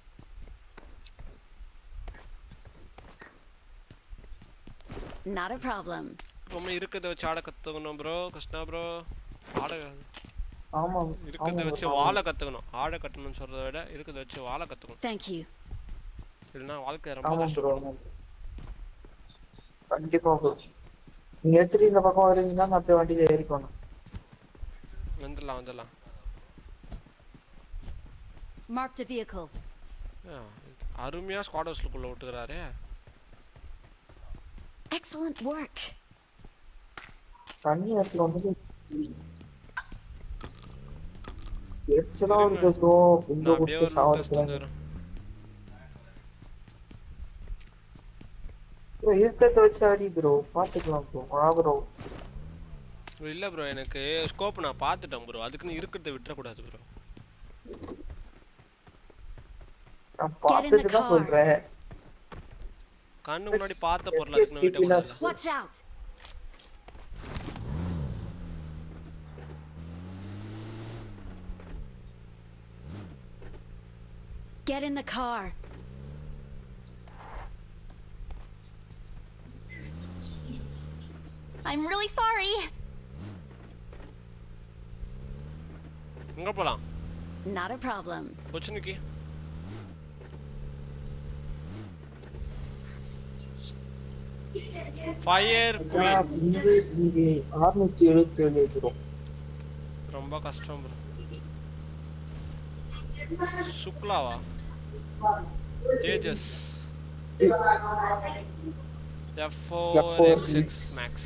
Not a problem. ரொம்ப இருக்கிறத வச்சு ஆட கற்றுக்கணும் ப்ரோ கிருஷ்ணா ப்ரோ ஆட ஆமா இருக்கிறத ஆமா வச்சு bro. வாழை கற்றுக்கணும் ஆட கட்டணும்னு சொல்கிறத விட இருக்கிறத வச்சு வாழை கற்றுக்கணும் Thank you. இல்லைன்னா வாழ்க்கை ரொம்ப ஆமா ப்ரோ கஷ்டப்படும் கண்டிப்பா ப்ரோ நீங்க எடுத்துட்டு இந்த பக்கம் வருவீங்கன்னா நான் அப்படியே வண்டியில ஏறிக்கணும் வந்துடலாம் வந்துடலாம் Marked a vehicle. ஆ, அருமையா ஸ்குவாட் ஹவுஸ்லுக்குள்ள விட்டுக்கிறாரே Excellent work. தண்ணி இடத்துல வந்து எரிச்சலா வருது ப்ரோ இந்த நான் அப்படியே குட்டி ஒரு டெஸ்ட் சாவறது வந்துடுறேன் ப்ரோ இருக்கிறத வச்சு அடி ப்ரோ பாத்துக்கலாம் ப்ரோ வா ப்ரோ ப்ரோ இல்லை ப்ரோ எனக்கு ஸ்கோப் நான் பார்த்துட்டேன் ப்ரோ அதுக்குன்னு இருக்கிறத விட்டுறக்கூடாது ப்ரோ நான் Get in the பார்த்துட்டு தான் car. சொல்றேன் கண்ணு முன்னாடி பார்த்த பொருள் அதுக்குன்னு விட்டக்கூடாது Watch out! Get in the car. I'm really sorry. எங்கே போகலாம் Not a problem. கொச்சினுக்கு ஃபயர் குயின் இங்கே இங்கே அறுநூத்தி எழுபத்தி ஏழு ப்ரோ ரொம்ப கஷ்டம் ப்ரோ சுக்லாவா Tejas F four X X max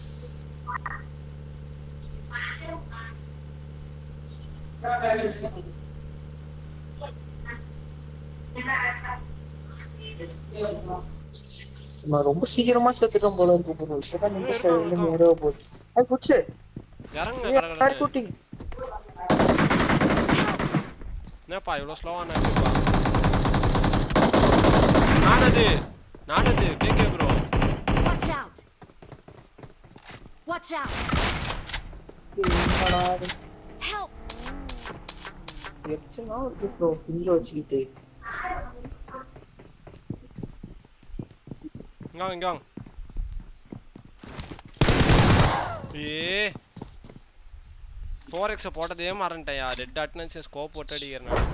நான் ரொம்ப சீக்கிரமா செத்துட்டேன் போல இருக்கு ப்ரோ இப்பதான் நீங்க ரெண்டு நேரா போகுது அது புடிச்சு இறங்க யார் கடகடன்னு. கூட்டிங் என்னப்பா இவ்வளோ ஸ்லோவாக நாக்குப்பா நானது நானது கேக்கே bro Watch out! Watch out! என்னடா இது? Help! எரிச்சலா வருது ப்ரோ பிஞ்சு வச்சுக்கிட்டு இங்க வாங்க இங்க வாங்க ஏ ஃபோர் எக்ஸை போட்டதே மறந்துட்டேன்யா ரெட் அட்னன்ஸ் ஸ்கோப் போட்டு அடிக்கிறேன் நான்.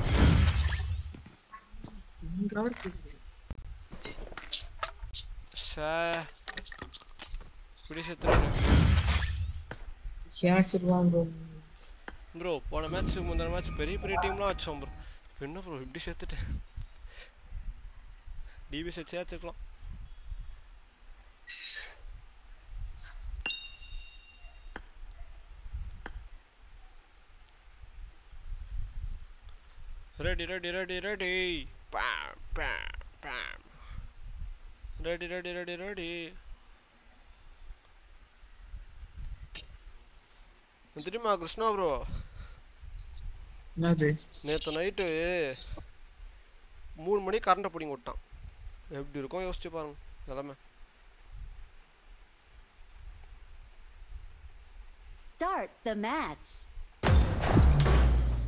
இங்கடா இருக்கு. சே இப்படி செத்துறேன் ஏன் அடிச்சிருவான் ப்ரோ ப்ரோ போன மேட்ச் முந்தின மேட்ச் பெரிய பெரிய டீம்லாம் வச்சோம் ப்ரோ என்ன ப்ரோ இப்படி செத்துட்டேன் டிபி செச்சே வச்சுக்கலாம் ready ready ready ready bam bam bam ready ready ready ready தெரியுமா கிருஷ்ணா ப்ரோ என்னது நேற்று நைட்டு மூணு மணி கரண்ட்டை பிடிங்கி விட்டான் எப்படி இருக்கும் யோசிச்சு பாருங்க நிலமை Start the match.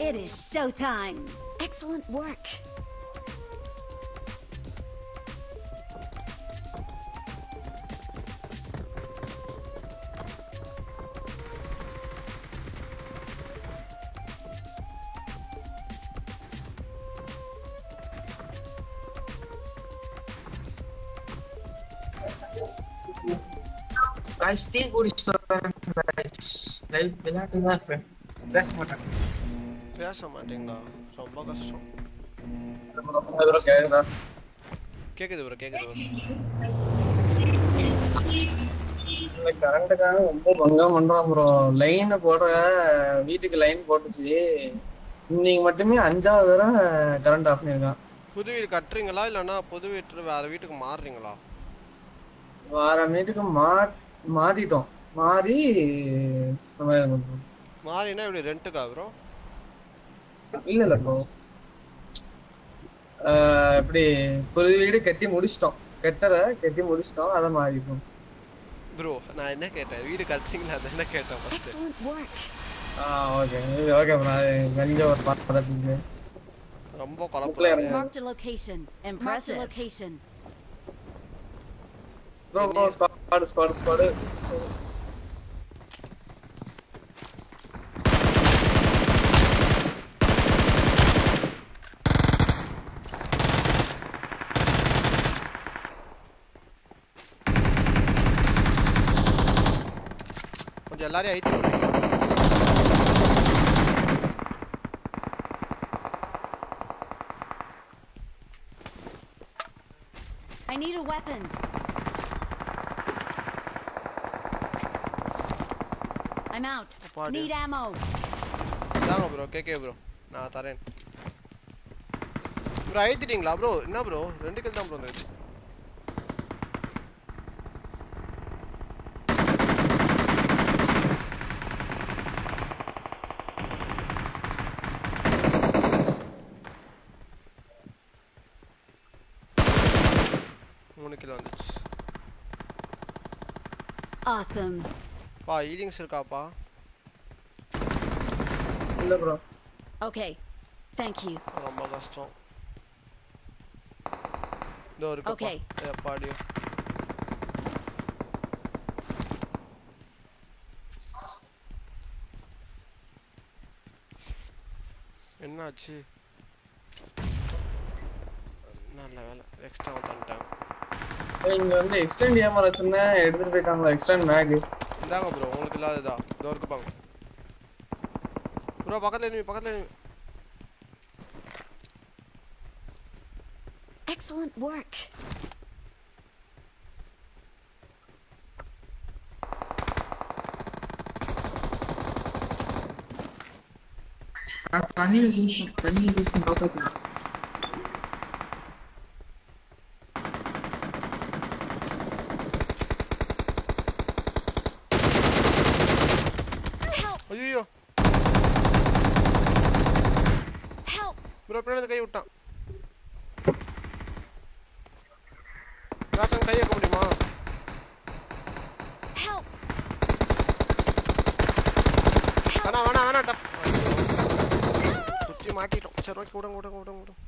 It is showtime. Excellent work. Guys tea குடிச்சிட்டு வரேன் guys. லைவ் விளையாட்டு தான் இருப்பேன் பேச மாட்டேன் பேச மாட்டீங்களா ரொம்ப கஷ்டம் ப்ரோ கேக்குதா கேக்குது ப்ரோ கேக்குது ப்ரோ இந்த கரண்ட்டுக்காக ரொம்ப பங்கம் பண்றான் ப்ரோ லைன் போடுற வீட்டுக்கு லைன் போட்டுச்சு இன்னைக்கு மட்டுமே அஞ்சாவது தடவை கரண்ட் ஆஃப் பண்ணிருக்கான் புது வீடு கட்டுறீங்களா இல்லைன்னா புது வீட்டு வேற வீட்டுக்கு மாறுறீங்களா வார வீட்டுக்கு மா மாறிட்டோம் மாறி நம்ம இது பண்றோம். மாறினா இப்படி ரெண்ட்டுக்கா ப்ரோ இல்ல இல்ல ப்ரோ இப்படி புது வீடு கட்டி முடிச்சிட்டோம் கட்டத கட்டி முடிச்சிட்டோம் அதை மாறிட்டோம் ப்ரோ நான் என்ன கேட்டேன் வீடு கட்டுறீங்களா அது என்ன கேட்டேன் ஃபர்ஸ்ட் Excellent work. ஆ ஓகே ஓகே ப்ரோ கொஞ்சம் ஒரு பார்த்துட்டு ரொம்ப முக்கில் குழப்பம் இறங்க Marked a location. Impressive. Marked a location. Bro bro squad squad squad கொஞ்சம் எல்லாரையும் அழிச்சு விடுங்க. I need a weapon. I'm out. அப்பாடி. Need ammo. இதாங்க ப்ரோ கேக்கே ப்ரோ நான் தரேன் ப்ரோ அழுத்திட்டீங்களா ப்ரோ என்ன ப்ரோ ரெண்டு கில் தான் ப்ரோ வந்தது மூணு கிலோ வந்துச்சு Awesome. பா ஈலிங்ஸ் இருக்காப்பா இல்ல ப்ரோ Okay. Thank you. ரொம்ப கஷ்டம் இதோ இருக்குப்பா Okay. எப்பாடியோ என்னாச்சு நல்ல வேலை எக்ஸ்ட்ரா வந்துட்டாங்க இங்க வந்து எக்ஸ்டெண்ட் ஏமாற வச்சிருந்தேன் எடுத்துட்டு போயிட்டாங்களா எக்ஸ்டெண்ட் மேக் இந்தாங்க ப்ரோ உங்களுக்கு இல்லாததா இதோ இருக்குப்பாங்க ப்ரோ பக்கத்துல enemy பக்கத்துல enemy. Excellent work. நான் தண்ணி யூஸ் தண்ணி யூஸ் பண்ணி பார்த்துக்கலாம் Help! ஐயோ Help! ப்ரோ பின்னாடி கை விட்டான் ராசன் கை வைக்க முடியுமா Help! வேணாம் வேணாம் வேணாம் டஃப் சுற்றி மாட்டிட்டோம் சரி ஓகே விடுங்க விடுங்க விடுங்க விடுங்க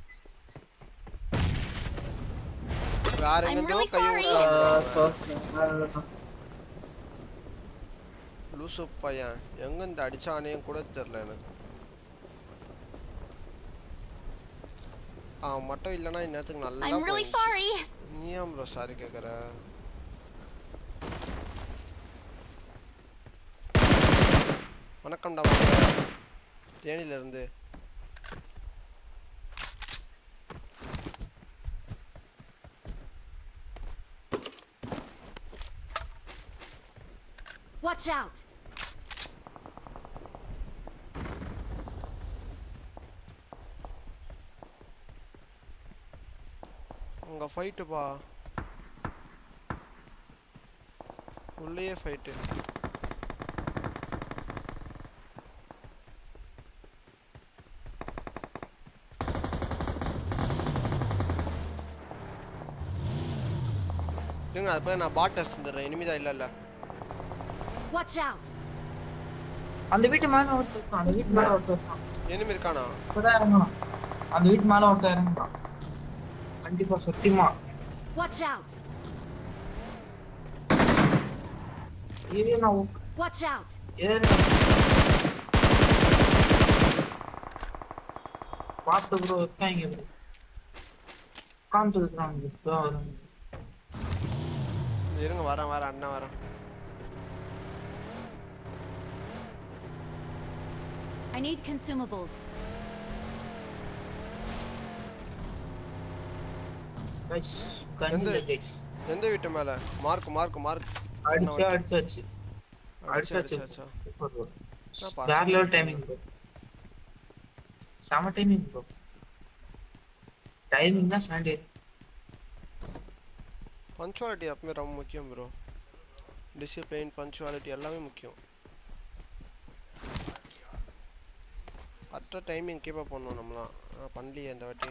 வேற I'm எங்கேருந்தோ really கை sorry. விடுறாங்க லூசு பையன் எங்கேருந்து அடிச்சானேன்னு கூட தெரில எனக்கு அவன் மட்டும் இல்லைன்னா இந்நேரத்துக்கு நல்லா I'm really போயிடுச்சு. sorry. நீ ஏன் ப்ரோ சாரி கேட்குற வணக்கம்டா வாங்க தேனியிலேருந்து Watch out. அங்கே ஃபைட்டுப்பா உள்ளேயே ஃபைட்டு இருங்க அது போய் நான் பாட் டெஸ்ட் தந்துடுறேன் இனிமேதான் இல்லை இல்லை Watch out. அந்த வீட்டு மேல ஒருத்தர் இருக்கான் அந்த வீட்டு மேல ஒருத்தர் இருக்கான் enemy இருக்கானா அப்பதான் இறங்கணும் அந்த வீட்டு மேல ஒருத்தன் இறங்குறான் கண்டிப்பா சத்தியமா Watch out! ஏறி நான் உக்- Watch out! ஏறு பார்த்து ப்ரோ இருக்காங்க ப்ரோ உட்காந்து இருக்கிறாங்க bro வரும் இருங்க வரேன் வரேன் அண்ணன் வரேன் I need consumables. கைஸ் கண்ணில் எந்த- கைஸ் எந்த வீட்டு மேல மார்க் மார்க் மார்க் அடிச்சு அடிச்சாச்சு அடிச்சு அடிச்சாச்சு அடிச்சாச்சா சூப்பர் ப்ரோ என்னப்பா, வேற லெவல் சூப்பர் டைமிங் ப்ரோ செம டைமிங் ப்ரோ டைமிங் தான் சாண்டே பஞ்சுவாலிட்டி எப்பவுமே ரொம்ப முக்கியம் ப்ரோ டிசிப்ளின் பஞ்சுவாலிட்டி எல்லாமே முக்கியம் கரெக்டாக டைமிங் கீப் அப் பண்ணணும் நம்மளாம் ஆனால் பண்ணலையே இந்த வாட்டி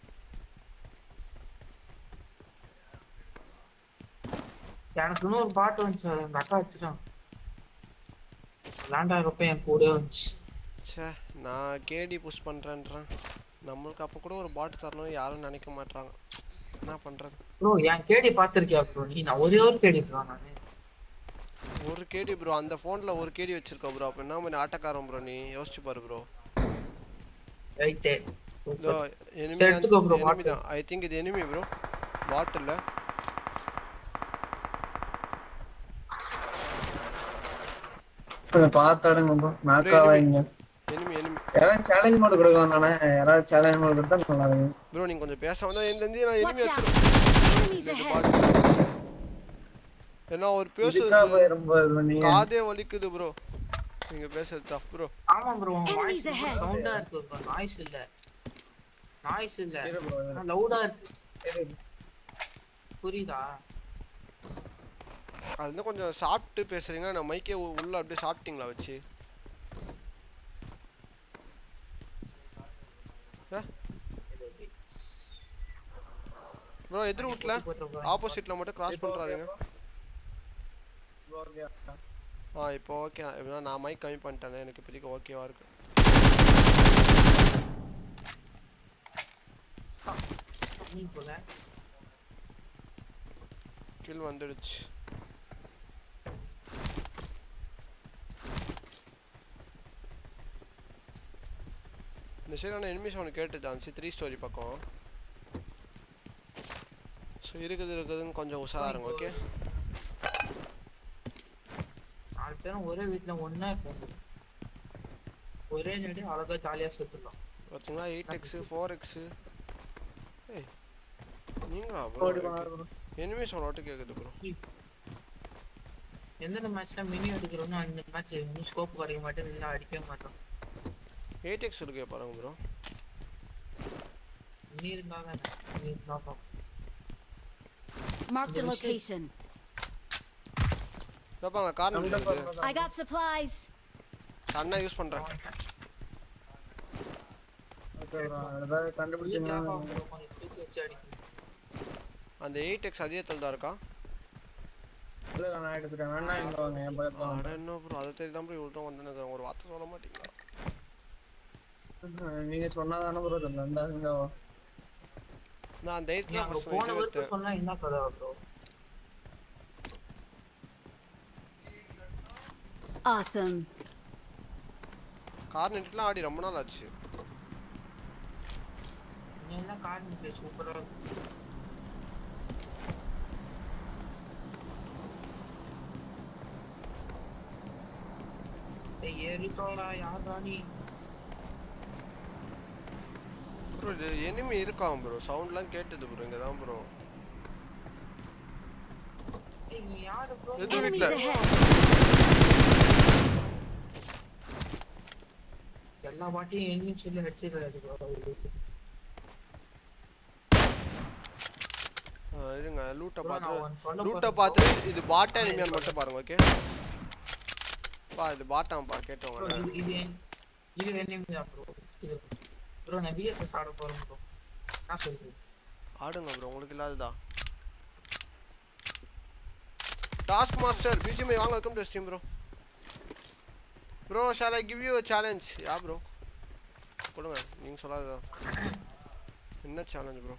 எனக்கு இன்னும் ஒரு பாட்டு வந்துச்சு அது எங்க அக்கா வச்சுட்டான் விளாண்டாகிறப்ப என் கூடவே வந்துச்சு ச்சே நான் கேடி புஷ் பண்ணுறேன்றேன் நம்மளுக்கு அப்போ கூட ஒரு பாட்டு தரணும் யாரும் நினைக்க மாட்றாங்க என்ன பண்ணுறது ப்ரோ என் கேடி பார்த்திருக்கியா ப்ரோ நீ நான் ஒரே ஒரு கேடி ப்ரோ நான் ஒரு கேடி ப்ரோ அந்த ஃபோனில் ஒரு கேடி வச்சிருக்க ப்ரோ அப்போ என்ன மாதிரி ஆட்டக்காரன் ப்ரோ நீ யோசிச்சு பாரு ப்ரோ ரைட்டு இதோ enemy சரி, எடுத்துக்கோ bro, enemy bottle. தான் ஐ திங்க் இது enemy ப்ரோ பாட்டில் கொஞ்சம் பார்த்தாடுங்க ப்ரோ நாக்கா வைங்க enemy enemy யாராவது சேலஞ்ச் மோடு கொடுக்கலாம் தானே யாராவது சேலஞ்ச் மோடு கொடுத்தா நல்லா இருக்கும் ப்ரோ நீங்க கொஞ்சம் பேசாம தான் இருந்து நான் Watch enemy out! வச்சிருக்கேன் Enemies இது ahead! பாட்டு. ஏன்னா ஒரு இதுக்கா பேசுறது போய் ரொம்ப இது பண்ணி காதே வலிக்குது ப்ரோ நீங்க பேசுறது டஃப் ப்ரோ ஆமா ப்ரோ Enemies வாய்ஸ் ahead. சவுண்டா இருக்கு ப்ரோ நாய்ஸ் இல்ல நாய்ஸ் இல்ல இரு bro, இரு. லவுடா இருக்கு புரியுதா அது வந்து கொஞ்சம் சாப்பிட்டு பேசுறீங்க நான் மைக்கே உ- உள்ள அப்படியே சாப்பிட்டீங்களா வச்சு ப்ரோ எதிர் வீட்ல ஆப்போசிட்ல மட்டும் கிராஸ் பண்றாதீங்க ஆ இப்போ ஓகே நான் மைக் கம்மி பண்ணிட்டேன் எனக்கு இப்போதைக்கு ஓகேவா இருக்கு நீ போல கில் வந்துடுச்சு இந்த சைடு ஆனால் எனிமிஸ் அவனுக்கு கேட்டுட்டான் த்ரீ ஸ்டோரி பக்கம் ஸோ இருக்குது இருக்குதுன்னு கொஞ்சம் உஷாரா இருங்க ஓகே நாலு பேரும் ஒரே வீட்ல ஒண்ணா இருப்பாங்க ஒரே நடி அழகா ஜாலியா சுத்தலாம் பார்த்தீங்களா எயிட் எக்ஸு ஃபோர் எக்ஸு ஏய் நீங்களா ஓடி ப்ரோ வாங்க bro. எனிமிஸ் அவனோட்டு கேட்குது ப்ரோ எந்தெந்த மேட்ச்ல மினி அடிக்கிறோமோ அந்த மேட்ச் இன்னும் ஸ்கோப் கிடைக்க மாட்டேன் இல்லை அடிக்கவே மாட்டோம் எயிட் எக்ஸ் இருக்கே பாருங்க ப்ரோ மினி இருந்தா வேணாம் மினி இருந்தா பார்ப்போம். Marked a location. பாப்பா நான் கார் நிறுத்துறது I got supplies. அண்ணா யூஸ் பண்ணுறேன் Okay bro, ஏதாவது வீட்டுல கண்டுபிடிச்சீங்கன்னா பார்ப்போம் bro, கொஞ்சம் தூக்கி வச்சு அடிக்கணும் அந்த எயிட் எக்ஸ் அதே தான் இருக்கா இல்ல நான் எடுத்துட்டேன் வேணா இங்க வாங்க என் பக்கத்துல வாங்க. அட என்ன ப்ரோ அதை தேடி தான் ப்ரோ இவ்வளோ வந்து ஒரு வார்த்தை சொல்ல மாட்டீங்களா நீங்க சொன்னாதானே ப்ரோ ரெண்டாங்க நான் அந்த நீ எயிட்ல அங்க ஃபர்ஸ்ட் போன இது வரைக்கும் எடுத்தேன் சொன்னா என்ன கதை ப்ரோ Awesome. கார் நிட்டுலாம் ஆடி ரொம்ப நாள் ஆச்சு நீ எல்லாம் கார் நிக்க சூப்பரா இருக்கு ஏய், ஏறிட்டோடா யார்டா நீ ப்ரோ இது எனிமி இருக்கான் ப்ரோ சவுண்ட்லாம் கேட்டுது ப்ரோ இங்கே தான் ப்ரோ ஏய், நீ யாரு ப்ரோ எது Enemies வீட்டில் ahead. எல்லா வாட்டியும் என்ன சொல்லி அடிச்சிடுறாரு bro. இருங்க லூட்டை Bro, நான் பார்த்து ஒன்னு சொல்ல லூட்டை போறேன் பார்த்து இது பாட்டா எனிமியான்னு மட்டும் பாருங்க ஓகே பா இது பாட்டாம்பா bro. கேட்டவங்க இது இது என்- இது வேணுங்க ப்ரோ இது ப்ரோ நான் விஎஸ்எஸ் ஆட போறேன் ப்ரோ நான் சொல்றேன் ஆடுங்க ப்ரோ உங்களுக்கு இல்லாததா டாஸ்க் மாஸ்டர் பிஜிஎம்ஐ வாங்க welcome to stream bro bro shall I give you challenge யா ப்ரோ கொடுங்க நீங்கள் சொல்லாததா என்ன சேலஞ்ச் ப்ரோ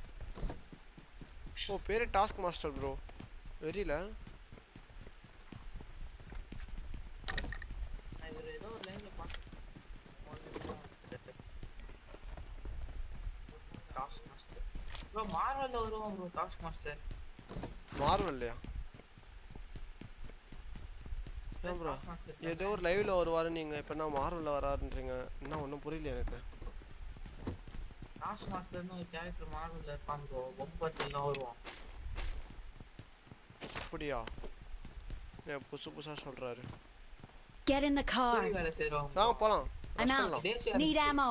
ஓ பேர் டாஸ்க் மாஸ்டர் ப்ரோ வெறியில நான் இவர் ஏதோ ஒரு லைன்ல பார்த்தேன் டாஸ்க் மாஸ்டர் ப்ரோ மார்வல்ல வருவான் ப்ரோ டாஸ்க் மாஸ்டர் மாறும் இல்லையா ஏன் ப்ரோ ஏதோ ஒரு லைவ்ல வருவாரு நீங்க இப்போ என்ன மார்வல்ல வராருன்றீங்க என்ன ஒன்றும் புரியல எனக்கு டாஸ்க் மாஸ்டர்னு ஒரு கேரக்டர் மார்வல்ல இருப்பான் ப்ரோ ஒம்பத்துல வருவான் அப்படியா ஏன் புதுசு புதுசா சொல்றாரு Get in the car. கூலி வேலை செய்றவங்க வாங்க போலாம் I'm rush out. பண்ணலாம் தேசிய Need ammo.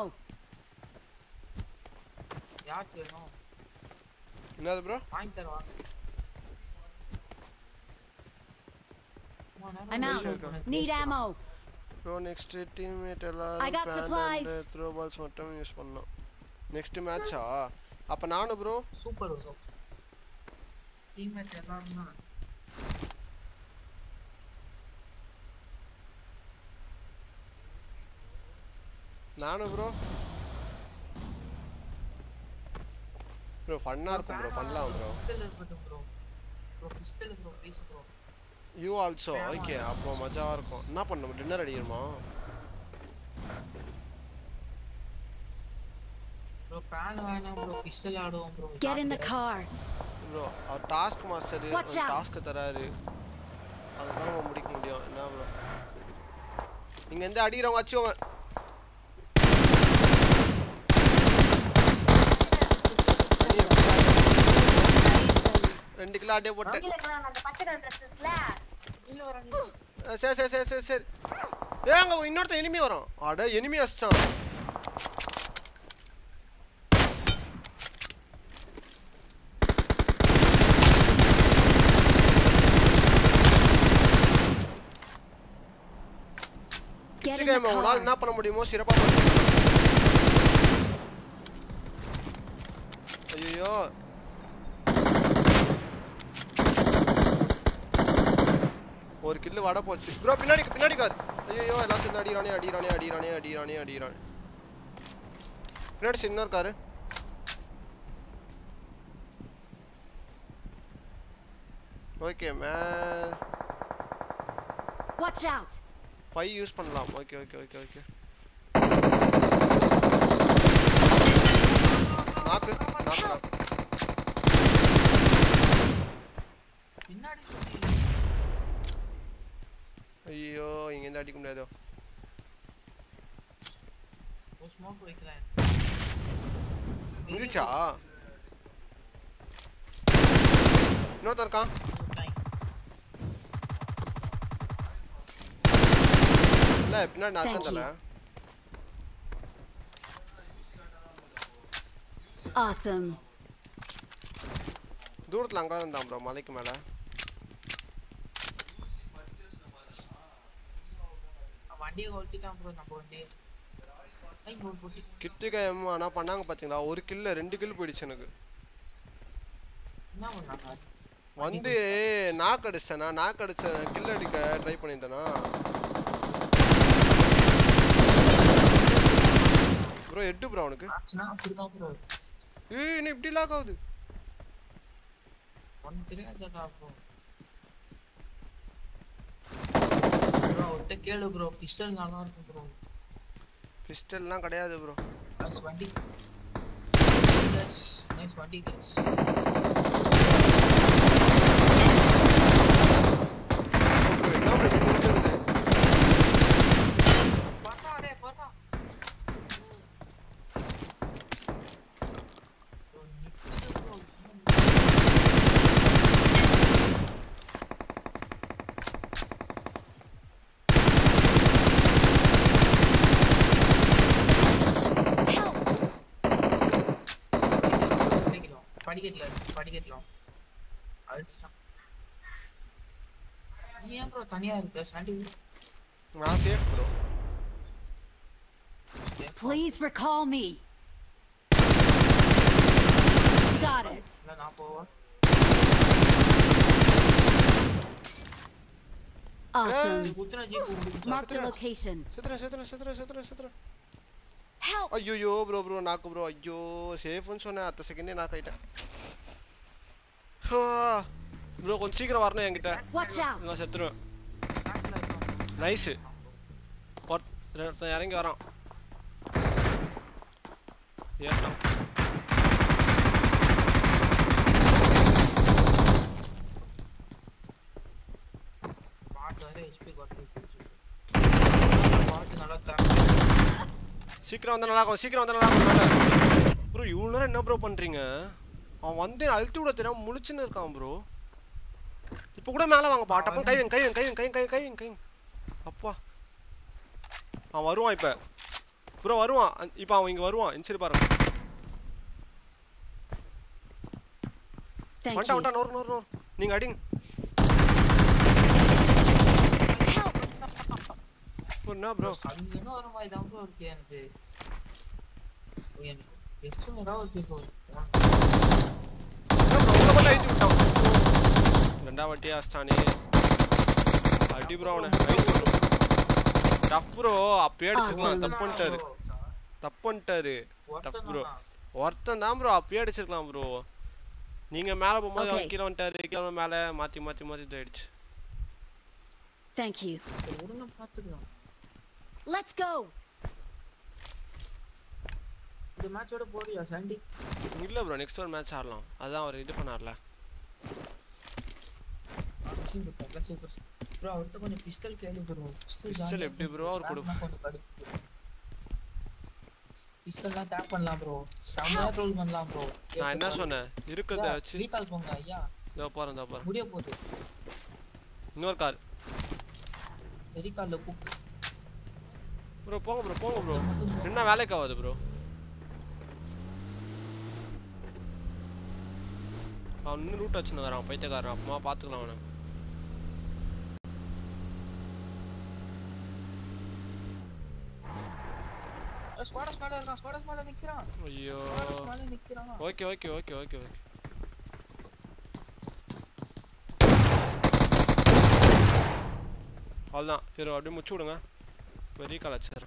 யாருக்கு வேணும் என்னது ப்ரோ வாங்கி தருவாங்க சும்மா நேரம் I'm out. waste பண்ண Need waste ammo. Bro next teammate I எல்லாரும் got supplies. த்ரோ பால்ஸ் மட்டும் யூஸ் பண்ணோம் நெக்ஸ்ட் மேட்சா அப்ப நானும் ப்ரோ சூப்பர் ப்ரோ டீம்மேட் எல்லாரும் தான் நானும் ப்ரோ ப்ரோ ஃபன்னா இருக்கும் ப்ரோ பண்ணலாம் ப்ரோ பிஸ்டல் இருக்கட்டும் bro bro pistol bro please bro you also okay அப்போ மஜாவா இருக்கும் என்ன பண்ணணும் டின்னர் அடிக்கணுமா ப்ரோ பேன் வேணாம் ப்ரோ பிஸ்டல் ஆடுவோம் bro Get in the car. Bro அவர் task master Watch out. Task தராரு அதுதான் நம்ம முடிக்க முடியும் என்ன ப்ரோ இங்க இருந்து அடிக்கிறவங்க வச்சுக்கோங்க ரெண்டு கிலோ அடியே போட்டேன் அஹ் சரி சரி சரி சரி சரி ஏங்க இன்னொருத்தன் எனிமி வரும் அட எனிமி அடிச்சான் Get in the கேம் உங்களால் car. என்ன பண்ண முடியுமோ சிறப்பாக பண்ணுங்க ஐயோ ஒரு கில்லு வட போச்சு ப்ரோ பின்னாடி பின்னாடி கார் ஐயோ எல்லாம் சேர்ந்து அடிறானே அடிறானே அடிறானே அடிறானே அடிறானே பின்னாடி சின்ன இருக்காரு ஓகே மே Watch out. பை யூஸ் பண்ணலாம் ஓகே ஓகே ஓகே ஓகே நாக்கு நாக்கு நாக்கு பின்னாடி சுத்தி ஐயோ இங்கேருந்து அடிக்க முடியாதோ ஒரு ஸ்மோக் வைக்கலாம் முடிச்சா இன்னொருத்தன் இருக்கான் இல்லை பின்னாடி நான் Thank தான் தலை Awesome. தூரத்தில் அங்கே இருந்தான் ப்ரோ மலைக்கு மேலே வண்டியை கொளுத்திட்டான் ப்ரோ நம்ம வண்டியை ஐ, ஒரு பொட்டி கிட்டிகா எம் ஆனால் பண்ணாங்க பார்த்தீங்களா ஒரு கில்ல ரெண்டு கில் போயிடுச்சு எனக்கு என்ன பண்ணாங்க வந்து நாக்கு அடிச்சேனா நாக்கு அடிச்ச கில் அடிக்க ட்ரை பண்ணியிருந்தேனா ப்ரோ எட்டு ப்ரோ அவனுக்கு ஆச்சுன்னா அப்படிதான் ப்ரோ ஏய் என்ன இப்படி லாக் ஆகுது ஒன்னு தெரியாதடா ப்ரோ ப்ரோ அவர்கிட்ட கேளு ப்ரோ பிஸ்டல் நல்லா இருக்கும் ப்ரோ பிஸ்டல்லாம் கிடையாது ப்ரோ நைஸ் வண்டி நைஸ் வண்டி guys. என்ன bro இப்படி முடிஞ்சிருது? போட்டா டேய் போட்டா Bro, நிக்குது bro. Help. படிக்கலாம் படிக்கல படிக்கலாம் அடிச்சான் நீ ஏன் ப்ரோ தனியா இருக்க சாண்டி நான் safe bro Please recall me. Got it. இல்ல நான் போவா Awesome. குத்துன ஜீப் முடிஞ்சா Marked a location. செத்துறேன் செத்துறேன் செத்துறேன் செத்துறேன் செத்துறேன் Help! ஐயோ ப்ரோ ப்ரோ நாக்கு ப்ரோ ஐயோ சேஃப்னு சொன்னேன் அடுத்த செகண்டே நாக்கு ஆயிட்டேன் ப்ரோ கொஞ்சம் சீக்கிரம் வரணும் என்கிட்ட Watch out! நான் செத்துருவேன் நைஸு ஒருத்தன் இறங்கி வரான் ஏறலாம் பாட்டு வேற ஹெச்பி குறைச்சி பாட்டு நல்லா தரேன் சீக்கிரம் வந்தா நல்லா இருக்கும் சீக்கிரம் வந்தா நல்லா இருக்கும் ப்ரோ இவ்வளோ நேரம் என்ன ப்ரோ பண்ணுறீங்க அவன் வந்து அழுத்தி விட தெரியாம முழிச்சுன்னு இருக்கான் ப்ரோ இப்போ கூட மேலே வாங்க பாட்டப்போ கை வைங்க, கை வைங்க, கை வைங்க, கை வைங்க, கை வைங்க, கை வைங்க. அப்பா அவன் வருவான் இப்போ ப்ரோ வருவான் அந்- இப்போ அவன் இங்கே வருவான் இந்த சைடு பாருங்க Thank வந்துட்டா you. வந்துட்டா நோர் நோர் நோர் நீங்கள் அடிங்க Help! ப்ரோ என்ன ப்ரோ அது என்ன ஒரு மாதிரி தான் ப்ரோ இருக்கு எனக்கு எனக்கு எச்சம் ஏதாவது கேட்கும் உங்களை மட்டும் அழுத்தி விட்டான் ரெண்டா வட்டியா அஸ்டானி அடி ப்ரோ அவனை அழுத்தி விட்டு டஃப் ப்ரோ அப்பயே அடிச்சிருக்கலாம் Awesome. தப்பு பண்ணிட்டாரு தப்பு பண்ணிட்டாரு டஃப் ப்ரோ ஒருத்தன் தான் ப்ரோ அப்பயே அடிச்சிருக்கலாம் ப்ரோ நீங்க மேல போகும்போது அவன் Okay. கீழே வந்துட்டாரு கீழே வந்து மேல மாத்தி மாத்தி மாத்தி இதாயிடுச்சு Thank you. ஒழுங்கா பாத்துக்கலாம் Let's go! இந்த மேட்சோட போறியா சாண்டி இல்ல ப்ரோ நெக்ஸ்ட் ஒரு மேட்ச் ஆடலாம் அதான் அவர் இது பண்ணார்ல ப்ரோ அவர்கிட்ட கொஞ்சம் பிஸ்டல் கேள்வி ப்ரோ Pistol எப்படி bro அவர் கொடு- பிஸ்டல்லாம் டேப் பண்ணலாம் ப்ரோ செம்மையா ரோல் பண்ணலாம் ப்ரோ நான் என்ன சொன்னேன் இருக்கிறத வச்சு ரீகால் போங்க ஐயா இதோ போறேன் இதோ போறேன் முடிய போகுது இன்னொரு கார் ரீகால்ல கூப்பிட்டு ப்ரோ போங்க ப்ரோ போங்க ப்ரோ என்ன வேலைக்கு ஆகுது ப்ரோ அவன் இன்னும் ரூட் வச்சுன்னு வரான் பைத்தியக்காரன் அப்புறமா பார்த்துக்கலாம் அவனை ஸ்குவாட ஸ்குவாட இருக்கான் ஸ்குவாட ஸ்குவாட நிக்கிறான் ஐயோ ஸ்குவாட நிக்கிறான் okay okay okay okay okay அவ்வளோதான் சரி அப்படியே முடிச்சு விடுங்க பெரிய college sir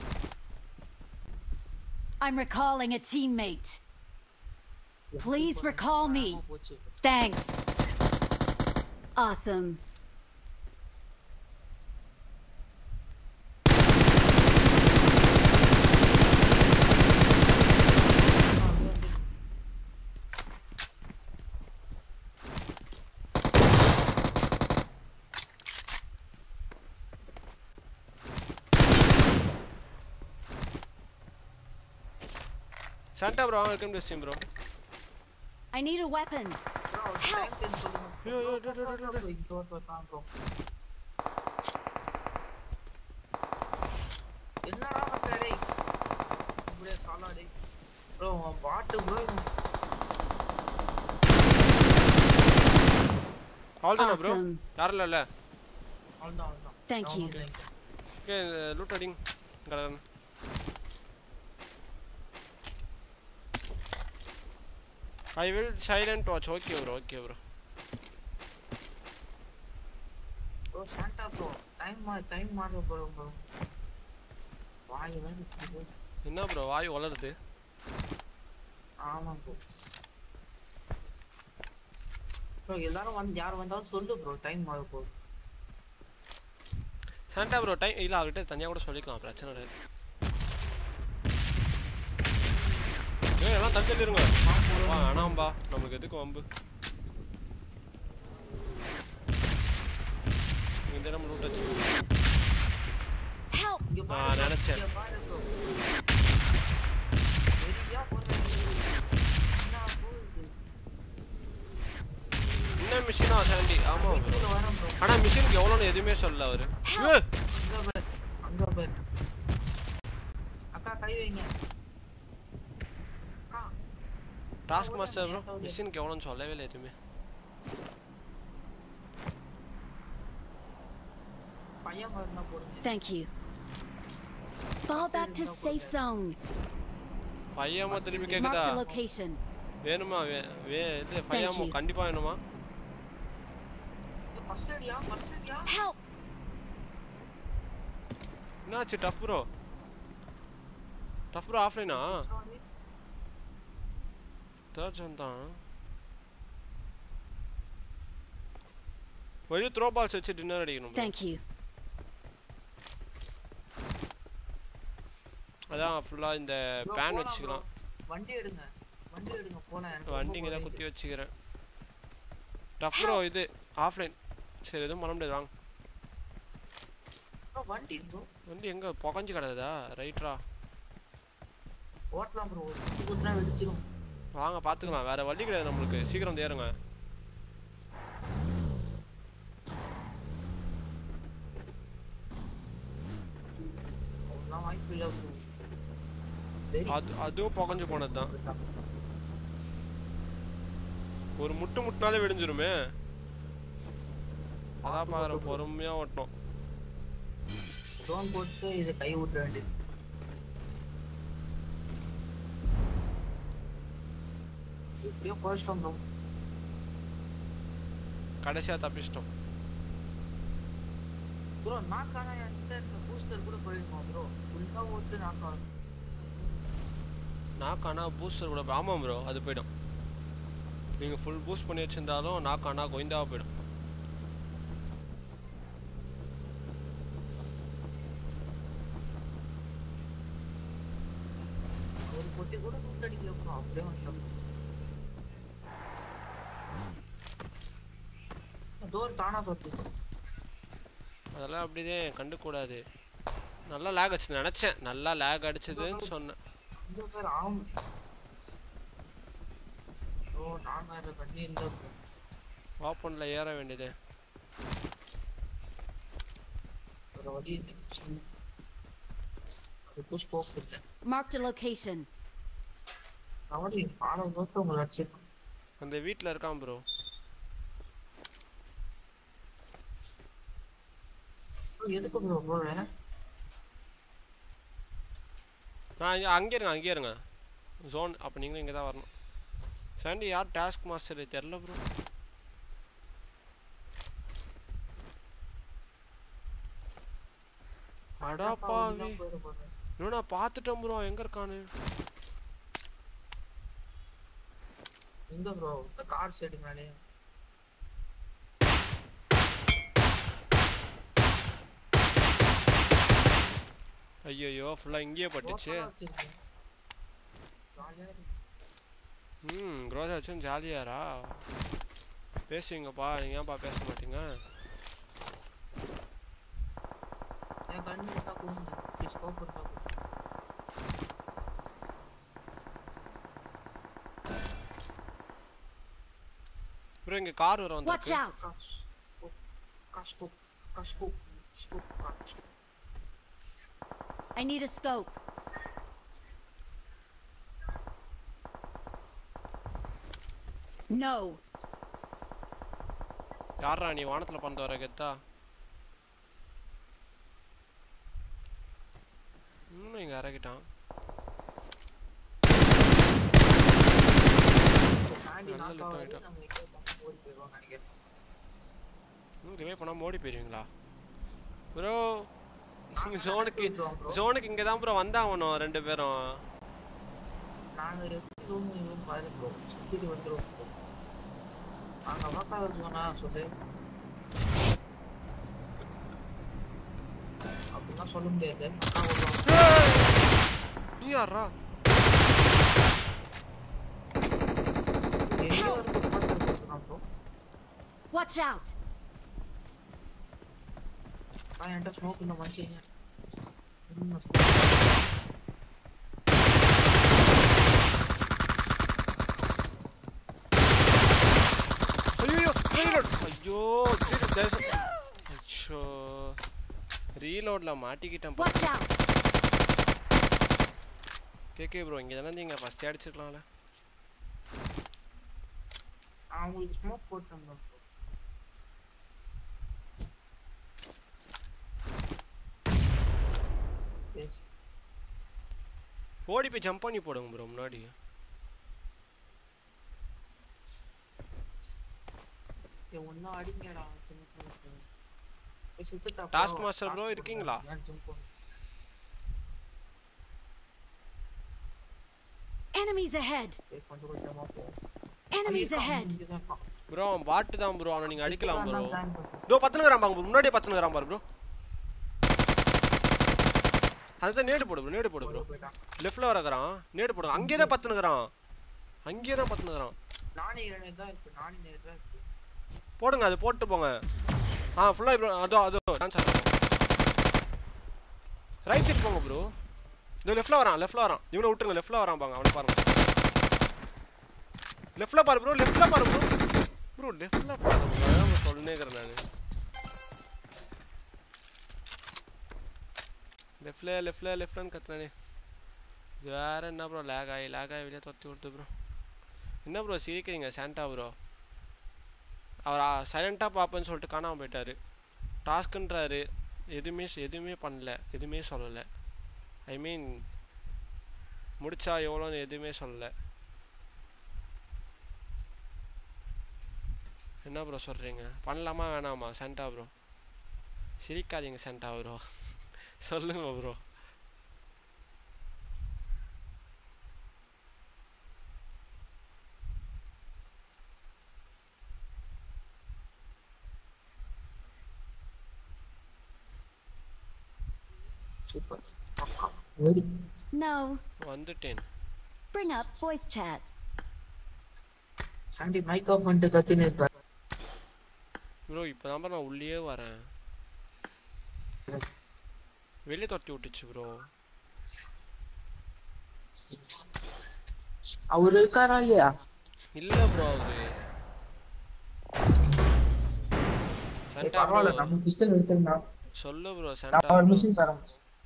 I'm recalling a teammate. Please recall me. போச்சு Thanks. Awesome. சாண்டா bro welcome to stream bro I need a weapon. Help! ஐயோ ஐயோ டே, டே, டே, டே, டே. என்னடா பண்ற டேய் இப்படியே சாலா டேய் ப்ரோ உன் பாட்டு ப்ரோ அவ்வளோதானா ப்ரோ Awesome. யாரும் இல்லைல்ல அவ்வளோதான் அவ்வளோதான் Thank you. ஓகே லூட் அடிங் கடகன் I will silent watch okay bro okay bro bro சாண்டா ப்ரோ டைம் மா டைம் மாறு ப்ரோ ப்ரோ வாய் வேற இப்படி போகுது. என்ன ப்ரோ வாய் வளருது ஆமா ப்ரோ ப்ரோ எல்லாரும் வந்து யார் வந்தாலும் சொல்லு ப்ரோ டைம் மாற போகுது சாண்டா ப்ரோ டைம் இல்லை அவர்கிட்ட தனியாக கூட சொல்லிக்கலாம் பிரச்சனை இல்லை ஏய் எல்லாம் தள்ளி இருங்க வா வேணாம்பா நமக்கு எதுக்கு வம்பு இந்த நம்ம ரூட் வச்சு Help! இங்க நான் பாரு நினைச்சேன். இங்க பாரு ப்ரோ வெறியா போறேன் என்ன போகுது என்ன மிஷினா சாண்டி ஆமாம் ப்ரோ கீழே வரேன் ப்ரோ ஆனால் மிஷினுக்கு எவ்வளோன்னு எதுவுமே சொல்லல அவர் ஏ அங்க பாரு அங்க பாரு அக்கா கை வைங்க அக்கா டாஸ்க் மாஸ்டர் ப்ரோ மிஷினுக்கு எவ்வளோன்னு சொல்லவே இல்லை எதுவுமே பையன் வரனா போடுங்க Thank you. Fall back to safe zone. பையம்மா திருப்பி Mark கேட்குதா the location. வேணுமா வே வே இது பையம்மா you. கண்டிப்பாக வேணுமா first area first area Help! என்னாச்சு டஃப் ப்ரோ டஃப் ப்ரோ ஆஃப்லைனா தேர்ட் ஜோன் தான் வெளியே த்ரோ பால்ஸ் வச்சு டின்னர் அடிக்கணும் bro. Thank you. அதான் ஃபுல்லாக இந்த Bro, பேன் போலாம் வச்சுக்கலாம் bro. வண்டி எடுங்க வண்டி எடுங்க போலாம் எனக்கு ரொம்ப வண்டிங்க தான் போதையுது. குத்தி வச்சுக்கிறேன் டஃப் ப்ரோ இது ஆஃப்லைன் சரி எதுவும் பண்ண முடியாது வாங்க bro, வண்டி bro. வண்டி எங்கே புகஞ்சு கிடக்குதா ரைட்ரா ஓட்டலாம் ப்ரோ குத்துனா வெடிச்சிரும் வாங்க பார்த்துக்கலாம் வேற வழி கிடையாது நம்மளுக்கு சீக்கிரம் வந்து ஏறுங்க அதெல்லாம் வாய்ப்பு இல்லை ப்ரோ சரி அது அதுவும் புகஞ்சு போனது தான் ஒரு முட்டு முட்டினாலே வெடிஞ்சிருமே அதான் பார்க்குறேன் பொறுமையாக ஓட்டணும் ஜோன் போட்டு இதை கை விட்டுற வேண்டியது எப்படியோ போயிட்டோம் ப்ரோ கடைசியாக தப்பிச்சிட்டோம் ப்ரோ நாக்கான என்கிட்ட இந்த பூஸ்டர் கூட போயிருக்கோம் ப்ரோ ஃபுல்லாக ஓட்டு நாக்கா நாக்கானா பூஸ்டர் கூட போய்- ஆமாம் ப்ரோ அது போயிடும் நீங்கள் ஃபுல் பூஸ்ட் பண்ணி வச்சிருந்தாலும் நாக்கானா கோயிந்தாவாக போயிடும் ஒரு பொட்டி கூட நூட்டு அடிக்கல ப்ரோ அப்படியே வந்துட்டோம் டோர் தானா தொட்டு அதெல்லாம் அப்படிதான் கண்டுக்கூடாது நல்லா லேக் அடிச்சு நினச்சேன் நல்லா லேக் அடிச்சதுன்னு சொன்னேன் இந்த பேர் ஆம் ஓ நான் வேற தண்ணி இல்லை ப்ரோ ஓப்பனில் ஏற வேண்டியது ஒரு வழி அதுக்கும் ஸ்கோப் இல்லை Marked a location. அவடி ஆளை நோக்க உங்களை அடிச்சிருக்கோம் அந்த வீட்டில் இருக்கான் ப்ரோ எதுக்கு ப்ரோ போறேன் நான் இங்க- அங்கே இருங்க அங்கே இருங்க ஜோன் அப்போ நீங்களும் இங்கே தான் வரணும் சாண்டி யார் டாஸ்க் மாஸ்டர் தெரில ப்ரோ அடாப்பாவி இன்னும் நான் பார்த்துட்டேன் ப்ரோ எங்கே இருக்கான்னு எங்க ப்ரோ இந்த கார் சைடு மேலே ஐயோ ஃபுல்லாக இங்கேயே பட்டுச்சு ஜாலியா ம் க்ரோஸா வச்சும் ஜாலியாரா பேசுவீங்கப்பா நீங்கள் ஏன்ப்பா பேச மாட்டீங்க என் கண்ணு இருந்தா கொடுங்க ஸ்கோப் இருந்தா கொடுங்க ப்ரோ இங்கே கார் வர Watch வந்துருக்கு out! Gas scope gas scope scope gas I need a scope. No. யாரா நீ வானத்தில் பறந்து வர கெத்தா இன்னும் இங்கே இறக்கிட்டான் சாண்டி நல்ல நாக்கா லிஃப்ட் வந்து ஆயிட்டா. நம்ம எங்கே பார்த்து ஓடி போயிடுவோம் நினைக்கிறேன் இன்னும் ரிவே பண்ணாமல் ஓடி போயிருவீங்களா ப்ரோ ஜோனுக்கு ஜோனுக்கு இங்கே தான் ப்ரோ வந்தாகணும் ரெண்டு பேரும் நாங்க எப்படி ரூம் ரூம் பாரு ப்ரோ சுத்திட்டு வந்துருவோம் ப்ரோ நாங்க வாக்காக இருக்கோம்னா சொல்லு அப்படிலாம் சொல்ல முடியாது அக்கா வருவாங்க நீ யாரா எங்க வரைக்கும் பார்த்துருக்கோம் ப்ரோ Watch out! ஆ என்கிட்ட ஸ்மோக் இந்த மனுஷங்க ஐயோ ரீலோட் ஐயோ ஐயோ ரீலோடில் மாட்டிக்கிட்டேன் Watch out! கேகே ப்ரோ இங்கே தானே நீங்கள் ஃபஸ்ட்டே அடிச்சிருக்கலாம்ல அவங்களுக்கு ஸ்மோக் போட்டோம் ப்ரோ Yes. ஓடி போய் ஜம்ப் பண்ணி போடுங்க ப்ரோ முன்னாடி ஏய், ஒண்ணா அடிங்கடா சின்ன சின்ன சின்ன. போய் சுத்துட்டா Task bro. Master bro Task இருக்கீங்களா? ஏன் jump பண்ணு? Enemies ahead! சரி, கொஞ்சம் கொஞ்சமா போ Enemies ahead! இங்கதான் இருக்கான். ப்ரோ அவன் பாட்டு தான் ப்ரோ அவனை நீங்கள் அடிக்கலாம் ப்ரோ தான் plan பண்றான். இதோ பத்துனுங்கிறான் பாங்க bro. முன்னாடியே பத்துனுங்கிறான் பாரு ப்ரோ அதுதான் நேடு போடு ப்ரோ நேடு போடு ப்ரோ போயிட்டான். லெஃப்டில் வரக்கிறான் நேடு போடுங்க அங்கேயே தான் பத்துனுங்கிறான் அங்கேயே தான் பத்துனுங்கிறான் நானே இரண்டு தான் இருக்கு நானே நேரு தான் இருக்கு போடுங்க அது போட்டு போங்க ஆ ஃபுல்லாக ப்ரோ அதோ அதோ டான்ஸ் ஆடுறோம் ரைட் சைடு போங்க ப்ரோ இதோ லெஃப்டில் வரான் லெஃப்டில் வரான் இவனை விட்டுருங்க லெஃப்டில் வரான் பாங்க அவனை பாருங்க லெஃப்டில் பாரு ப்ரோ லெஃப்டில் பாரு ப்ரோ ப்ரோ லெஃப்டில் பாரு ப்ரோ சொல்லுனேக்கிறேன் நான் லெஃப்டில் லெஃப்டில் லெஃப்ட்லன்னு கத்துனானே இது வேற என்ன ப்ரோ லேக் ஆகி லேக் ஆகி வெளியே தொத்தி விடுது ப்ரோ என்ன ப்ரோ சிரிக்கிறீங்க சாண்டா ப்ரோ அவர் சைலண்ட்டாக பார்ப்பேன்னு சொல்லிட்டு காணாமல் போயிட்டாரு டாஸ்க்குன்றாரு எதுவுமே சொ- எதுவுமே பண்ணல எதுவுமே சொல்லலை ஐ மீன் முடிச்சா எவ்வளோன்னு எதுவுமே சொல்லலை என்ன ப்ரோ சொல்கிறீங்க பண்ணலாமா வேணாமா சென்டா ப்ரோ சிரிக்காதீங்க சென்டா ப்ரோ சொல்லுங்க ப்ரோ சூப்பர் பக்கா வெரி No. வந்துட்டேன் Bring up voice chat. Sandy mic off பண்ணிட்டு கத்தின்னு இருப்பார் ப்ரோ இப்போ தான் நான் உள்ளே வரேன் வெளியே தொட்டி விட்டுச்சு ப்ரோ அவரு இருக்காரா இல்லையா இல்லை ப்ரோ அது சரி, சென்டா பரவாயில்ல ப்ரோ நம்ம பிஸ்டல் வச்சிருந்தா சொல்லு ப்ரோ நான் சென்டா ஒரு ப்ரோ மிஷின் தரேன்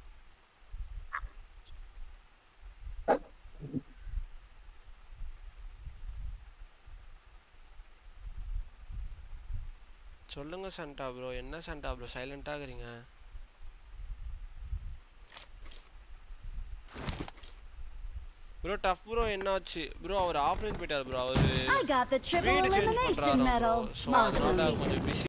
சொல்லுங்க சண்டா ப்ரோ என்ன சண்டா ப்ரோ சைலண்டாக இருக்கிறீங்க ப்ரோ டஃப் ப்ரோ என்னாச்சு ப்ரோ அவர் ஆஃப்லைன் போயிட்டார் ப்ரோ அவர் I got the triple வீடு சேஞ்ச் elimination பண்ணுறாராம் ப்ரோ medal. ஸோ அதனால Awesome. கொஞ்சம் பிஸி